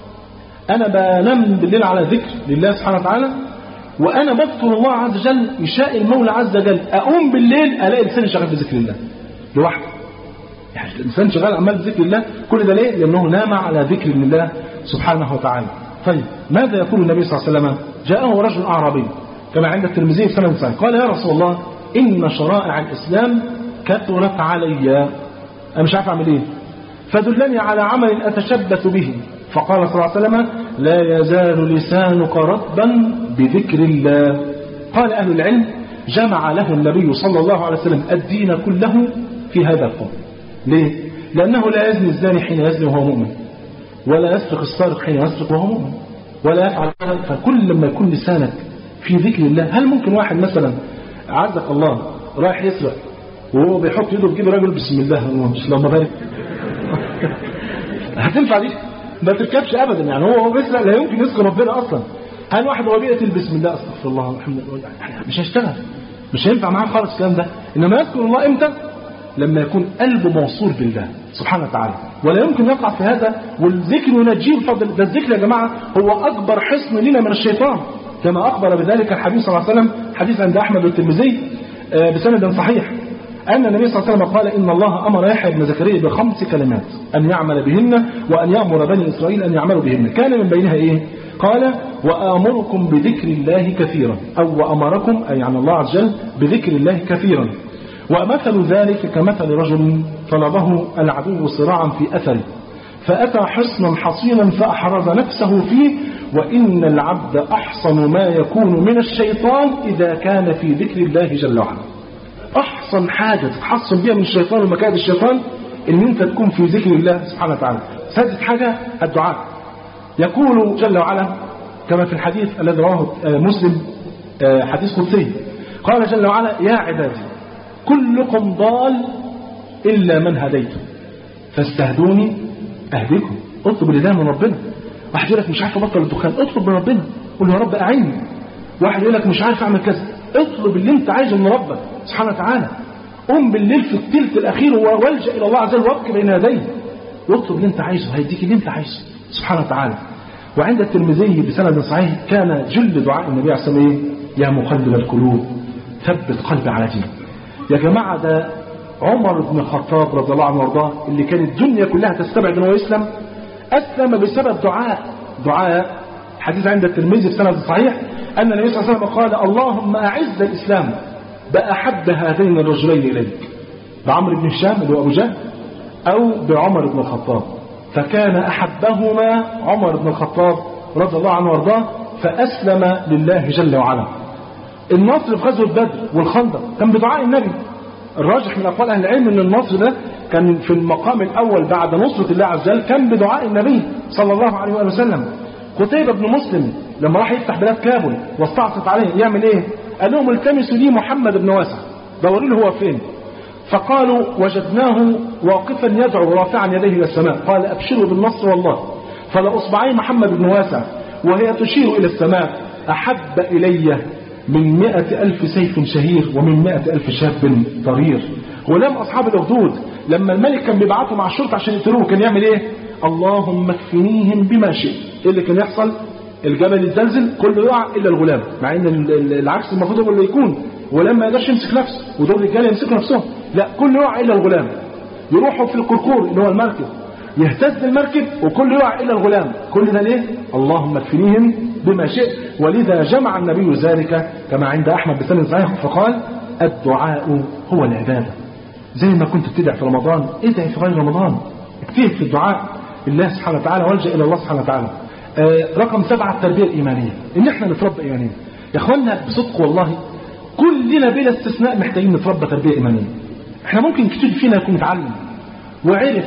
أنا بنام بالليل على ذكر لله سبحانه وتعالى وأنا بذكر الله عز وجل يشاء المولى عز وجل أقوم بالليل ألاقي لساني شغال بذكر الله لوحده يعني الإنسان شغال عمال بذكر الله كل ده ليه؟ لأنه نام على ذكر الله سبحانه وتعالى طيب ماذا يقول النبي صلى الله عليه وسلم جاءه رجل أعرابي كما عند الترمذي في سنة سنة قال يا رسول الله إن شرائع الإسلام كثرت علي أنا مش عارف أعمل إيه فدلني على عمل أتشبث به فقال صلى الله عليه وسلم لا يزال لسانك رطبا بذكر الله قال أهل العلم جمع له النبي صلى الله عليه وسلم الدين كله في هذا القول ليه؟ لأنه لا يزني الزاني حين يزني وهو مؤمن ولا يسرق السارق حين يسرق وهو مؤمن ولا يفعل فكل لما يكون لسانك في ذكر الله هل ممكن واحد مثلا عزك الله رايح يسرق وهو بيحط يده في جيب راجل بسم الله مش اللهم بارك هتنفع دي ما تركبش ابدا يعني هو هو بيسرق لا يمكن يذكر ربنا اصلا هل واحد وهو بيقتل بسم الله استغفر الله الحمد لله مش هيشتغل مش هينفع معاه خالص الكلام ده انما يذكر الله امتى لما يكون قلبه موصول بالله سبحانه وتعالى ولا يمكن يقع في هذا والذكر ينجيه بفضل ده الذكر يا جماعه هو اكبر حصن لنا من الشيطان كما اخبر بذلك الحبيب صلى الله عليه وسلم حديث عند احمد والترمذي بسند صحيح أن النبي صلى الله عليه وسلم قال إن الله أمر يحيى بن زكريا بخمس كلمات أن يعمل بهن وأن يأمر بني إسرائيل أن يعملوا بهن كان من بينها إيه قال وآمركم بذكر الله كثيرا أو وأمركم أي عن الله عز وجل بذكر الله كثيرا ومثل ذلك كمثل رجل طلبه العدو صراعا في أثره فأتى حصنا حصينا فأحرز نفسه فيه وإن العبد أحصن ما يكون من الشيطان إذا كان في ذكر الله جل وعلا أحسن حاجة تتحصن بيها من الشيطان ومكائد الشيطان إن أنت تكون في ذكر الله سبحانه وتعالى سادس حاجة الدعاء يقول جل وعلا كما في الحديث الذي رواه مسلم حديث قدسي قال جل وعلا يا عبادي كلكم ضال إلا من هديته فاستهدوني أهديكم اطلب الهداية من ربنا واحد يقول لك مش عارف ابطل الدخان اطلب من ربنا قول له يا رب أعيني واحد يقول لك مش عارف اعمل كذا اطلب اللي انت عايزه من ربك سبحانه وتعالى قم بالليل في الثلث الاخير والجا الى الله عز وجل وابكي بين يديه واطلب اللي انت عايزه هيديك اللي انت عايزه سبحانه وتعالى وعند الترمذي بسند صحيح كان جل دعاء النبي عليه الصلاه والسلام ايه؟ يا مقلب القلوب ثبت قلبي على دينك يا جماعه ده عمر بن الخطاب رضي الله عنه وارضاه اللي كانت الدنيا كلها تستبعد انه يسلم اسلم بسبب دعاء دعاء حديث عند الترمذي بسند صحيح ان النبي صلى الله عليه وسلم قال اللهم اعز الاسلام باحب هذين الرجلين اليك بعمرو بن هشام اللي هو ابو جهل او بعمر بن الخطاب فكان احبهما عمر بن الخطاب رضي الله عنه وارضاه فاسلم لله جل وعلا النصر في غزوه بدر والخندق كان بدعاء النبي الراجح من اقوال اهل العلم ان النصر ده كان في المقام الاول بعد نصره الله عز وجل كان بدعاء النبي صلى الله عليه واله وسلم قتيبة بن مسلم لما راح يفتح بلاد كابل واستعصت عليه يعمل ايه قال لهم التمسوا لي محمد بن واسع دوروا له هو فين فقالوا وجدناه واقفا يدعو رافعا يديه الى السماء قال ابشروا بالنصر والله فلاصبعي محمد بن واسع وهي تشير الى السماء احب الي من مئة ألف سيف شهير ومن مئة ألف شاب ضرير غلام أصحاب الأخدود لما الملك كان بيبعته مع الشرطة عشان يقتلوه كان يعمل إيه اللهم اكفنيهم بما شئت ايه اللي كان يحصل الجبل يتزلزل كله يقع الا الغلام مع ان العكس المفروض هو اللي يكون غلام ما يقدرش يمسك نفسه ودول الرجاله يمسكوا نفسهم لا كله يقع الا الغلام يروحوا في الكركور اللي هو المركب يهتز المركب وكله يقع الا الغلام كل ده ليه اللهم اكفنيهم بما شئت ولذا جمع النبي ذلك كما عند احمد بسند صحيح فقال الدعاء هو العباده زي ما كنت بتدعي في رمضان ادعي في غير رمضان اجتهد في الدعاء الله سبحانه وتعالى والجا الى الله سبحانه وتعالى آه رقم سبعة التربية الإيمانية إن إحنا نتربى إيمانيا يا إخوانا بصدق والله كلنا بلا استثناء محتاجين نتربى تربية إيمانية إحنا ممكن كتير فينا يكون متعلم وعرف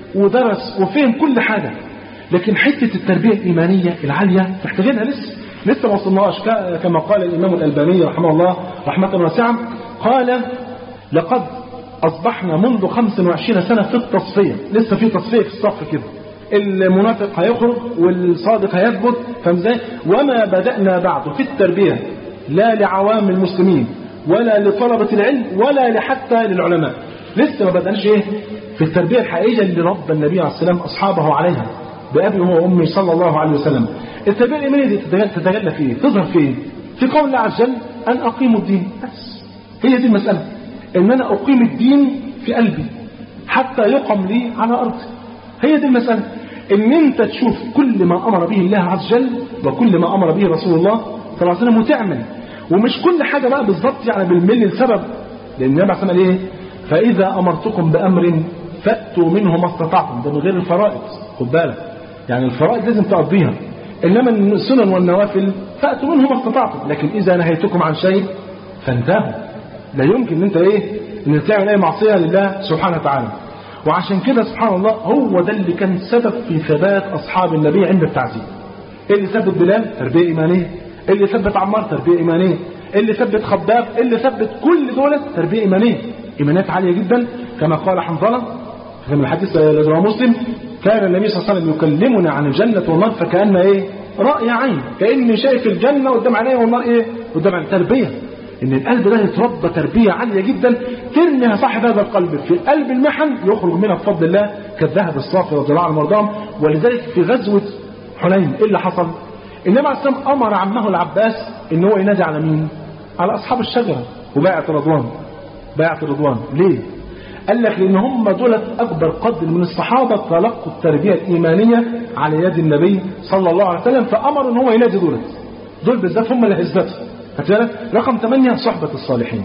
ودرس وفهم كل حاجة لكن حتة التربية الإيمانية العالية محتاجينها لسه لسه ما وصلناش كما قال الإمام الألباني رحمه الله رحمة واسعة قال لقد أصبحنا منذ 25 سنة في التصفية لسه في تصفية في الصف كده المنافق هيخرج والصادق هيثبت فاهم ازاي؟ وما بدأنا بعد في التربية لا لعوام المسلمين ولا لطلبة العلم ولا لحتى للعلماء لسه ما بدأناش ايه في التربية الحقيقية اللي رب النبي عليه السلام أصحابه عليها بأبي وأمي صلى الله عليه وسلم التربية الإيمانية دي تتجلى في ايه؟ تظهر في ايه؟ في قول الله عز وجل أن أقيموا الدين بس هي دي المسألة ان انا اقيم الدين في قلبي حتى يقم لي على ارضي هي دي المسألة ان انت تشوف كل ما امر به الله عز وجل وكل ما امر به رسول الله صلى الله عليه وسلم وتعمل ومش كل حاجة بقى بالظبط يعني بالملي السبب لان النبي عليه ايه فاذا امرتكم بامر فاتوا منه ما استطعتم ده من غير الفرائض خد بالك يعني الفرائض لازم تقضيها انما السنن والنوافل فاتوا منه ما استطعتم لكن اذا نهيتكم عن شيء فانتهوا لا يمكن ان انت ايه ان تعمل اي معصيه لله سبحانه وتعالى وعشان كده سبحان الله هو ده اللي كان سبب في ثبات اصحاب النبي عند التعذيب اللي ثبت بلال تربيه ايمانيه اللي ثبت عمار تربيه ايمانيه اللي ثبت خباب اللي ثبت كل دول تربيه ايمانيه ايمانيات عاليه جدا كما قال حنظله في الحديث الذي رواه مسلم كان النبي صلى الله عليه وسلم يكلمنا عن الجنه والنار فكان ايه راي عين كاني شايف الجنه قدام عيني والنار ايه قدام عيني تربيه ان القلب ده يتربى تربية عالية جدا ترمي صاحب هذا القلب في قلب المحن يخرج منها بفضل الله كالذهب الصافي رضي الله عنه وارضاهم ولذلك في غزوة حنين ايه اللي حصل؟ النبي عليه الصلاه والسلام امر عمه العباس ان هو ينادي على مين؟ على اصحاب الشجره وبايعة الرضوان بايعة الرضوان ليه؟ قال لك لان هم دولت اكبر قدر من الصحابه تلقوا التربيه الايمانيه على يد النبي صلى الله عليه وسلم فامر ان هو ينادي دولت دول بالذات هم اللي هيثبتوا بالك رقم ثمانية صحبة الصالحين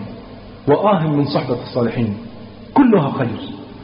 وآه من صحبة الصالحين كلها خير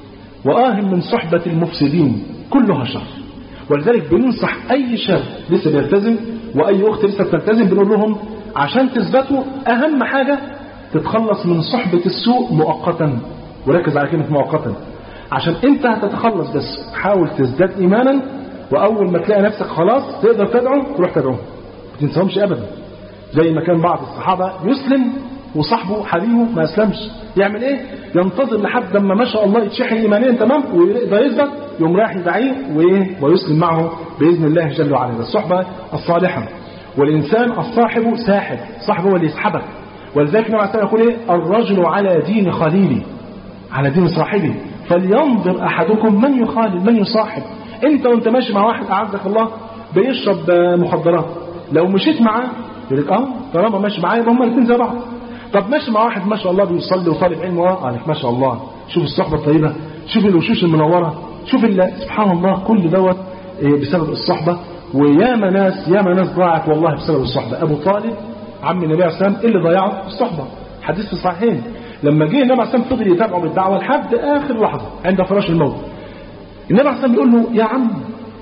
وآه من صحبة المفسدين كلها شر ولذلك بننصح أي شاب لسه بيلتزم وأي أخت لسه بتلتزم بنقول لهم عشان تثبتوا أهم حاجة تتخلص من صحبة السوء مؤقتا وركز على كلمة مؤقتا عشان أنت هتتخلص بس حاول تزداد إيمانا وأول ما تلاقي نفسك خلاص تقدر تدعو تروح تدعوه ما تنساهمش أبدا زي ما كان بعض الصحابة يسلم وصاحبه حبيبه ما أسلمش يعمل إيه؟ ينتظر لحد لما ما شاء الله يتشحن إيمانيا تمام ويقدر يثبت يقوم رايح يدعيه وإيه؟ ويسلم معه بإذن الله جل وعلا الصحبة الصالحة والإنسان الصاحب ساحب صاحب هو اللي يسحبك ولذلك النبي عليه الصلاة والسلام يقول إيه الرجل على دين خليله على دين صاحبه فلينظر أحدكم من يخالل من يصاحب أنت وأنت ماشي مع واحد أعزك الله بيشرب مخدرات لو مشيت معاه يقول لك اه طالما ماشي معايا يبقى هما الاثنين زي بعض طب ماشي مع واحد ما شاء الله بيصلي وطالب علم اه عليك ما شاء الله شوف الصحبه الطيبه شوف الوشوش المنوره شوف ال- سبحان الله كل دوت إيه، بسبب الصحبه وياما ناس ياما ناس ضاعت والله بسبب الصحبه ابو طالب عم النبي عليه السلام اللي ضيعه الصحبه حديث في الصحيحين لما جه النبي عليه السلام فضل يتابعه بالدعوه لحد اخر لحظه عند فراش الموت النبي عليه السلام بيقول له يا عم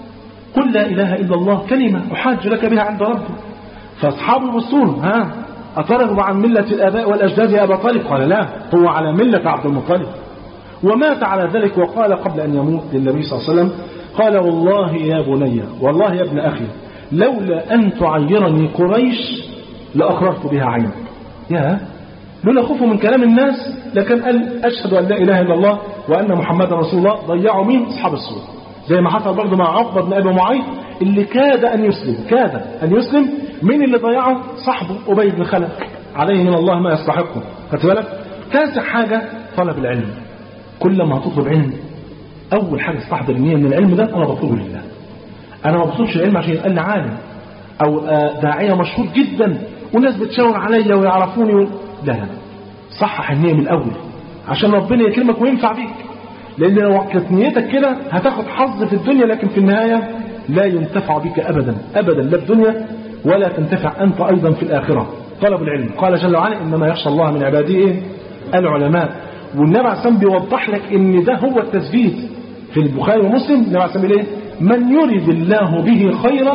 قل لا إله إلا الله كلمة أحاج لك بها عند ربي فأصحابه بصوا له، ها أترغب عن ملة الآباء والأجداد يا أبا طالب قال لا هو على ملة عبد المطلب ومات على ذلك وقال قبل أن يموت للنبي صلى الله عليه وسلم قال والله يا بني والله يا ابن أخي لولا أن تعيرني قريش لأخرجت بها عينك يا لولا خوفه من كلام الناس لكان قال أشهد أن لا إله إلا الله وأن محمدا رسول الله ضيعوا مين أصحاب السور زي ما حصل برضه مع عقبة بن أبي معيط اللي كاد أن يسلم كاد أن يسلم مين اللي ضيعه صاحبه أبي بن خلف عليه من الله ما يستحقه خدت بالك تاسع حاجة طلب العلم كل ما تطلب علم أول حاجة استحضر النية من العلم ده أنا بطلبه لله أنا ما بطلبش العلم عشان يبقى لي عالم أو آه، داعية مشهور جدا والناس بتشاور عليا ويعرفوني و... لا لا صحح النية من الأول عشان ربنا يكرمك وينفع بيك لأن لو كانت نيتك كده هتاخد حظ في الدنيا لكن في النهاية لا ينتفع بك أبدا أبدا لا في الدنيا ولا تنتفع أنت أيضا في الآخرة طلب العلم قال جل وعلا إنما يخشى الله من عباده إيه؟ العلماء والنبي عليه الصلاة والسلام بيوضح لك إن ده هو التثبيت في البخاري ومسلم النبي عليه الصلاة والسلام إيه؟ من يرد الله به خيرا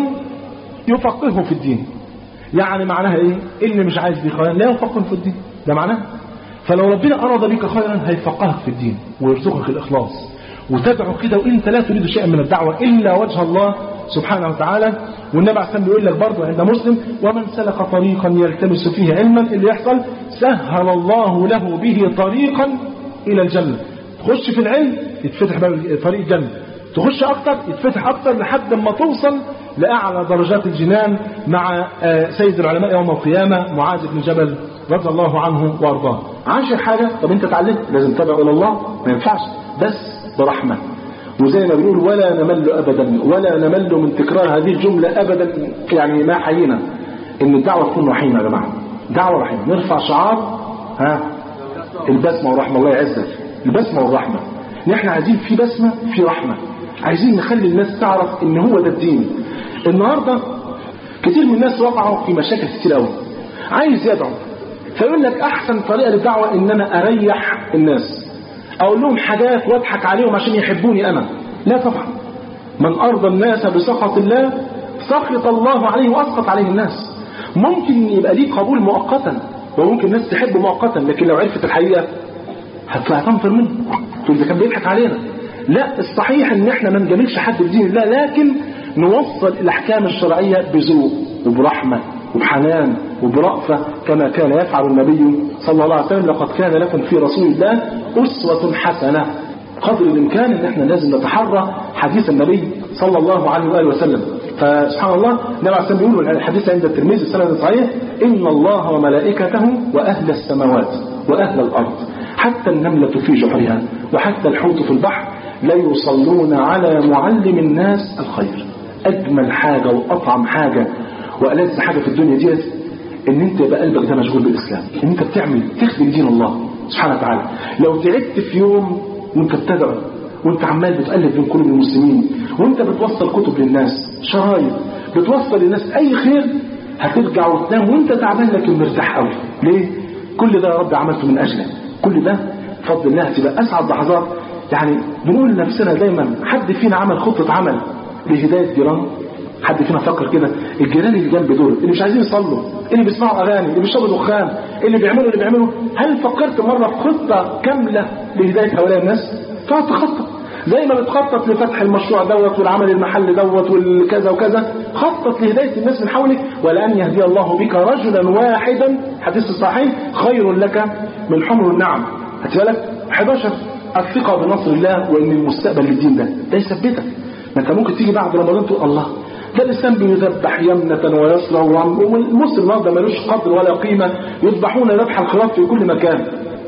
يفقهه في الدين يعني معناها ايه اللي مش عايز بيه خيرا لا يفقه في الدين ده معناه فلو ربنا اراد بك خيرا هيفقهك في الدين ويرزقك الاخلاص وتدعو كده وانت لا تريد شيئا من الدعوه الا وجه الله سبحانه وتعالى والنبي عليه الصلاه بيقول لك برضه عند مسلم ومن سلك طريقا يلتمس فيه علما اللي يحصل سهل الله له به طريقا الى الجنه تخش في العلم يتفتح باب طريق الجنه تخش اكتر يتفتح اكتر لحد ما توصل لاعلى درجات الجنان مع آه، سيد العلماء يوم القيامه معاذ بن جبل رضي الله عنه وارضاه. عاشر حاجه طب انت اتعلمت لازم تدعو الى الله ما ينفعش بس برحمه. وزي ما بنقول ولا نمل ابدا ولا نمل من تكرار هذه الجمله ابدا يعني ما حيينا ان الدعوه تكون رحيمه يا جماعه. دعوه رحيمه نرفع شعار ها البسمه والرحمه الله يعزك البسمه والرحمه ان احنا عايزين في بسمه في رحمه عايزين نخلي الناس تعرف ان هو ده الدين النهارده كتير من الناس وقعوا في مشاكل كتير قوي عايز يدعو فيقول لك احسن طريقه للدعوه ان انا اريح الناس اقول لهم حاجات واضحك عليهم عشان يحبوني انا لا طبعا من ارضى الناس بسخط الله سخط الله عليه واسقط عليه الناس ممكن يبقى ليه قبول مؤقتا وممكن الناس تحبه مؤقتا لكن لو عرفت الحقيقه هتطلع تنفر منه تقول ده كان بيضحك علينا لا الصحيح ان احنا ما نجاملش حد بدين الله لكن نوصل الاحكام الشرعيه بذوق وبرحمه وبحنان وبرأفة كما كان يفعل النبي صلى الله عليه وسلم لقد كان لكم في رسول الله أسوة حسنة قدر الإمكان إن إحنا لازم نتحرى حديث النبي صلى الله عليه وآله وسلم فسبحان الله النبي عليه الصلاة والسلام بيقول الحديث عند الترمذي السنة صحيح إن الله وملائكته وأهل السماوات وأهل الأرض حتى النملة في جحرها وحتى الحوت في البحر لا يصلون على معلم الناس الخير أجمل حاجة وأطعم حاجة وألذ حاجة في الدنيا ديت إن أنت يبقى قلبك ده مشغول بالإسلام إن أنت بتعمل تخدم دين الله سبحانه وتعالى لو تعبت في يوم وأنت بتدعو وأنت عمال بتقلب بين قلوب المسلمين وأنت بتوصل كتب للناس شرايط بتوصل للناس أي خير هترجع وتنام وأنت تعبان لكن مرتاح قوي ليه؟ كل ده يا رب عملته من أجلك كل ده بفضل الله هتبقى أسعد لحظات يعني بنقول لنفسنا دايما حد فينا عمل خطة عمل لهداية جيرانه حد فينا فكر كده الجيران اللي جنب دول اللي مش عايزين يصلوا اللي بيسمعوا اغاني اللي بيشربوا دخان اللي بيعملوا اللي بيعملوا هل فكرت مره في خطه كامله لهدايه هؤلاء الناس؟ تقعد تخطط زي ما بتخطط لفتح المشروع دوت والعمل المحل دوت والكذا وكذا خطط لهدايه الناس من حولك ولان يهدي الله بك رجلا واحدا حديث الصحيح خير لك من حمر النعم هات بالك 11 الثقه بنصر الله وان المستقبل للدين ده ده يثبتك ما انت ممكن تيجي بعد رمضان تقول الله ده الإسلام بيذبح يمنة ويسرى والمسلم النهارده ملوش قدر ولا قيمة يذبحون ذبح الخلاف في كل مكان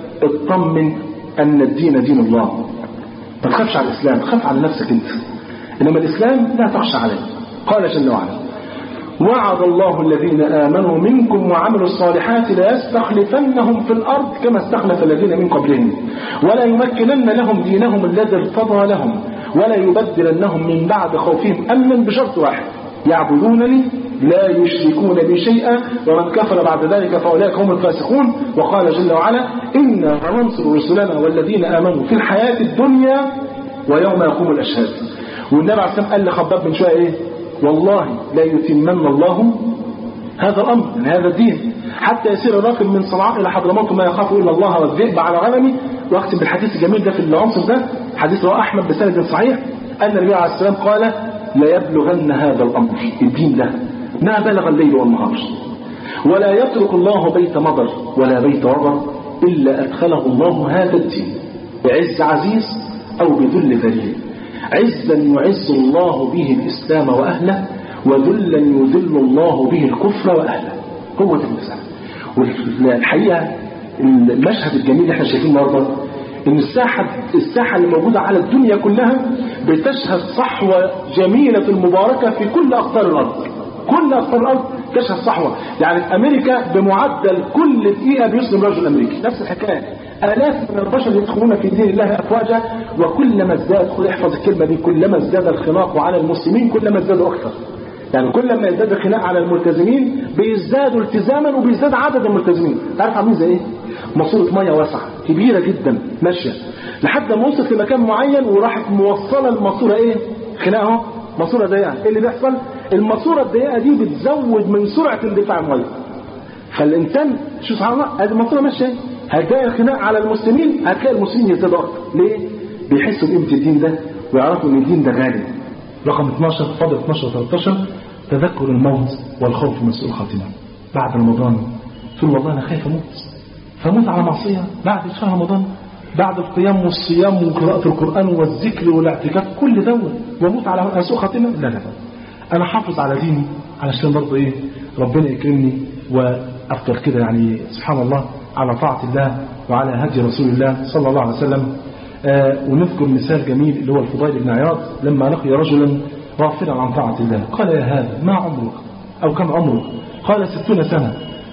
اطمن أن الدين دين الله ما تخافش على الإسلام خاف على نفسك أنت إنما الإسلام لا تخشى عليه قال جل وعلا وعد الله الذين آمنوا منكم وعملوا الصالحات ليستخلفنهم في الأرض كما استخلف الذين من قبلهم ولا يمكنن لهم دينهم الذي ارتضى لهم ولا يبدلنهم من بعد خوفهم أمنا بشرط واحد يعبدونني لا يشركون بي شيئا ومن كفر بعد ذلك فأولئك هم الفاسقون وقال جل وعلا إنا لننصر رسلنا والذين آمنوا في الحياة الدنيا ويوم يقوم الأشهاد والنبي عليه الصلاة والسلام قال لخباب من شوية إيه والله لا يتمن الله هذا الأمر من هذا الدين حتى يسير الراكب من صنعاء إلى حضرموت ما يخاف إلا الله والذئب على غنمي وأختم بالحديث الجميل ده في العنصر ده حديث رواه أحمد بسند صحيح أن النبي عليه السلام قال ليبلغن هذا الأمر الدين ده ما بلغ الليل والنهار ولا يترك الله بيت مضر ولا بيت وبر إلا أدخله الله هذا الدين بعز عزيز أو بذل ذليل عزا يعز الله به الإسلام وأهله وذلا يذل الله به الكفر وأهله هو ده المسألة والحقيقة المشهد الجميل اللي احنا شايفينه النهارده ان الساحة الساحة اللي موجودة على الدنيا كلها بتشهد صحوة جميلة المباركة في كل أقطار الأرض كل أقطار الأرض تشهد صحوة يعني في أمريكا بمعدل كل دقيقة بيسلم رجل أمريكي نفس الحكاية آلاف من البشر يدخلون في دين الله أفواجا وكلما ازداد خد احفظ الكلمة دي كلما ازداد الخناق على المسلمين كلما ازدادوا أكثر يعني كل ما يزداد الخناق على الملتزمين بيزدادوا التزاما وبيزداد عدد الملتزمين تعرف عاملين زي ايه ماسوره ميه واسعه كبيره جدا ماشيه لحد ما وصلت لمكان معين وراحت موصله الماسوره ايه خناق اهو ماسوره ضيقه ايه اللي بيحصل الماسوره الضيقه دي بتزود من سرعه اندفاع الميه فالانسان شوف سبحان الله ادي الماسوره ماشيه هتلاقي الخناق على المسلمين هتلاقي المسلمين يزدادوا اكتر ليه بيحسوا بقيمه الدين ده ويعرفوا ان الدين ده غالي رقم 12 فضل 12 13 تذكر الموت والخوف من سوء الخاتمه بعد رمضان تقول والله انا خايف اموت فموت على معصيه بعد شهر رمضان بعد القيام والصيام وقراءة القرآن والذكر والاعتكاف كل دوت واموت على سوء خاتمة لا لا أنا حافظ على ديني علشان برضه إيه ربنا يكرمني وأفضل كده يعني سبحان الله على طاعة الله وعلى هدي رسول الله صلى الله عليه وسلم آه ونذكر مثال جميل اللي هو الفضيل بن عياض لما لقي رجلا غافلا عن طاعة الله قال يا هذا ما عمرك أو كم عمرك قال ستون سنة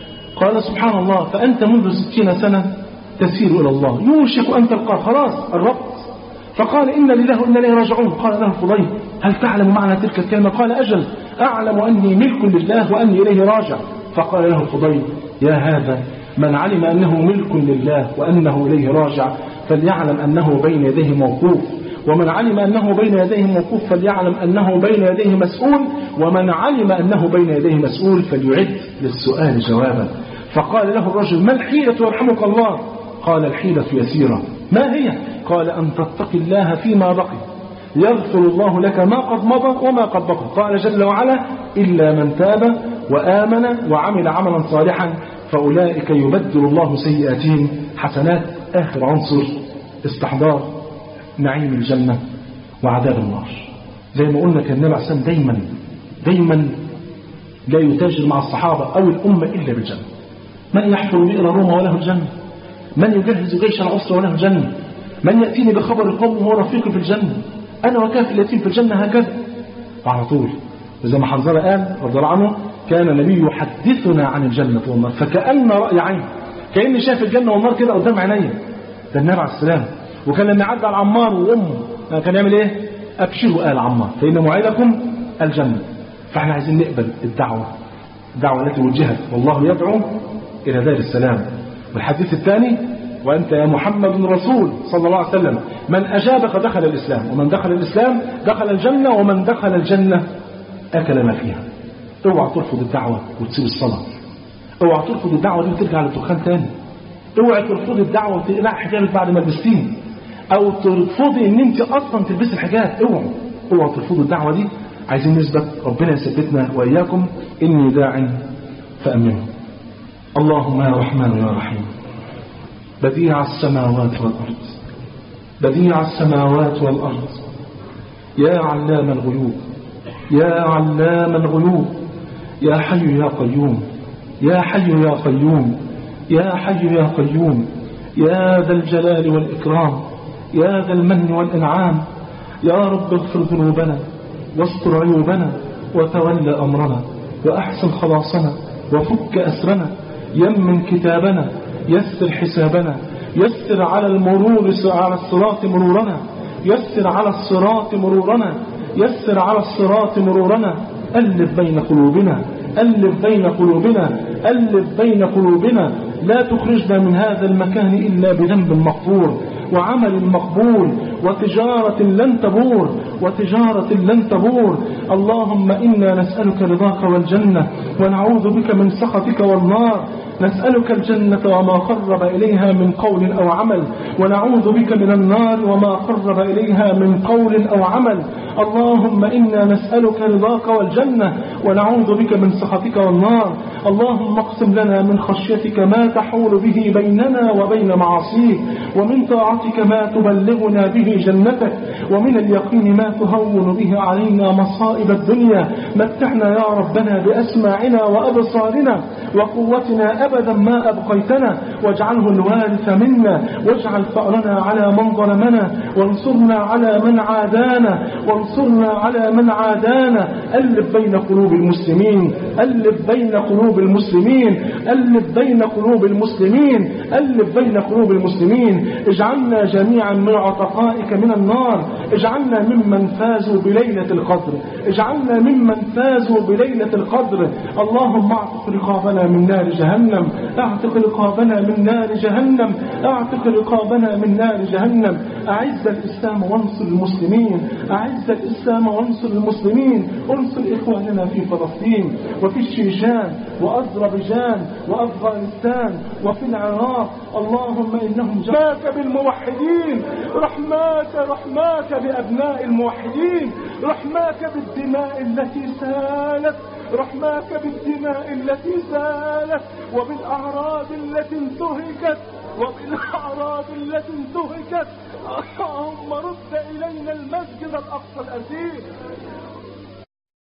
قال سبحان الله فأنت منذ ستين سنة تسير إلى الله يوشك أن تلقاه خلاص الربط فقال إن لله وإنا إليه راجعون قال له الفضيل هل تعلم معنى تلك الكلمة قال أجل أعلم أني ملك لله وأني إليه راجع فقال له الفضيل يا هذا من علم أنه ملك لله وأنه إليه راجع فليعلم أنه بين يديه موقوف ومن علم أنه بين يديه موقوف فليعلم أنه بين يديه مسؤول ومن علم أنه بين يديه مسؤول فليعد للسؤال جوابا فقال له الرجل ما الحيلة يرحمك الله قال الحيلة يسيرة ما هي قال أن تتقي الله فيما بقي يغفر الله لك ما قد مضى وما قد بقى قال جل وعلا إلا من تاب وآمن وعمل عملا صالحا فأولئك يبدل الله سيئاتهم حسنات آخر عنصر استحضار نعيم الجنة وعذاب النار زي ما قلنا كان النبي عليه دايما دايما لا يتاجر مع الصحابة أو الأمة إلا بالجنة من يحفر بئر روما وله الجنة من يجهز جيش العسر وله الجنة من يأتيني بخبر القوم وهو رفيقي في الجنة أنا وكافي اليتيم في الجنة هكذا وعلى طول زي ما حنظلة قال رضي الله عنه كان النبي يحدثنا عن الجنة والنار فكأن رأي عين كأني شايف الجنة والنار كده قدام عينيا ده النبي عليه السلام وكان لما يعدي على عمار وأمه كان يعمل إيه؟ أبشروا آل عمار فإن موعدكم الجنة فاحنا عايزين نقبل الدعوة الدعوة التي وجهت والله يدعو إلى دار السلام والحديث الثاني وأنت يا محمد رسول صلى الله عليه وسلم من أجابك دخل الإسلام ومن دخل الإسلام دخل الجنة ومن دخل الجنة أكل ما فيها اوعى ترفض الدعوة وتسيب الصلاة اوعى ترفض الدعوة دي وترجع للدخان تاني اوعى ترفض الدعوة وتقلع حجابك بعد ما لبستين او ترفضي ان انت اصلا تلبسي الحجاب اوعى اوعى ترفضوا الدعوة دي عايزين نثبت ربنا يثبتنا واياكم اني داع فامنوا اللهم يا رحمن يا رحيم بديع السماوات والارض بديع السماوات والارض يا علام الغيوب يا علام الغيوب يا حي يا قيوم يا حي يا قيوم يا حي يا قيوم يا ذا الجلال والإكرام يا ذا المن والإنعام يا رب اغفر ذنوبنا واستر عيوبنا وتول أمرنا وأحسن خلاصنا وفك أسرنا يمن كتابنا يسر حسابنا يسر على المرور على الصراط مرورنا يسر على الصراط مرورنا يسر على الصراط مرورنا ألف بين قلوبنا ألف بين قلوبنا ألف بين قلوبنا لا تخرجنا من هذا المكان إلا بذنب مغفور وعمل مقبول وتجارة لن تبور وتجارة لن تبور اللهم إنا نسألك رضاك والجنة ونعوذ بك من سخطك والنار نسألك الجنة وما قرب إليها من قول أو عمل ونعوذ بك من النار وما قرب إليها من قول أو عمل اللهم إنا نسألك رضاك والجنة ونعوذ بك من سخطك والنار اللهم اقسم لنا من خشيتك ما تحول به بيننا وبين معاصيك ومن طاعتك ما تبلغنا به جنتك ومن اليقين ما تهون به علينا مصائب الدنيا متعنا يا ربنا بأسماعنا وأبصارنا وقوتنا أبدا ما أبقيتنا واجعله الوارث منا واجعل فأرنا على من ظلمنا وانصرنا على من عادانا وانصرنا على من عادانا ألف بين قلوب المسلمين ألف بين قلوب المسلمين ألف بين قلوب المسلمين ألف بين قلوب المسلمين اجعلنا جميعا من عتقائك من النار اجعلنا ممن فازوا بليلة القدر اجعلنا ممن فازوا بليلة القدر اللهم اعتق رقابنا من نار جهنم اعتق رقابنا من نار جهنم اعتق رقابنا من نار جهنم اعز الاسلام وانصر المسلمين اعز الاسلام وانصر المسلمين انصر اخواننا في فلسطين وفي الشيشان واذربيجان وافغانستان وفي العراق اللهم انهم جاءك بالموحدين رحماك رحماك بابناء الموحدين رحماك بالدماء التي سالت رحماك بالدماء التي سالت وبالأعراض التي انتهكت وبالأعراض التي انتهكت اللهم رد إلينا المسجد الأقصى الأسير